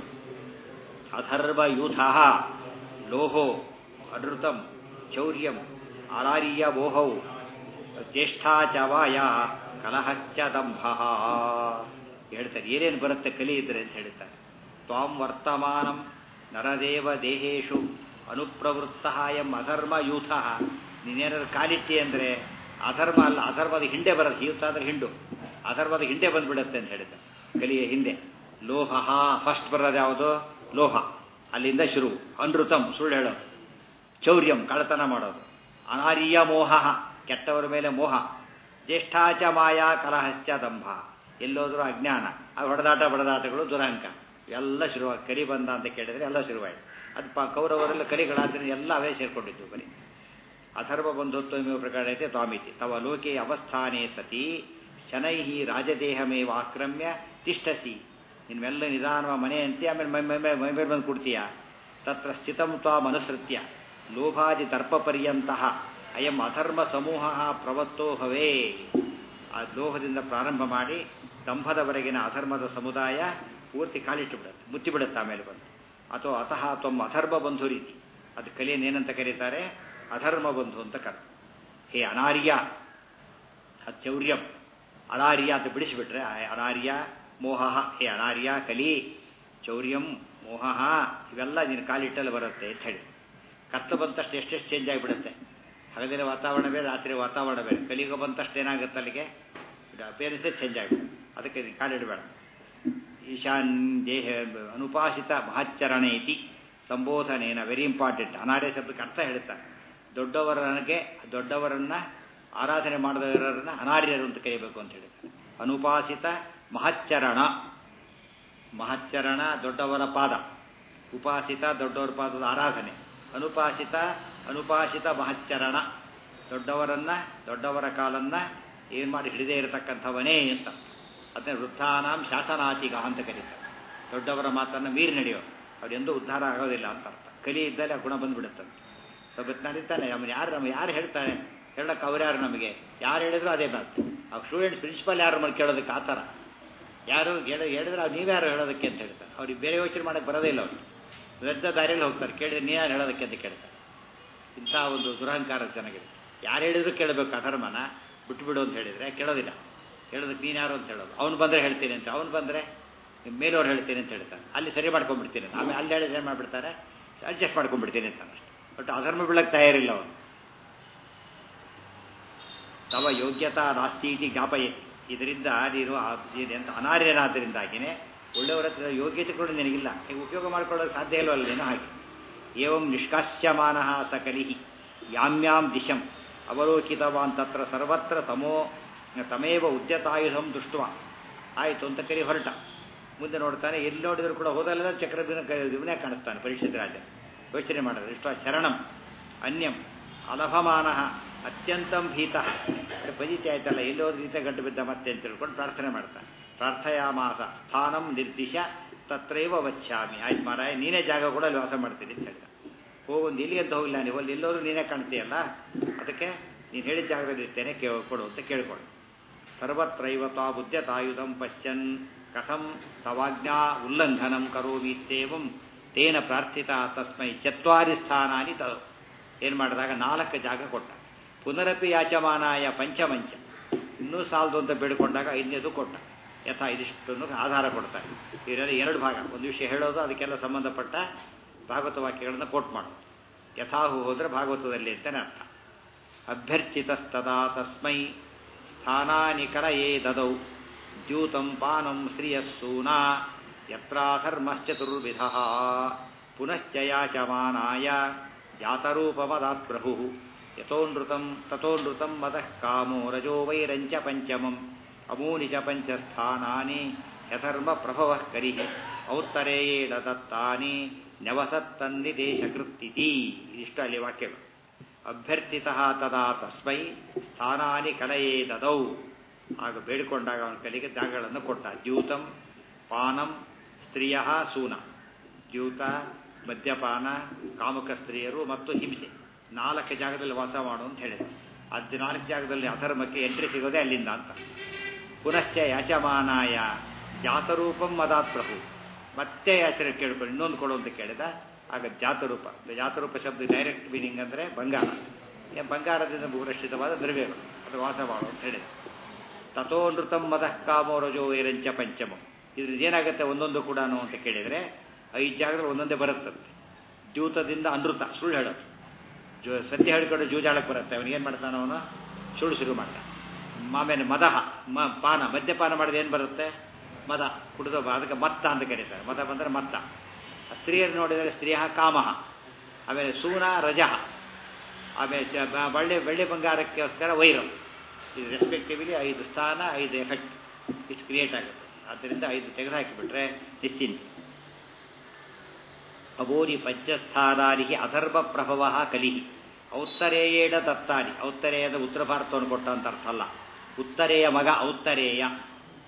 ಅಧರ್ವಯೂಥ ಲೋಹೋ ಅನೃತಂ ಚೌರ್ಯಂ ಆರಾರ್ಯ ಮೋಹೌ ಜ್ಯೇಷ್ಠಾಚವಾಯ ಕಲಹಶ್ಚ ದಂಭ ಹೇಳ್ತಾರೆ ಏನೇನು ಬರುತ್ತೆ ಕಲಿ ಇದ್ರೆ ಅಂತ ಹೇಳ್ತಾರೆ ತ್ವಾಂ ವರ್ತಮಾನಂ ನರದೇವ ದೇಹೇಶು ಅನುಪ್ರವೃತ್ತ ಎಂ ಅಧರ್ಮ ಯೂಥ ನೀನೇನಾದ್ರು ಕಾಲಿಟ್ಟಿ ಅಂದರೆ ಅಧರ್ಮ ಅಲ್ಲ ಅಧರ್ಮದ ಹಿಂದೆ ಬರೋದು ಯೂಥ ಅಂದ್ರೆ ಹಿಂಡು ಅಧರ್ಮದ ಹಿಂದೆ ಬಂದ್ಬಿಡುತ್ತೆ ಅಂತ ಹೇಳಿದ್ದ ಕಲಿಯ ಹಿಂದೆ ಲೋಹ ಫಸ್ಟ್ ಬರೋದು ಯಾವುದು ಲೋಹ ಅಲ್ಲಿಂದ ಶುರು ಅನೃತಂ ಸುಳ್ಳು ಹೇಳೋದು ಚೌರ್ಯಂ ಕಳತನ ಮಾಡೋದು ಅನಾರ್ಯ ಮೋಹ ಕೆಟ್ಟವರ ಮೇಲೆ ಮೋಹ ಜ್ಯೇಷ್ಠಾಚ ಮಾಯಾ ಕಲಹಶ್ಚ ದಂಭ ಎಲ್ಲೋದ್ರೂ ಅಜ್ಞಾನ ಆ ಹೊಡೆದಾಟ ಬಡದಾಟಗಳು ದುರಹಂಕ ಎಲ್ಲ ಶುರುವಾಗಿ ಕಲಿ ಬಂದ ಅಂತ ಕೇಳಿದ್ರೆ ಎಲ್ಲ ಶುರುವಾಯಿತು ಅದು ಪ ಕೌರವರೆಲ್ಲ ಕಲಿಗಳಾದ್ರೆ ಎಲ್ಲ ಅವೇ ಸೇರ್ಕೊಂಡಿದ್ದು ಬರೀ ಅಧರ್ಮ ಬಂಧುತ್ವಮೇವ ಪ್ರಕಾರ ಐತೆ ತ್ವಾಮಿತಿ ತವ ಲೋಕೆ ಅವಸ್ಥಾನೇ ಸತಿ ಶನೈ ರಾಜದೇಹಮೇವ ಆಕ್ರಮ್ಯ ತಿಷ್ಟಸಿ ನಿನ್ನೆಲ್ಲ ನಿಧಾನವ ಮನೆ ಅಂತಿ ಆಮೇಲೆ ಮೈ ಮೈ ಮೈ ಮೈ ಮೇಲೆ ಬಂದು ಕೊಡ್ತೀಯ ತತ್ರ ಸ್ಥಿತಂ ತ್ವಾಂ ಅನುಸೃತ್ಯ ಲೋಭಾದಿ ದರ್ಪ ಪರ್ಯಂತಹ ಅಯಂ ಅಧರ್ಮ ಸಮೂಹ ಪ್ರವತ್ತೋ ಭವೇ ಆ ಲೋಹದಿಂದ ಪ್ರಾರಂಭ ಮಾಡಿ ದಂಭದವರೆಗಿನ ಅಧರ್ಮದ ಸಮುದಾಯ ಪೂರ್ತಿ ಕಾಲಿಟ್ಟು ಬಿಡುತ್ತೆ ಮುತ್ತಿ ಬಿಡುತ್ತೆ ಆಮೇಲೆ ಬಂದು ಅಥವಾ ಅತಃ ತ್ವಂ ಅಧರ್ಮ ಬಂಧು ರೀತಿ ಅದು ಕಲಿಯನ್ನೇನಂತ ಕರೀತಾರೆ ಅಧರ್ಮ ಬಂಧು ಅಂತ ಕರ ಹೇ ಅನಾರ್ಯ ಚೌರ್ಯಂ ಅನಾರ್ಯ ಅಂತ ಬಿಡಿಸಿಬಿಟ್ರೆ ಅನಾರ್ಯ ಮೋಹ ಹೇ ಅನಾರ್ಯ ಕಲಿ ಚೌರ್ಯಂ ಮೋಹ ಇವೆಲ್ಲ ನಿನ್ನ ಕಾಲಿಟ್ಟಲ್ಲಿ ಬರುತ್ತೆ ಅಂತ ಹೇಳಿ ಕತ್ತ ಬಂತಷ್ಟು ಎಷ್ಟೆಷ್ಟು ಚೇಂಜ್ ಆಗಿಬಿಡುತ್ತೆ ಹಗಲಿನ ವಾತಾವರಣ ಬೇರೆ ರಾತ್ರಿ ವಾತಾವರಣ ಬೇರೆ ಕಲಿಯುಗ ಬಂತಷ್ಟು ಏನಾಗುತ್ತೆ ಅಲ್ಲಿಗೆ ಅಪೇರೆನ್ಸೇ ಚೇಂಜ್ ಆಗಿಬಿಡುತ್ತೆ ಅದಕ್ಕೆ ನೀನು ಕಾಲಿಡಬೇಡ ಈಶಾನ್ ದೇಹ ಅನುಪಾಸಿತ ಮಹಚ್ಚರಣ ಇತಿ ಸಂಬೋಧನೇನ ವೆರಿ ಇಂಪಾರ್ಟೆಂಟ್ ಅನಾರ್ಯ ಶಬ್ದಕ್ಕೆ ಅರ್ಥ ಹೇಳ್ತಾರೆ ದೊಡ್ಡವರನಿಗೆ ದೊಡ್ಡವರನ್ನ ಆರಾಧನೆ ಮಾಡದವರನ್ನ ಅನಾರ್ಯರು ಅಂತ ಕರೀಬೇಕು ಅಂತ ಹೇಳಿದ್ದಾರೆ ಅನುಪಾಸಿತ ಮಹಚ್ಚರಣ ಮಹಚ್ಚರಣ ದೊಡ್ಡವರ ಪಾದ ಉಪಾಸಿತ ದೊಡ್ಡವರ ಪಾದದ ಆರಾಧನೆ ಅನುಪಾಸಿತ ಅನುಪಾಸಿತ ಮಹಚ್ಚರಣ ದೊಡ್ಡವರನ್ನ ದೊಡ್ಡವರ ಕಾಲನ್ನ ಏನು ಮಾಡಿ ಹಿಡಿದೇ ಇರತಕ್ಕಂಥವನೇ ಅಂತ ಅದನ್ನ ವೃದ್ಧಾನಾಂ ಶಾಸನಾತಿಗ ಅಂತ ಕರೀತಾರೆ ದೊಡ್ಡವರ ಮಾತನ್ನು ಮೀರಿ ನಡೆಯೋ ಅವರೆಂದೂ ಉದ್ಧಾರ ಆಗೋದಿಲ್ಲ ಅಂತ ಅರ್ಥ ಕಲಿ ಇದ್ದಲ್ಲಿ ಆ ಗುಣ ಬಂದ್ಬಿಡುತ್ತಂತೆ ಸ್ವಲ್ಪ ನಡೀತಾನೆ ಅವನು ಯಾರು ನಮ್ಮ ಯಾರು ಹೇಳ್ತಾನೆ ಹೇಳಕ್ಕೆ ಅವ್ರು ಯಾರು ನಮಗೆ ಯಾರು ಹೇಳಿದ್ರು ಅದೇ ಮಾತು ಆ ಸ್ಟೂಡೆಂಟ್ಸ್ ಪ್ರಿನ್ಸಿಪಲ್ ಯಾರು ಮಾಡಿ ಕೇಳೋದಕ್ಕೆ ಆ ಥರ ಯಾರು ಹೇಳ ಹೇಳಿದ್ರೆ ಅವ್ರು ನೀವ್ಯಾರು ಹೇಳೋದಕ್ಕೆ ಅಂತ ಹೇಳ್ತಾರೆ ಅವ್ರಿಗೆ ಬೇರೆ ಯೋಚನೆ ಮಾಡೋಕ್ಕೆ ಬರೋದೇ ಇಲ್ಲ ಅವ್ರು ವ್ಯರ್ಥ ದಾರಿಯಲ್ಲಿ ಹೋಗ್ತಾರೆ ಕೇಳಿದ್ರೆ ನೀ ಯಾರು ಹೇಳೋದಕ್ಕೆ ಅಂತ ಕೇಳ್ತಾರೆ ಇಂಥ ಒಂದು ದುರಹಂಕಾರ ಚೆನ್ನಾಗಿದೆ ಯಾರು ಹೇಳಿದ್ರು ಕೇಳಬೇಕು ಅಧರ್ಮನ ಬಿಟ್ಬಿಡು ಅಂತ ಹೇಳಿದರೆ ಕೇಳೋದಿಲ್ಲ ಹೇಳೋದಕ್ಕೆ ನೀನು ಯಾರು ಅಂತ ಹೇಳೋದು ಅವ್ನು ಬಂದರೆ ಹೇಳ್ತೀನಿ ಅಂತ ಅವ್ನು ಬಂದರೆ ಮೇಲವ್ರು ಹೇಳ್ತೀನಿ ಅಂತ ಹೇಳ್ತಾನೆ ಅಲ್ಲಿ ಸರಿ ಮಾಡ್ಕೊಂಡ್ಬಿಡ್ತೀನಿ ಆಮೇಲೆ ಅಲ್ಲಿ ಹೇಳಿದ್ರೆ ಏನು ಮಾಡಿಬಿಡ್ತಾರೆ ಅಡ್ಜಸ್ಟ್ ಮಾಡ್ಕೊಂಡ್ಬಿಡ್ತೀನಿ ಅಂತ ಅಷ್ಟೇ ಬಟ್ ಅಧರ್ಮ ಬೀಳಕ್ಕೆ ತಯಾರಿಲ್ಲ ಅವನು ತವ ಯೋಗ್ಯತಾ ನಾಸ್ತಿ ಇತಿ ಜ್ಞಾಪಯತಿ ಇದರಿಂದ ನೀನು ಅಂತ ಅನಾರ್ಯನಾದ್ದರಿಂದಾಗಿನೇ ಒಳ್ಳೆಯವರ ಹತ್ರ ಯೋಗ್ಯತೆ ಕೂಡ ನಿನಗಿಲ್ಲ ಈಗ ಉಪಯೋಗ ಮಾಡ್ಕೊಳ್ಳೋದು ಸಾಧ್ಯ ಇಲ್ಲವಲ್ಲ ನೀನು ಹಾಗೆ ಏವಂ ನಿಷ್ಕಾಸ್ಯಮಾನ ಸಕಲಿ ಯಾಮ್ಯಾಂ ದಿಶಂ ಅವಲೋಕಿತವಾನ್ ತತ್ರ ಸರ್ವತ್ರ ತಮೋ ತಮೇವ ಉದ್ಯತಾಯುಧಂ ದೃಷ್ಟ ಆಯಿತು ಅಂತ ಕರಿ ಹೊರಟ ಮುಂದೆ ನೋಡ್ತಾನೆ ಎಲ್ಲಿ ನೋಡಿದ್ರು ಕೂಡ ಹೋದಲ್ಲ ಚಕ್ರಬಿನ ಇವನೇ ಕಾಣಿಸ್ತಾನೆ ಪರೀಕ್ಷಿತ ರಾಜ ಯೋಚನೆ ಮಾಡಿದ್ರೆ ಇಷ್ಟ ಶರಣಂ ಅನ್ಯಂ ಅಲಭಮಾನ ಅತ್ಯಂತಂ ಭೀತ ಪಜಿತಿ ಆಯ್ತಲ್ಲ ಎಲ್ಲೋದು ರೀತ ಗಂಟು ಬಿದ್ದ ಮತ್ತೆ ಅಂತ ತಿಳ್ಕೊಂಡು ಪ್ರಾರ್ಥನೆ ಮಾಡ್ತಾನೆ ಪ್ರಾರ್ಥಯಾಮಾಸ ಸ್ಥಾನಂ ನಿರ್ದಿಶ ತತ್ರೈವ ವಚ್ಚಾಮಿ ಆಯ್ತು ಮಾರಾಯ ನೀನೇ ಜಾಗ ಕೂಡ ಅಲ್ಲಿ ವಾಸ ಮಾಡ್ತೀನಿ ಅಂತ ಹೇಳಿದ ಹೋಗೊಂದು ಎಲ್ಲಿ ಅಂತ ಹೋಗಿಲ್ಲ ನೀವು ಅಲ್ಲಿ ಎಲ್ಲೋದ್ರೂ ನೀನೇ ಕಾಣ್ತೀಯಲ್ಲ ಅದಕ್ಕೆ ನೀನು ಹೇಳಿದ ಜಾಗದಲ್ಲಿ ಇರ್ತೇನೆ ಕೇ ಕೊಡು ಅಂತ ಕೇಳ್ಕೊಡು ಸರ್ವತ್ರೈವ ತಾ ಬುದ್ಧತಾಯುಧಂ ಪಶ್ಯನ್ ಕಥಂ ತವಾಜ್ಞಾ ಉಲ್ಲಂಘನಂ ಕರೋಮಿ ಇತ್ಯೇವಂ ತೇನ ಪ್ರಾರ್ಥಿತ ತಸ್ಮೈ ಚತ್ವಾರಿ ಸ್ಥಾನಾನಿ ತ ಏನು ಮಾಡಿದಾಗ ನಾಲ್ಕು ಜಾಗ ಕೊಟ್ಟ ಪುನರಪಿ ಯಾಚಮಾನಾಯ ಪಂಚಮಂಚ ಇನ್ನೂ ಸಾಲದು ಅಂತ ಬೇಡಿಕೊಂಡಾಗ ಐದನೇದು ಕೊಟ್ಟ ಯಥಾ ಇದಿಷ್ಟನ್ನು ಆಧಾರ ಕೊಡ್ತಾರೆ ಇದರಲ್ಲಿ ಎರಡು ಭಾಗ ಒಂದು ವಿಷಯ ಹೇಳೋದು ಅದಕ್ಕೆಲ್ಲ ಸಂಬಂಧಪಟ್ಟ ಭಾಗವತ ವಾಕ್ಯಗಳನ್ನು ಕೋಟ್ ಮಾಡೋದು ಯಥಾಹು ಹೋದರೆ ಭಾಗವತದಲ್ಲಿ ಅಂತಲೇ ಅರ್ಥ ಅಭ್ಯರ್ಚಿತಸ್ತದಾ ತಸ್ಮೈ ಸ್ಥಾನಾನಿ ಕಲಯೇ ದದೌ ದ್ಯೂತಂ ಪಾನಂ ಶ್ರಿಯಸ್ಸೂನಾ ಯತ್ರಾಧರ್ಮಶ್ಚತುರ್ವಿಧ ಪುನಶ್ಚ ಯಾಚಮಾನಾಯ ಜಾತರೂಪಮದಾತ್ ಪ್ರಭು ಯಥೋನೃತಂ ತಥೋನೃತಂ ಮದಃ ಕಾಮೋ ರಜೋ ವೈರಂಚ ಪಂಚಮಂ ಅಮೂನಿ ಚ ಪಂಚಸ್ಥಾನಾನಿ ಯಥರ್ಮ ಪ್ರಭವ ಕರಿ ಔತ್ತರೇಯೇಡ ದತ್ತಾನಿ ನ್ಯವಸತ್ತನ್ನಿದೇಶಕೃತ್ತಿತಿ ಇದಿಷ್ಟು ಅಲ್ಲಿ ವಾಕ್ಯಗಳು ಅಭ್ಯರ್ಥಿತ ತದಾ ತಸ್ಮೈ ಸ್ಥಾನಾನಿ ಕಲಯೇ ದದೌ ಆಗ ಬೇಡಿಕೊಂಡಾಗ ಅವನ ಕಲಿಗೆ ಜಾಗಗಳನ್ನು ಕೊಟ್ಟ ದ್ಯೂತಂ ಪಾನಂ ಸ್ತ್ರೀಯ ಸೂನ ದ್ಯೂತ ಮದ್ಯಪಾನ ಕಾಮುಕ ಸ್ತ್ರೀಯರು ಮತ್ತು ಹಿಂಸೆ ನಾಲ್ಕು ಜಾಗದಲ್ಲಿ ವಾಸ ಮಾಡು ಅಂತ ಹೇಳಿದ ಅದು ನಾಲ್ಕು ಜಾಗದಲ್ಲಿ ಅಧರ್ಮಕ್ಕೆ ಎಂಟ್ರಿ ಸಿಗೋದೇ ಅಲ್ಲಿಂದ ಅಂತ ಪುನಶ್ಚ ಯಾಚಮಾನಾಯ ಜಾತರೂಪಂ ಮದಾತ್ ಪ್ರಭು ಮತ್ತೆ ಯಾಚನೆ ಕೇಳ್ಕೊಂಡು ಇನ್ನೊಂದು ಕೊಡು ಅಂತ ಕೇಳಿದ ಆಗ ಜಾತರೂಪ ಜಾತರೂಪ ಶಬ್ದ ಡೈರೆಕ್ಟ್ ಮೀನಿಂಗ್ ಅಂದರೆ ಬಂಗಾರ ಬಂಗಾರದಿಂದ ಭೂರಕ್ಷಿತವಾದ ದ್ರವ್ಯಗಳು ಅದು ವಾಸ ಮಾಡು ಅಂತ ಹೇಳಿದ ತಥೋ ನೃತಂ ಮದಃ ಕಾಮೋ ರಜೋ ವೈರಂಚ ಪಂಚಮಂ ಇದ್ರದ್ದು ಏನಾಗುತ್ತೆ ಒಂದೊಂದು ಕೂಡ ಅಂತ ಕೇಳಿದರೆ ಐದು ಜಾಗದಲ್ಲಿ ಒಂದೊಂದೇ ಬರುತ್ತಂತೆ ದ್ಯೂತದಿಂದ ಅನೃತ ಸುಳ್ಳು ಹೇಳೋದು ಜೋ ಸತ್ಯ ಹೇಳ್ಕೊಂಡು ಜೂಜಾಳಕ್ಕೆ ಬರುತ್ತೆ ಅವನು ಏನು ಮಾಡ್ತಾನೆ ಅವನು ಸುಳ್ಳು ಶುರು ಮಾಡ್ತಾನೆ ಆಮೇಲೆ ಮದಹ ಮ ಪಾನ ಮದ್ಯಪಾನ ಮಾಡಿದ ಏನು ಬರುತ್ತೆ ಮದ ಕುಡಿದ ಅದಕ್ಕೆ ಮತ್ತ ಅಂತ ಕರೀತಾರೆ ಮದ ಬಂದರೆ ಮತ್ತ ಸ್ತ್ರೀಯರು ನೋಡಿದರೆ ಸ್ತ್ರೀಯ ಕಾಮಹ ಆಮೇಲೆ ಸೂನ ರಜಃ ಆಮೇಲೆ ಚ ಬಳ್ಳಿ ಬೆಳ್ಳಿ ಬಂಗಾರಕ್ಕೋಸ್ಕರ ವೈರಂ ಇದು ರೆಸ್ಪೆಕ್ಟಿವ್ಲಿ ಐದು ಸ್ಥಾನ ಐದು ಎಫೆಕ್ಟ್ ಇಷ್ಟು ಕ್ರಿಯೇಟ್ ಆಗುತ್ತೆ ಆದ್ದರಿಂದ ಐದು ತೆಗೆದುಹಾಕಿಬಿಟ್ರೆ ನಿಶ್ಚಿಂತೆ ಅಬೋರಿ ಪಂಚಸ್ಥಾನಾರಿ ಅಧರ್ಮ ಪ್ರಭವ ಕಲಿಹಿ ಔತ್ತರೇಯೇಡ ದತ್ತಾನಿ ಔತ್ತರೇಯದ ಉತ್ತರ ಭಾರತವನ್ನು ಕೊಟ್ಟ ಅಂತ ಅರ್ಥ ಅಲ್ಲ ಉತ್ತರೆಯ ಮಗ ಔತ್ತರೇಯ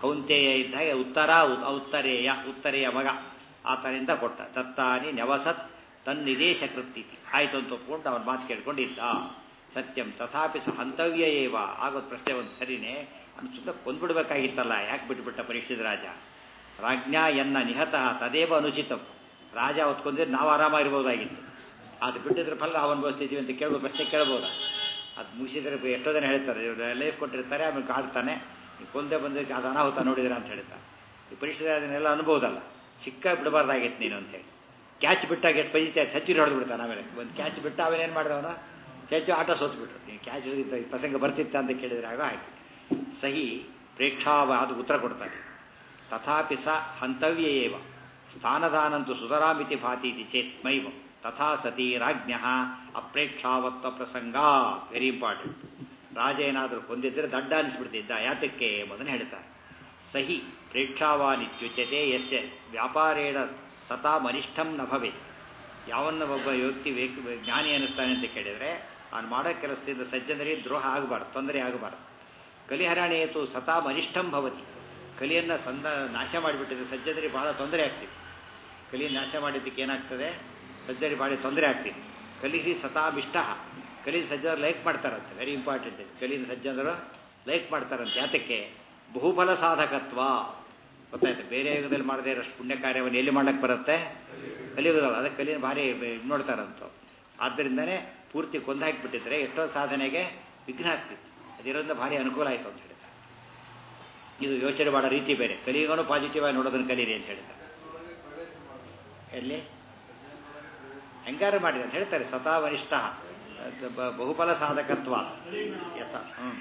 ಕೌಂತೆಯ ಇದ್ದ ಹಾಗೆ ಉತ್ತರ ಉತ್ತರೇಯ ಉತ್ತರೆಯ ಮಗ ಆತನಿಂದ ಕೊಟ್ಟ ತತ್ತಾನಿ ನೆವಸತ್ ತನ್ನಿದೇಶ ಕೃತ್ಯಿತಿ ಆಯ್ತು ಅಂತ ಒಪ್ಕೊಂಡು ಅವನ ಮಾತು ಕೇಳ್ಕೊಂಡಿದ್ದ ಸತ್ಯಂ ತಥಾಪಿ ಸ ಹಂತವ್ಯ ಏವ ಆಗೋದು ಪ್ರಶ್ನೆ ಒಂದು ಸರಿನೇ ಅವ್ನು ಸುಮ್ಮನೆ ಕೊಂದ್ಬಿಡ್ಬೇಕಾಗಿತ್ತಲ್ಲ ಯಾಕೆ ಬಿಟ್ಬಿಟ್ಟ ಪರೀಕ್ಷಿತ ರಾಜ ರಾಜ್ಞಾ ಎನ್ನ ನಿಹತಃ ತದೇವ ಅನುಚಿತಂ ರಾಜ ಹೊತ್ಕೊಂಡ್ರೆ ನಾವು ಆರಾಮಾಗಿರ್ಬೋದಾಗಿತ್ತು ಅದು ಬಿಟ್ಟಿದ್ರೆ ಫಲ ನಾವು ಅನುಭವಿಸ್ತಿದ್ದೀವಿ ಅಂತ ಕೇಳ್ಬೋದು ಪ್ರಶ್ನೆ ಕೇಳ್ಬೋದ ಅದು ಮುಗಿಸಿದ್ರೆ ಎಷ್ಟೋ ಜನ ಹೇಳ್ತಾರೆ ಇವ್ರು ಲೈಫ್ ಕೊಟ್ಟಿರ್ತಾರೆ ಆಮೇಲೆ ಕಾಡ್ತಾನೆ ನೀವು ಕೊಂದೇ ಬಂದಕ್ಕೆ ಅದು ಅನಾಹುತ ನೋಡಿದ್ರೆ ಅಂತ ಹೇಳ್ತಾರೆ ಈ ಪರೀಕ್ಷೆ ಅದನ್ನೆಲ್ಲ ಅನ್ಬೋದಲ್ಲ ಸಿಕ್ಕ ಬಿಡಬಾರ್ದಾಗಿತ್ತು ನೀನು ಅಂತೇಳಿ ಕ್ಯಾಚ್ ಬಿಟ್ಟಾಗ ಎಷ್ಟು ಬೈತೆ ಸಚ್ಚಿರಿ ಹೊಡೆದು ಬಿಡ್ತಾನೆ ಆಮೇಲೆ ಒಂದು ಕ್ಯಾಚ್ ಬಿಟ್ಟು ಅವನೇನು ಮಾಡಿದವನು ಚಚ್ಚು ಆಟ ಸೋತ್ಬಿಟ್ರು ನೀವು ಕ್ಯಾಚ್ ಈ ಪ್ರಸಂಗ ಬರ್ತಿತ್ತ ಅಂತ ಕೇಳಿದ್ರೆ ಆಗ ಹಾಗೆ ಸಹಿ ಪ್ರೇಕ್ಷಾವಾದ ಉತ್ತರ ಕೊಡ್ತಾರೆ ತಥಾಪಿ ಸ ಹಂತವ್ಯ ಏವ ಸ್ಥಾನದಾನಂತು ಸುತರಾಮಿತಿ ಭಾತೀತಿ ಚೇತ್ ಮೈವ ತಥಾ ಸತಿ ರಾಜ್ಞ ಅಪ್ರೇಕ್ಷಾವತ್ವ ಪ್ರಸಂಗ ವೆರಿ ಇಂಪಾರ್ಟೆಂಟ್ ರಾಜ ಏನಾದರೂ ಕೊಂದಿದ್ದರೆ ದಡ್ಡ ಅನಿಸ್ಬಿಡ್ತಿದ್ದ ಯಾತಕ್ಕೆ ಎಂಬುದನ್ನು ಹೇಳ್ತಾರೆ ಸಹಿ ಪ್ರೇಕ್ಷಾವಾನಿತ್ಯುಚ್ಯತೆ ಯಶ್ಚ ವ್ಯಾಪಾರೇಣ ಸತಾ ಮನಿಷ್ಠಂ ನ ಭವೇತ್ ಯಾವನ್ನ ಒಬ್ಬ ವ್ಯಕ್ತಿ ಜ್ಞಾನಿ ಅನ್ನಿಸ್ತಾನೆ ಅಂತ ಕೇಳಿದರೆ ಅವನು ಮಾಡೋ ಕೆಲಸದಿಂದ ಸಜ್ಜನರಿಗೆ ದ್ರೋಹ ಆಗಬಾರ್ದು ತೊಂದರೆ ಆಗಬಾರ್ದು ಕಲಿಹರಣೆಯತು ಸತಾ ಮನಿಷ್ಠಂ ಭವತಿ ಕಲಿಯನ್ನು ಸಂದ ನಾಶ ಮಾಡಿಬಿಟ್ಟಿದ್ರೆ ಸಜ್ಜನರಿಗೆ ಬಹಳ ತೊಂದರೆ ಆಗ್ತಿತ್ತು ಕಲಿಯನ್ನು ನಾಶ ಮಾಡಿದ್ದಕ್ಕೆ ಏನಾಗ್ತದೆ ಸಜ್ಜನರಿಗೆ ಭಾಳ ತೊಂದರೆ ಆಗ್ತಿತ್ತು ಕಲಿಹಿ ಸತಾಮಿಷ್ಟ ಕಲಿನ ಸಜ್ಜನರು ಲೈಕ್ ಮಾಡ್ತಾರಂತೆ ವೆರಿ ಇಂಪಾರ್ಟೆಂಟ್ ಇದು ಕಲಿನ ಸಜ್ಜನರು ಲೈಕ್ ಮಾಡ್ತಾರಂತೆ ಯಾತಕ್ಕೆ ಬಹುಫಲ ಸಾಧಕತ್ವ ಗೊತ್ತಾಯ್ತು ಬೇರೆ ಯುಗದಲ್ಲಿ ಮಾಡದೇ ಇರೋಷ್ಟು ಪುಣ್ಯ ಕಾರ್ಯವನ್ನು ಎಲ್ಲಿ ಮಾಡಕ್ಕೆ ಬರುತ್ತೆ ಕಲಿಯುಗದಲ್ಲ ಅದಕ್ಕೆ ಕಲಿನ ಭಾರಿ ಇದು ನೋಡ್ತಾರಂತ ಆದ್ದರಿಂದನೇ ಪೂರ್ತಿ ಕೊಂದು ಹಾಕಿಬಿಟ್ಟಿದ್ರೆ ಎಷ್ಟೋ ಸಾಧನೆಗೆ ವಿಘ್ನ ಆಗ್ತಿತ್ತು ಅದಿರೋದ್ರಿಂದ ಭಾರಿ ಅನುಕೂಲ ಆಯಿತು ಅಂತ ಹೇಳಿದ್ದಾರೆ ಇದು ಯೋಚನೆ ಮಾಡೋ ರೀತಿ ಬೇರೆ ಕಲಿಯುಗನು ಪಾಸಿಟಿವ್ ಆಗಿ ನೋಡೋದನ್ನು ಕಲೀರಿ ಅಂತ ಹೇಳಿದ್ದಾರೆ ಎಲ್ಲಿ ಹೆಂಗಾರು ಮಾಡಿದೆ ಅಂತ ಹೇಳ್ತಾರೆ ಸತಾ ವರಿಷ್ಠ ಬಹುಫಲ ಸಾಧಕತ್ವ ಯಥ ಹ್ಞೂ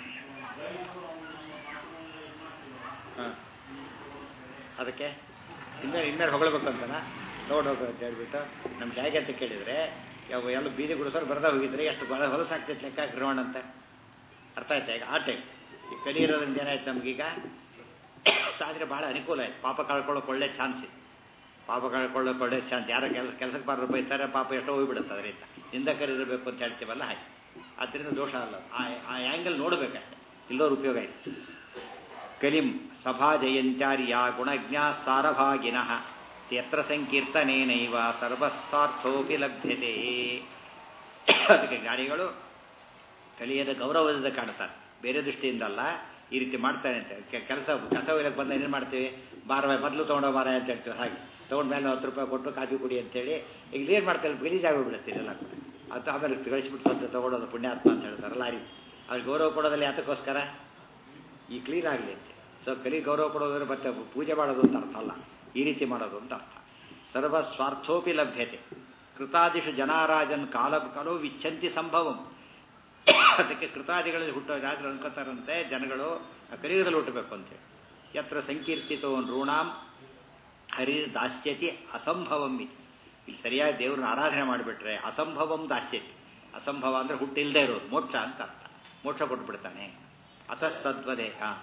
ಹಾಂ ಅದಕ್ಕೆ ಇನ್ಮೇಲೆ ಇನ್ಮೇಲೆ ಹೊಗಳಬೇಕಂತನ ನೋಡೋದು ಅಂತ ಹೇಳ್ಬಿಟ್ಟು ನಮ್ಮ ಜಾಗೆ ಅಂತ ಕೇಳಿದರೆ ಯಾವ ಎಲ್ಲ ಬೀದಿ ಗುಡಿಸೋರು ಬರದೇ ಹೋಗಿದ್ರೆ ಎಷ್ಟು ಬರ ಹೊಲಸಾಗ್ತೈತೆ ಲೆಕ್ಕ ಹಾಕಿರೋಣ ಅಂತ ಅರ್ಥ ಆಯ್ತಾ ಈಗ ಆ ಟೈಮ್ ಈ ಕಲಿಯಿರೋದ್ರಿಂದ ಏನಾಯ್ತು ನಮಗೀಗ ಸಾದ್ರೆ ಭಾಳ ಅನುಕೂಲ ಆಯ್ತು ಪಾಪ ಕಳ್ಕೊಳ್ಳೋಕೆ ಒಳ್ಳೆ ಚಾನ್ಸ್ ಇದೆ ಪಾಪ ಕಳ್ಕೊಳ್ಳೋಕೆ ಒಳ್ಳೆ ಚಾನ್ಸ್ ಯಾರೋ ಕೆಲಸ ಕೆಲಸಕ್ಕೆ ಬಾರರು ಬೈತಾರೆ ಪಾಪ ಎಷ್ಟೋ ಹೋಗ್ಬಿಡುತ್ತೆ ಅದರಿಂದ ಹಿಂದ ಕರೀರಬೇಕು ಅಂತ ಹೇಳ್ತೀವಲ್ಲ ಹಾಗೆ ಆದ್ದರಿಂದ ದೋಷ ಅಲ್ಲ ಆ ಆ ಆ್ಯಂಗಲ್ ನೋಡಬೇಕಷ್ಟೆ ಇಲ್ಲೋರು ಉಪಯೋಗ ಇದೆ ಕಲಿಂ ಸಭಾ ಜಯಂತ್ಯಾರ್ಯ ಗುಣಜ್ಞ ಸಾರಭಾಗಿನಃ ಯತ್ರ ಸಂಕೀರ್ತನೇನೈವ ಸರ್ವಸ್ವಾರ್ಥೋಪಿ ಲಭ್ಯತೆ ಅದಕ್ಕೆ ಜ್ಞಾನಿಗಳು ಕಲಿಯದ ಗೌರವದಿಂದ ಕಾಣ್ತಾರೆ ಬೇರೆ ದೃಷ್ಟಿಯಿಂದ ಅಲ್ಲ ಈ ರೀತಿ ಮಾಡ್ತಾನೆ ಅಂತ ಕೆಲಸ ಕಸ ಒಯ್ಯಕ್ಕೆ ಬಂದ ಏನು ಮಾಡ್ತೀವಿ ಬಾರ ಮೊದಲು ತೊಗೊಂಡೋ ಬಾರ ಅಂತ ಹೇಳ್ತೀವಿ ಹಾಗೆ ತೊಗೊಂಡ ಮೇಲೆ ಹತ್ತು ರೂಪಾಯಿ ಕೊಟ್ಟು ಕಾಫಿ ಕುಡಿ ಅಂತೇಳಿ ಈಗ ಏನು ಮಾಡ್ತಾರೆ ಗಲೀಜಾಗೋಗ್ಬಿಡುತ್ತೆ ಇದೆಲ್ಲ ಕೂಡ ಅದು ಆಮೇಲೆ ಕಳಿಸ್ಬಿಟ್ಟು ಸ್ವಲ್ಪ ತೊಗೊಳೋದು ಪುಣ್ಯಾತ್ಮ ಅಂತ ಹೇಳ್ತಾರಲ್ಲ ಆ ರೀತಿ ಅವ್ರಿಗೆ ಗೌರವ ಕೊಡೋದಲ್ಲಿ ಯಾತಕ್ಕೋಸ್ಕರ ಈ ಕ್ಲೀನ್ ಆಗಲಿ ಅಂತ ಸೊ ಕಲಿ ಗೌರವ ಕೊಡೋದ್ರೆ ಮತ್ತೆ ಪೂಜೆ ಮಾಡೋದು ಅಂತ ಅರ್ಥ ಅಲ್ಲ ಈ ರೀತಿ ಮಾಡೋದು ಅಂತ ಅರ್ಥ ಸರ್ವ ಸ್ವಾರ್ಥೋಪಿ ಲಭ್ಯತೆ ಕೃತಾದಿಷು ಜನಾರಾಜನ್ ಕಾಲ ಕಾಲೋ ವಿಚ್ಛಂತಿ ಸಂಭವಂ ಅದಕ್ಕೆ ಕೃತಾದಿಗಳಲ್ಲಿ ಹುಟ್ಟೋ ಜಾಗಗಳು ಅನ್ಕೋತಾರಂತೆ ಜನಗಳು ಕಲಿಯುಗದಲ್ಲಿ ಹುಟ್ಟಬೇಕು ಅಂತೇಳಿ ಯತ್ರ ಸಂಕೀರ್ತಿತೋ ನೃಣಾಂ ಹರಿ ದಾಸ್ಯತಿ ಅಸಂಭವಂ ಇತಿ ಇಲ್ಲಿ ಸರಿಯಾಗಿ ದೇವ್ರನ್ನ ಆರಾಧನೆ ಮಾಡಿಬಿಟ್ರೆ ಅಸಂಭವಂ ದಾಸ್ಯತಿ ಅಸಂಭವ ಅಂದರೆ ಹುಟ್ಟಿಲ್ಲದೆ ಇರೋದು ಮೋಕ್ಷ ಅಂತ ಅರ್ಥ ಮೋಕ್ಷ ಕೊಟ್ಬಿಡ್ತಾನೆ ಅತಸ್ತದ್ವದೇ ಹಾಂ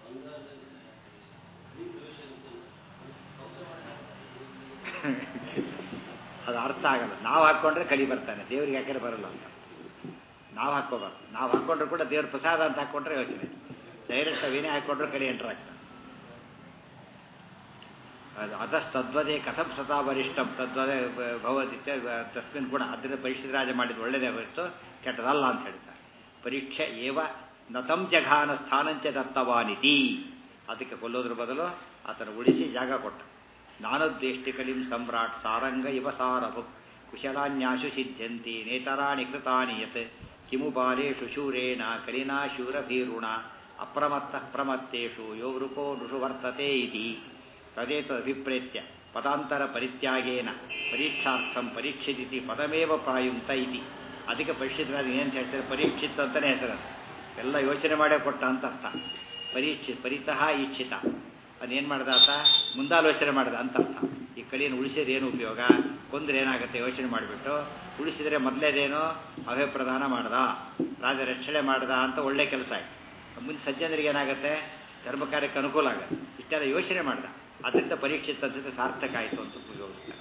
ಅದು ಅರ್ಥ ಆಗಲ್ಲ ನಾವು ಹಾಕ್ಕೊಂಡ್ರೆ ಕಲಿ ಬರ್ತಾನೆ ದೇವ್ರಿಗೆ ಹಾಕಿದ್ರೆ ಬರಲ್ಲ ಅಂತ ನಾವು ಹಾಕ್ಕೋಬಾರ್ದು ನಾವು ಹಾಕ್ಕೊಂಡ್ರು ಕೂಡ ದೇವ್ರ ಪ್ರಸಾದ ಅಂತ ಹಾಕ್ಕೊಂಡ್ರೆ ಯೋಚನೆ ಡೈರೆಕ್ಟ್ ವಿನೇ ಹಾಕ್ಕೊಂಡ್ರೆ ಕಲಿ ಎಂಟರ್ ಆಗ್ತಾನೆ ಅದು ಅದಸ್ತದ್ವದೇ ಕಥಂ ಸದಾ ವರಿಷ್ಠಂ ತದ್ವದೇ ಭಗವದ್ಗೀತೆ ತಸ್ಮಿನ್ ಗುಣ ಅದರಿಂದ ಪರೀಕ್ಷಿತ ರಾಜ ಮಾಡಿದ ಒಳ್ಳೆಯದೇ ಹೊರತು ಕೆಟ್ಟದಲ್ಲ ಅಂತ ಹೇಳ್ತಾರೆ ಪರೀಕ್ಷೆ ಏವ ನತಂ ಜಘಾನ ಸ್ಥಾನಂಚ ದತ್ತವಾನಿತಿ ಅದಕ್ಕೆ ಕೊಲ್ಲೋದ್ರ ಬದಲು ಆತನ ಉಳಿಸಿ ಜಾಗ ಕೊಟ್ಟ ನಾನದ್ವೇಷ್ಟಿ ಕಲಿಂ ಸಮ್ರಾಟ್ ಸಾರಂಗ ಇವ ಸಾರಭು ಕುಶಲಾನ್ಯಾಶು ಸಿದ್ಧ್ಯಂತಿ ನೇತರಾಣಿ ಕೃತಾನಿ ಯತ್ ಕಿಮು ಬಾಲೇಷು ಶೂರೇಣ ಕಲಿನಾ ಶೂರಭೀರುಣ ಅಪ್ರಮತ್ತ ಪ್ರಮತ್ತೇಷು ಯೋ ವೃಕೋ ನೃಷು ವರ್ತತೆ ಇತಿ ತದೇತದಭಿಪ್ರೇತ್ಯ ಪದಾಂತರ ಪರಿತ್ಯಾಗೇನ ಪರೀಕ್ಷಾರ್ಥಂ ಪರೀಕ್ಷಿತಿ ಪದಮೇವ ಪ್ರಾಯುಂತ ಇತಿ ಅದಕ್ಕೆ ಪರೀಕ್ಷಿತರಾದ ಏನಂತ ಹೇಳ್ತಾರೆ ಪರೀಕ್ಷಿತ್ ಅಂತಲೇ ಹೆಸರು ಎಲ್ಲ ಯೋಚನೆ ಮಾಡೇ ಕೊಟ್ಟ ಅಂತ ಅರ್ಥ ಪರೀಕ್ಷಿ ಪರಿತಃ ಇಚ್ಛಿತ ಅದೇನು ಮಾಡ್ದ ಆತ ಮುಂದಾಲೋಚನೆ ಮಾಡ್ದ ಅಂತ ಅರ್ಥ ಈ ಕಲಿಯನ್ನು ಉಳಿಸಿದ್ರೆ ಏನು ಉಪಯೋಗ ಕೊಂದ್ರೆ ಏನಾಗುತ್ತೆ ಯೋಚನೆ ಮಾಡಿಬಿಟ್ಟು ಉಳಿಸಿದರೆ ಮೊದಲೇದೇನೋ ಅಭಯಪ್ರದಾನ ಮಾಡ್ದ ರಾಜ ರಕ್ಷಣೆ ಮಾಡ್ದ ಅಂತ ಒಳ್ಳೆ ಕೆಲಸ ಆಯ್ತು ಮುಂದೆ ಸಜ್ಜನರಿಗೆ ಏನಾಗುತ್ತೆ ಧರ್ಮ ಕಾರ್ಯಕ್ಕೆ ಅನುಕೂಲ ಆಗುತ್ತೆ ಇಷ್ಟೆಲ್ಲ ಯೋಚನೆ ಮಾಡ್ದ ಅದರಿಂದ ಪರೀಕ್ಷಿತ ಅಂತ ಸಾರ್ಥಕ ಆಯಿತು ಅಂತ ಉಪಯೋಗಿಸ್ತಾರೆ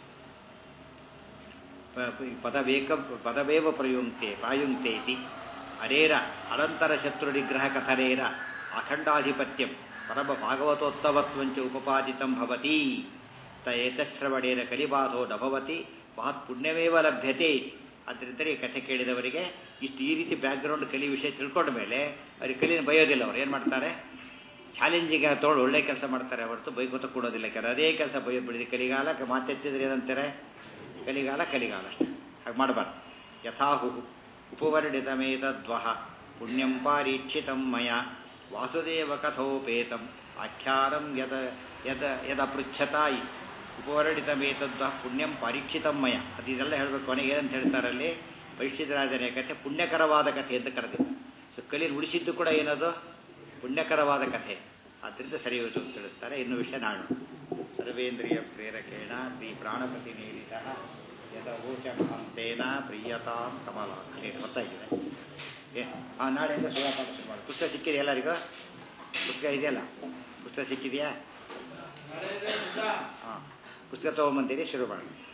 ಪದವೇಕ ಪದವೇವ ಪ್ರಯುಂಕ್ತೆ ಪ್ರಾಯುಂಕ್ತೆ ಇತಿ ಅರೇರ ಅನಂತರ ಶತ್ರು ನಿಗ್ರಹ ಕಥರೇರ ಅಖಂಡಾಧಿಪತ್ಯಂ ಪರಮ ಭಾಗವತೋತ್ತಮತ್ವಂಚ ಉಪಪಾದಿತಂ ಭವತಿ ತ ಏತಶ್ರವಣೇನ ಕಲಿಬಾಧೋ ನ ಭವತಿ ಮಹತ್ ಪುಣ್ಯಮೇವ ಲಭ್ಯತೆ ಆದ್ದರಿಂದ ಈ ಕಥೆ ಕೇಳಿದವರಿಗೆ ಇಷ್ಟು ಈ ರೀತಿ ಬ್ಯಾಕ್ಗ್ರೌಂಡ್ ಕಲಿ ವಿಷಯ ತಿಳ್ಕೊಂಡ ಮೇಲೆ ಅವ್ರಿಗೆ ಕಲಿನ ಬಯೋದಿಲ್ಲ ಅವ್ರು ಏನು ಮಾಡ್ತಾರೆ ಚಾಲೆಂಜಿಗೆ ತೊಗೊಂಡು ಒಳ್ಳೆ ಕೆಲಸ ಮಾಡ್ತಾರೆ ಹೊರತು ಬೈಕೋತ ಕೊಡೋದಿಲ್ಲ ಯಾಕಂದ್ರೆ ಅದೇ ಕೆಲಸ ಬೈ ಬಿಡಿದ ಕಲಿಗಾಲ ಮಾತೆತ್ತಿದ್ರೆ ಏನಂತಾರೆ ಕಲಿಗಾಲ ಕಲಿಗಾಲ ಅಷ್ಟೇ ಹಾಗೆ ಮಾಡಬಾರ್ದು ಯಥಾಹು ಉಪವರ್ಣಿತಮೇತದ್ವಹ ಪುಣ್ಯಂ ಪಾರೀಕ್ಷಿತಂ ಮಯ ವಾಸುದೇವ ಕಥೋಪೇತಂ ಆಖ್ಯಾನಂ ಯದ ಯದ ಯದ ಪೃಚ್ಛತಾಯಿ ಉಪವರ್ಣಿತಮೇತದ್ವಹ ಪುಣ್ಯಂ ಪಾರೀಕ್ಷಿತಂ ಮಯ ಅದು ಇದೆಲ್ಲ ಹೇಳಬೇಕು ಕೊನೆಗೆ ಏನಂತ ಹೇಳ್ತಾರಲ್ಲಿ ಪರೀಕ್ಷಿತರಾಜನೇ ಕಥೆ ಪುಣ್ಯಕರವಾದ ಕಥೆ ಅಂತ ಕರೆದಿದ್ದ ಸೊ ಕಲಿಯನ್ನು ಉಳಿಸಿದ್ದು ಕೂಡ ಏನದು ಪುಣ್ಯಕರವಾದ ಕಥೆ ಆದ್ದರಿಂದ ಸರಿ ಹೋಯ್ತು ಅಂತ ತಿಳಿಸ್ತಾರೆ ಇನ್ನು ವಿಷಯ ನಾಡು ಸರ್ವೇಂದ್ರಿಯ ಪ್ರೇರಕೇಣ ಶ್ರೀ ಪ್ರಾಣಪತಿ ನೀಡಿದ ಯಥೋಚಕಂತೇನ ಪ್ರಿಯತಾಂ ಕಮಲ ಅಲ್ಲಿ ಗೊತ್ತಾಗಿದೆ ಏ ಹಾಂ ನಾಳೆಯಿಂದ ಸುಧಾಪಾಠ ಶುರು ಮಾಡಿ ಪುಸ್ತಕ ಸಿಕ್ಕಿದೆ ಎಲ್ಲರಿಗೂ ಪುಸ್ತಕ ಇದೆಯಲ್ಲ ಪುಸ್ತಕ ಸಿಕ್ಕಿದೆಯಾ ಹಾಂ ಪುಸ್ತಕ ತೊಗೊಂಬಂತೀರಿ ಶುರು ಮಾಡಿ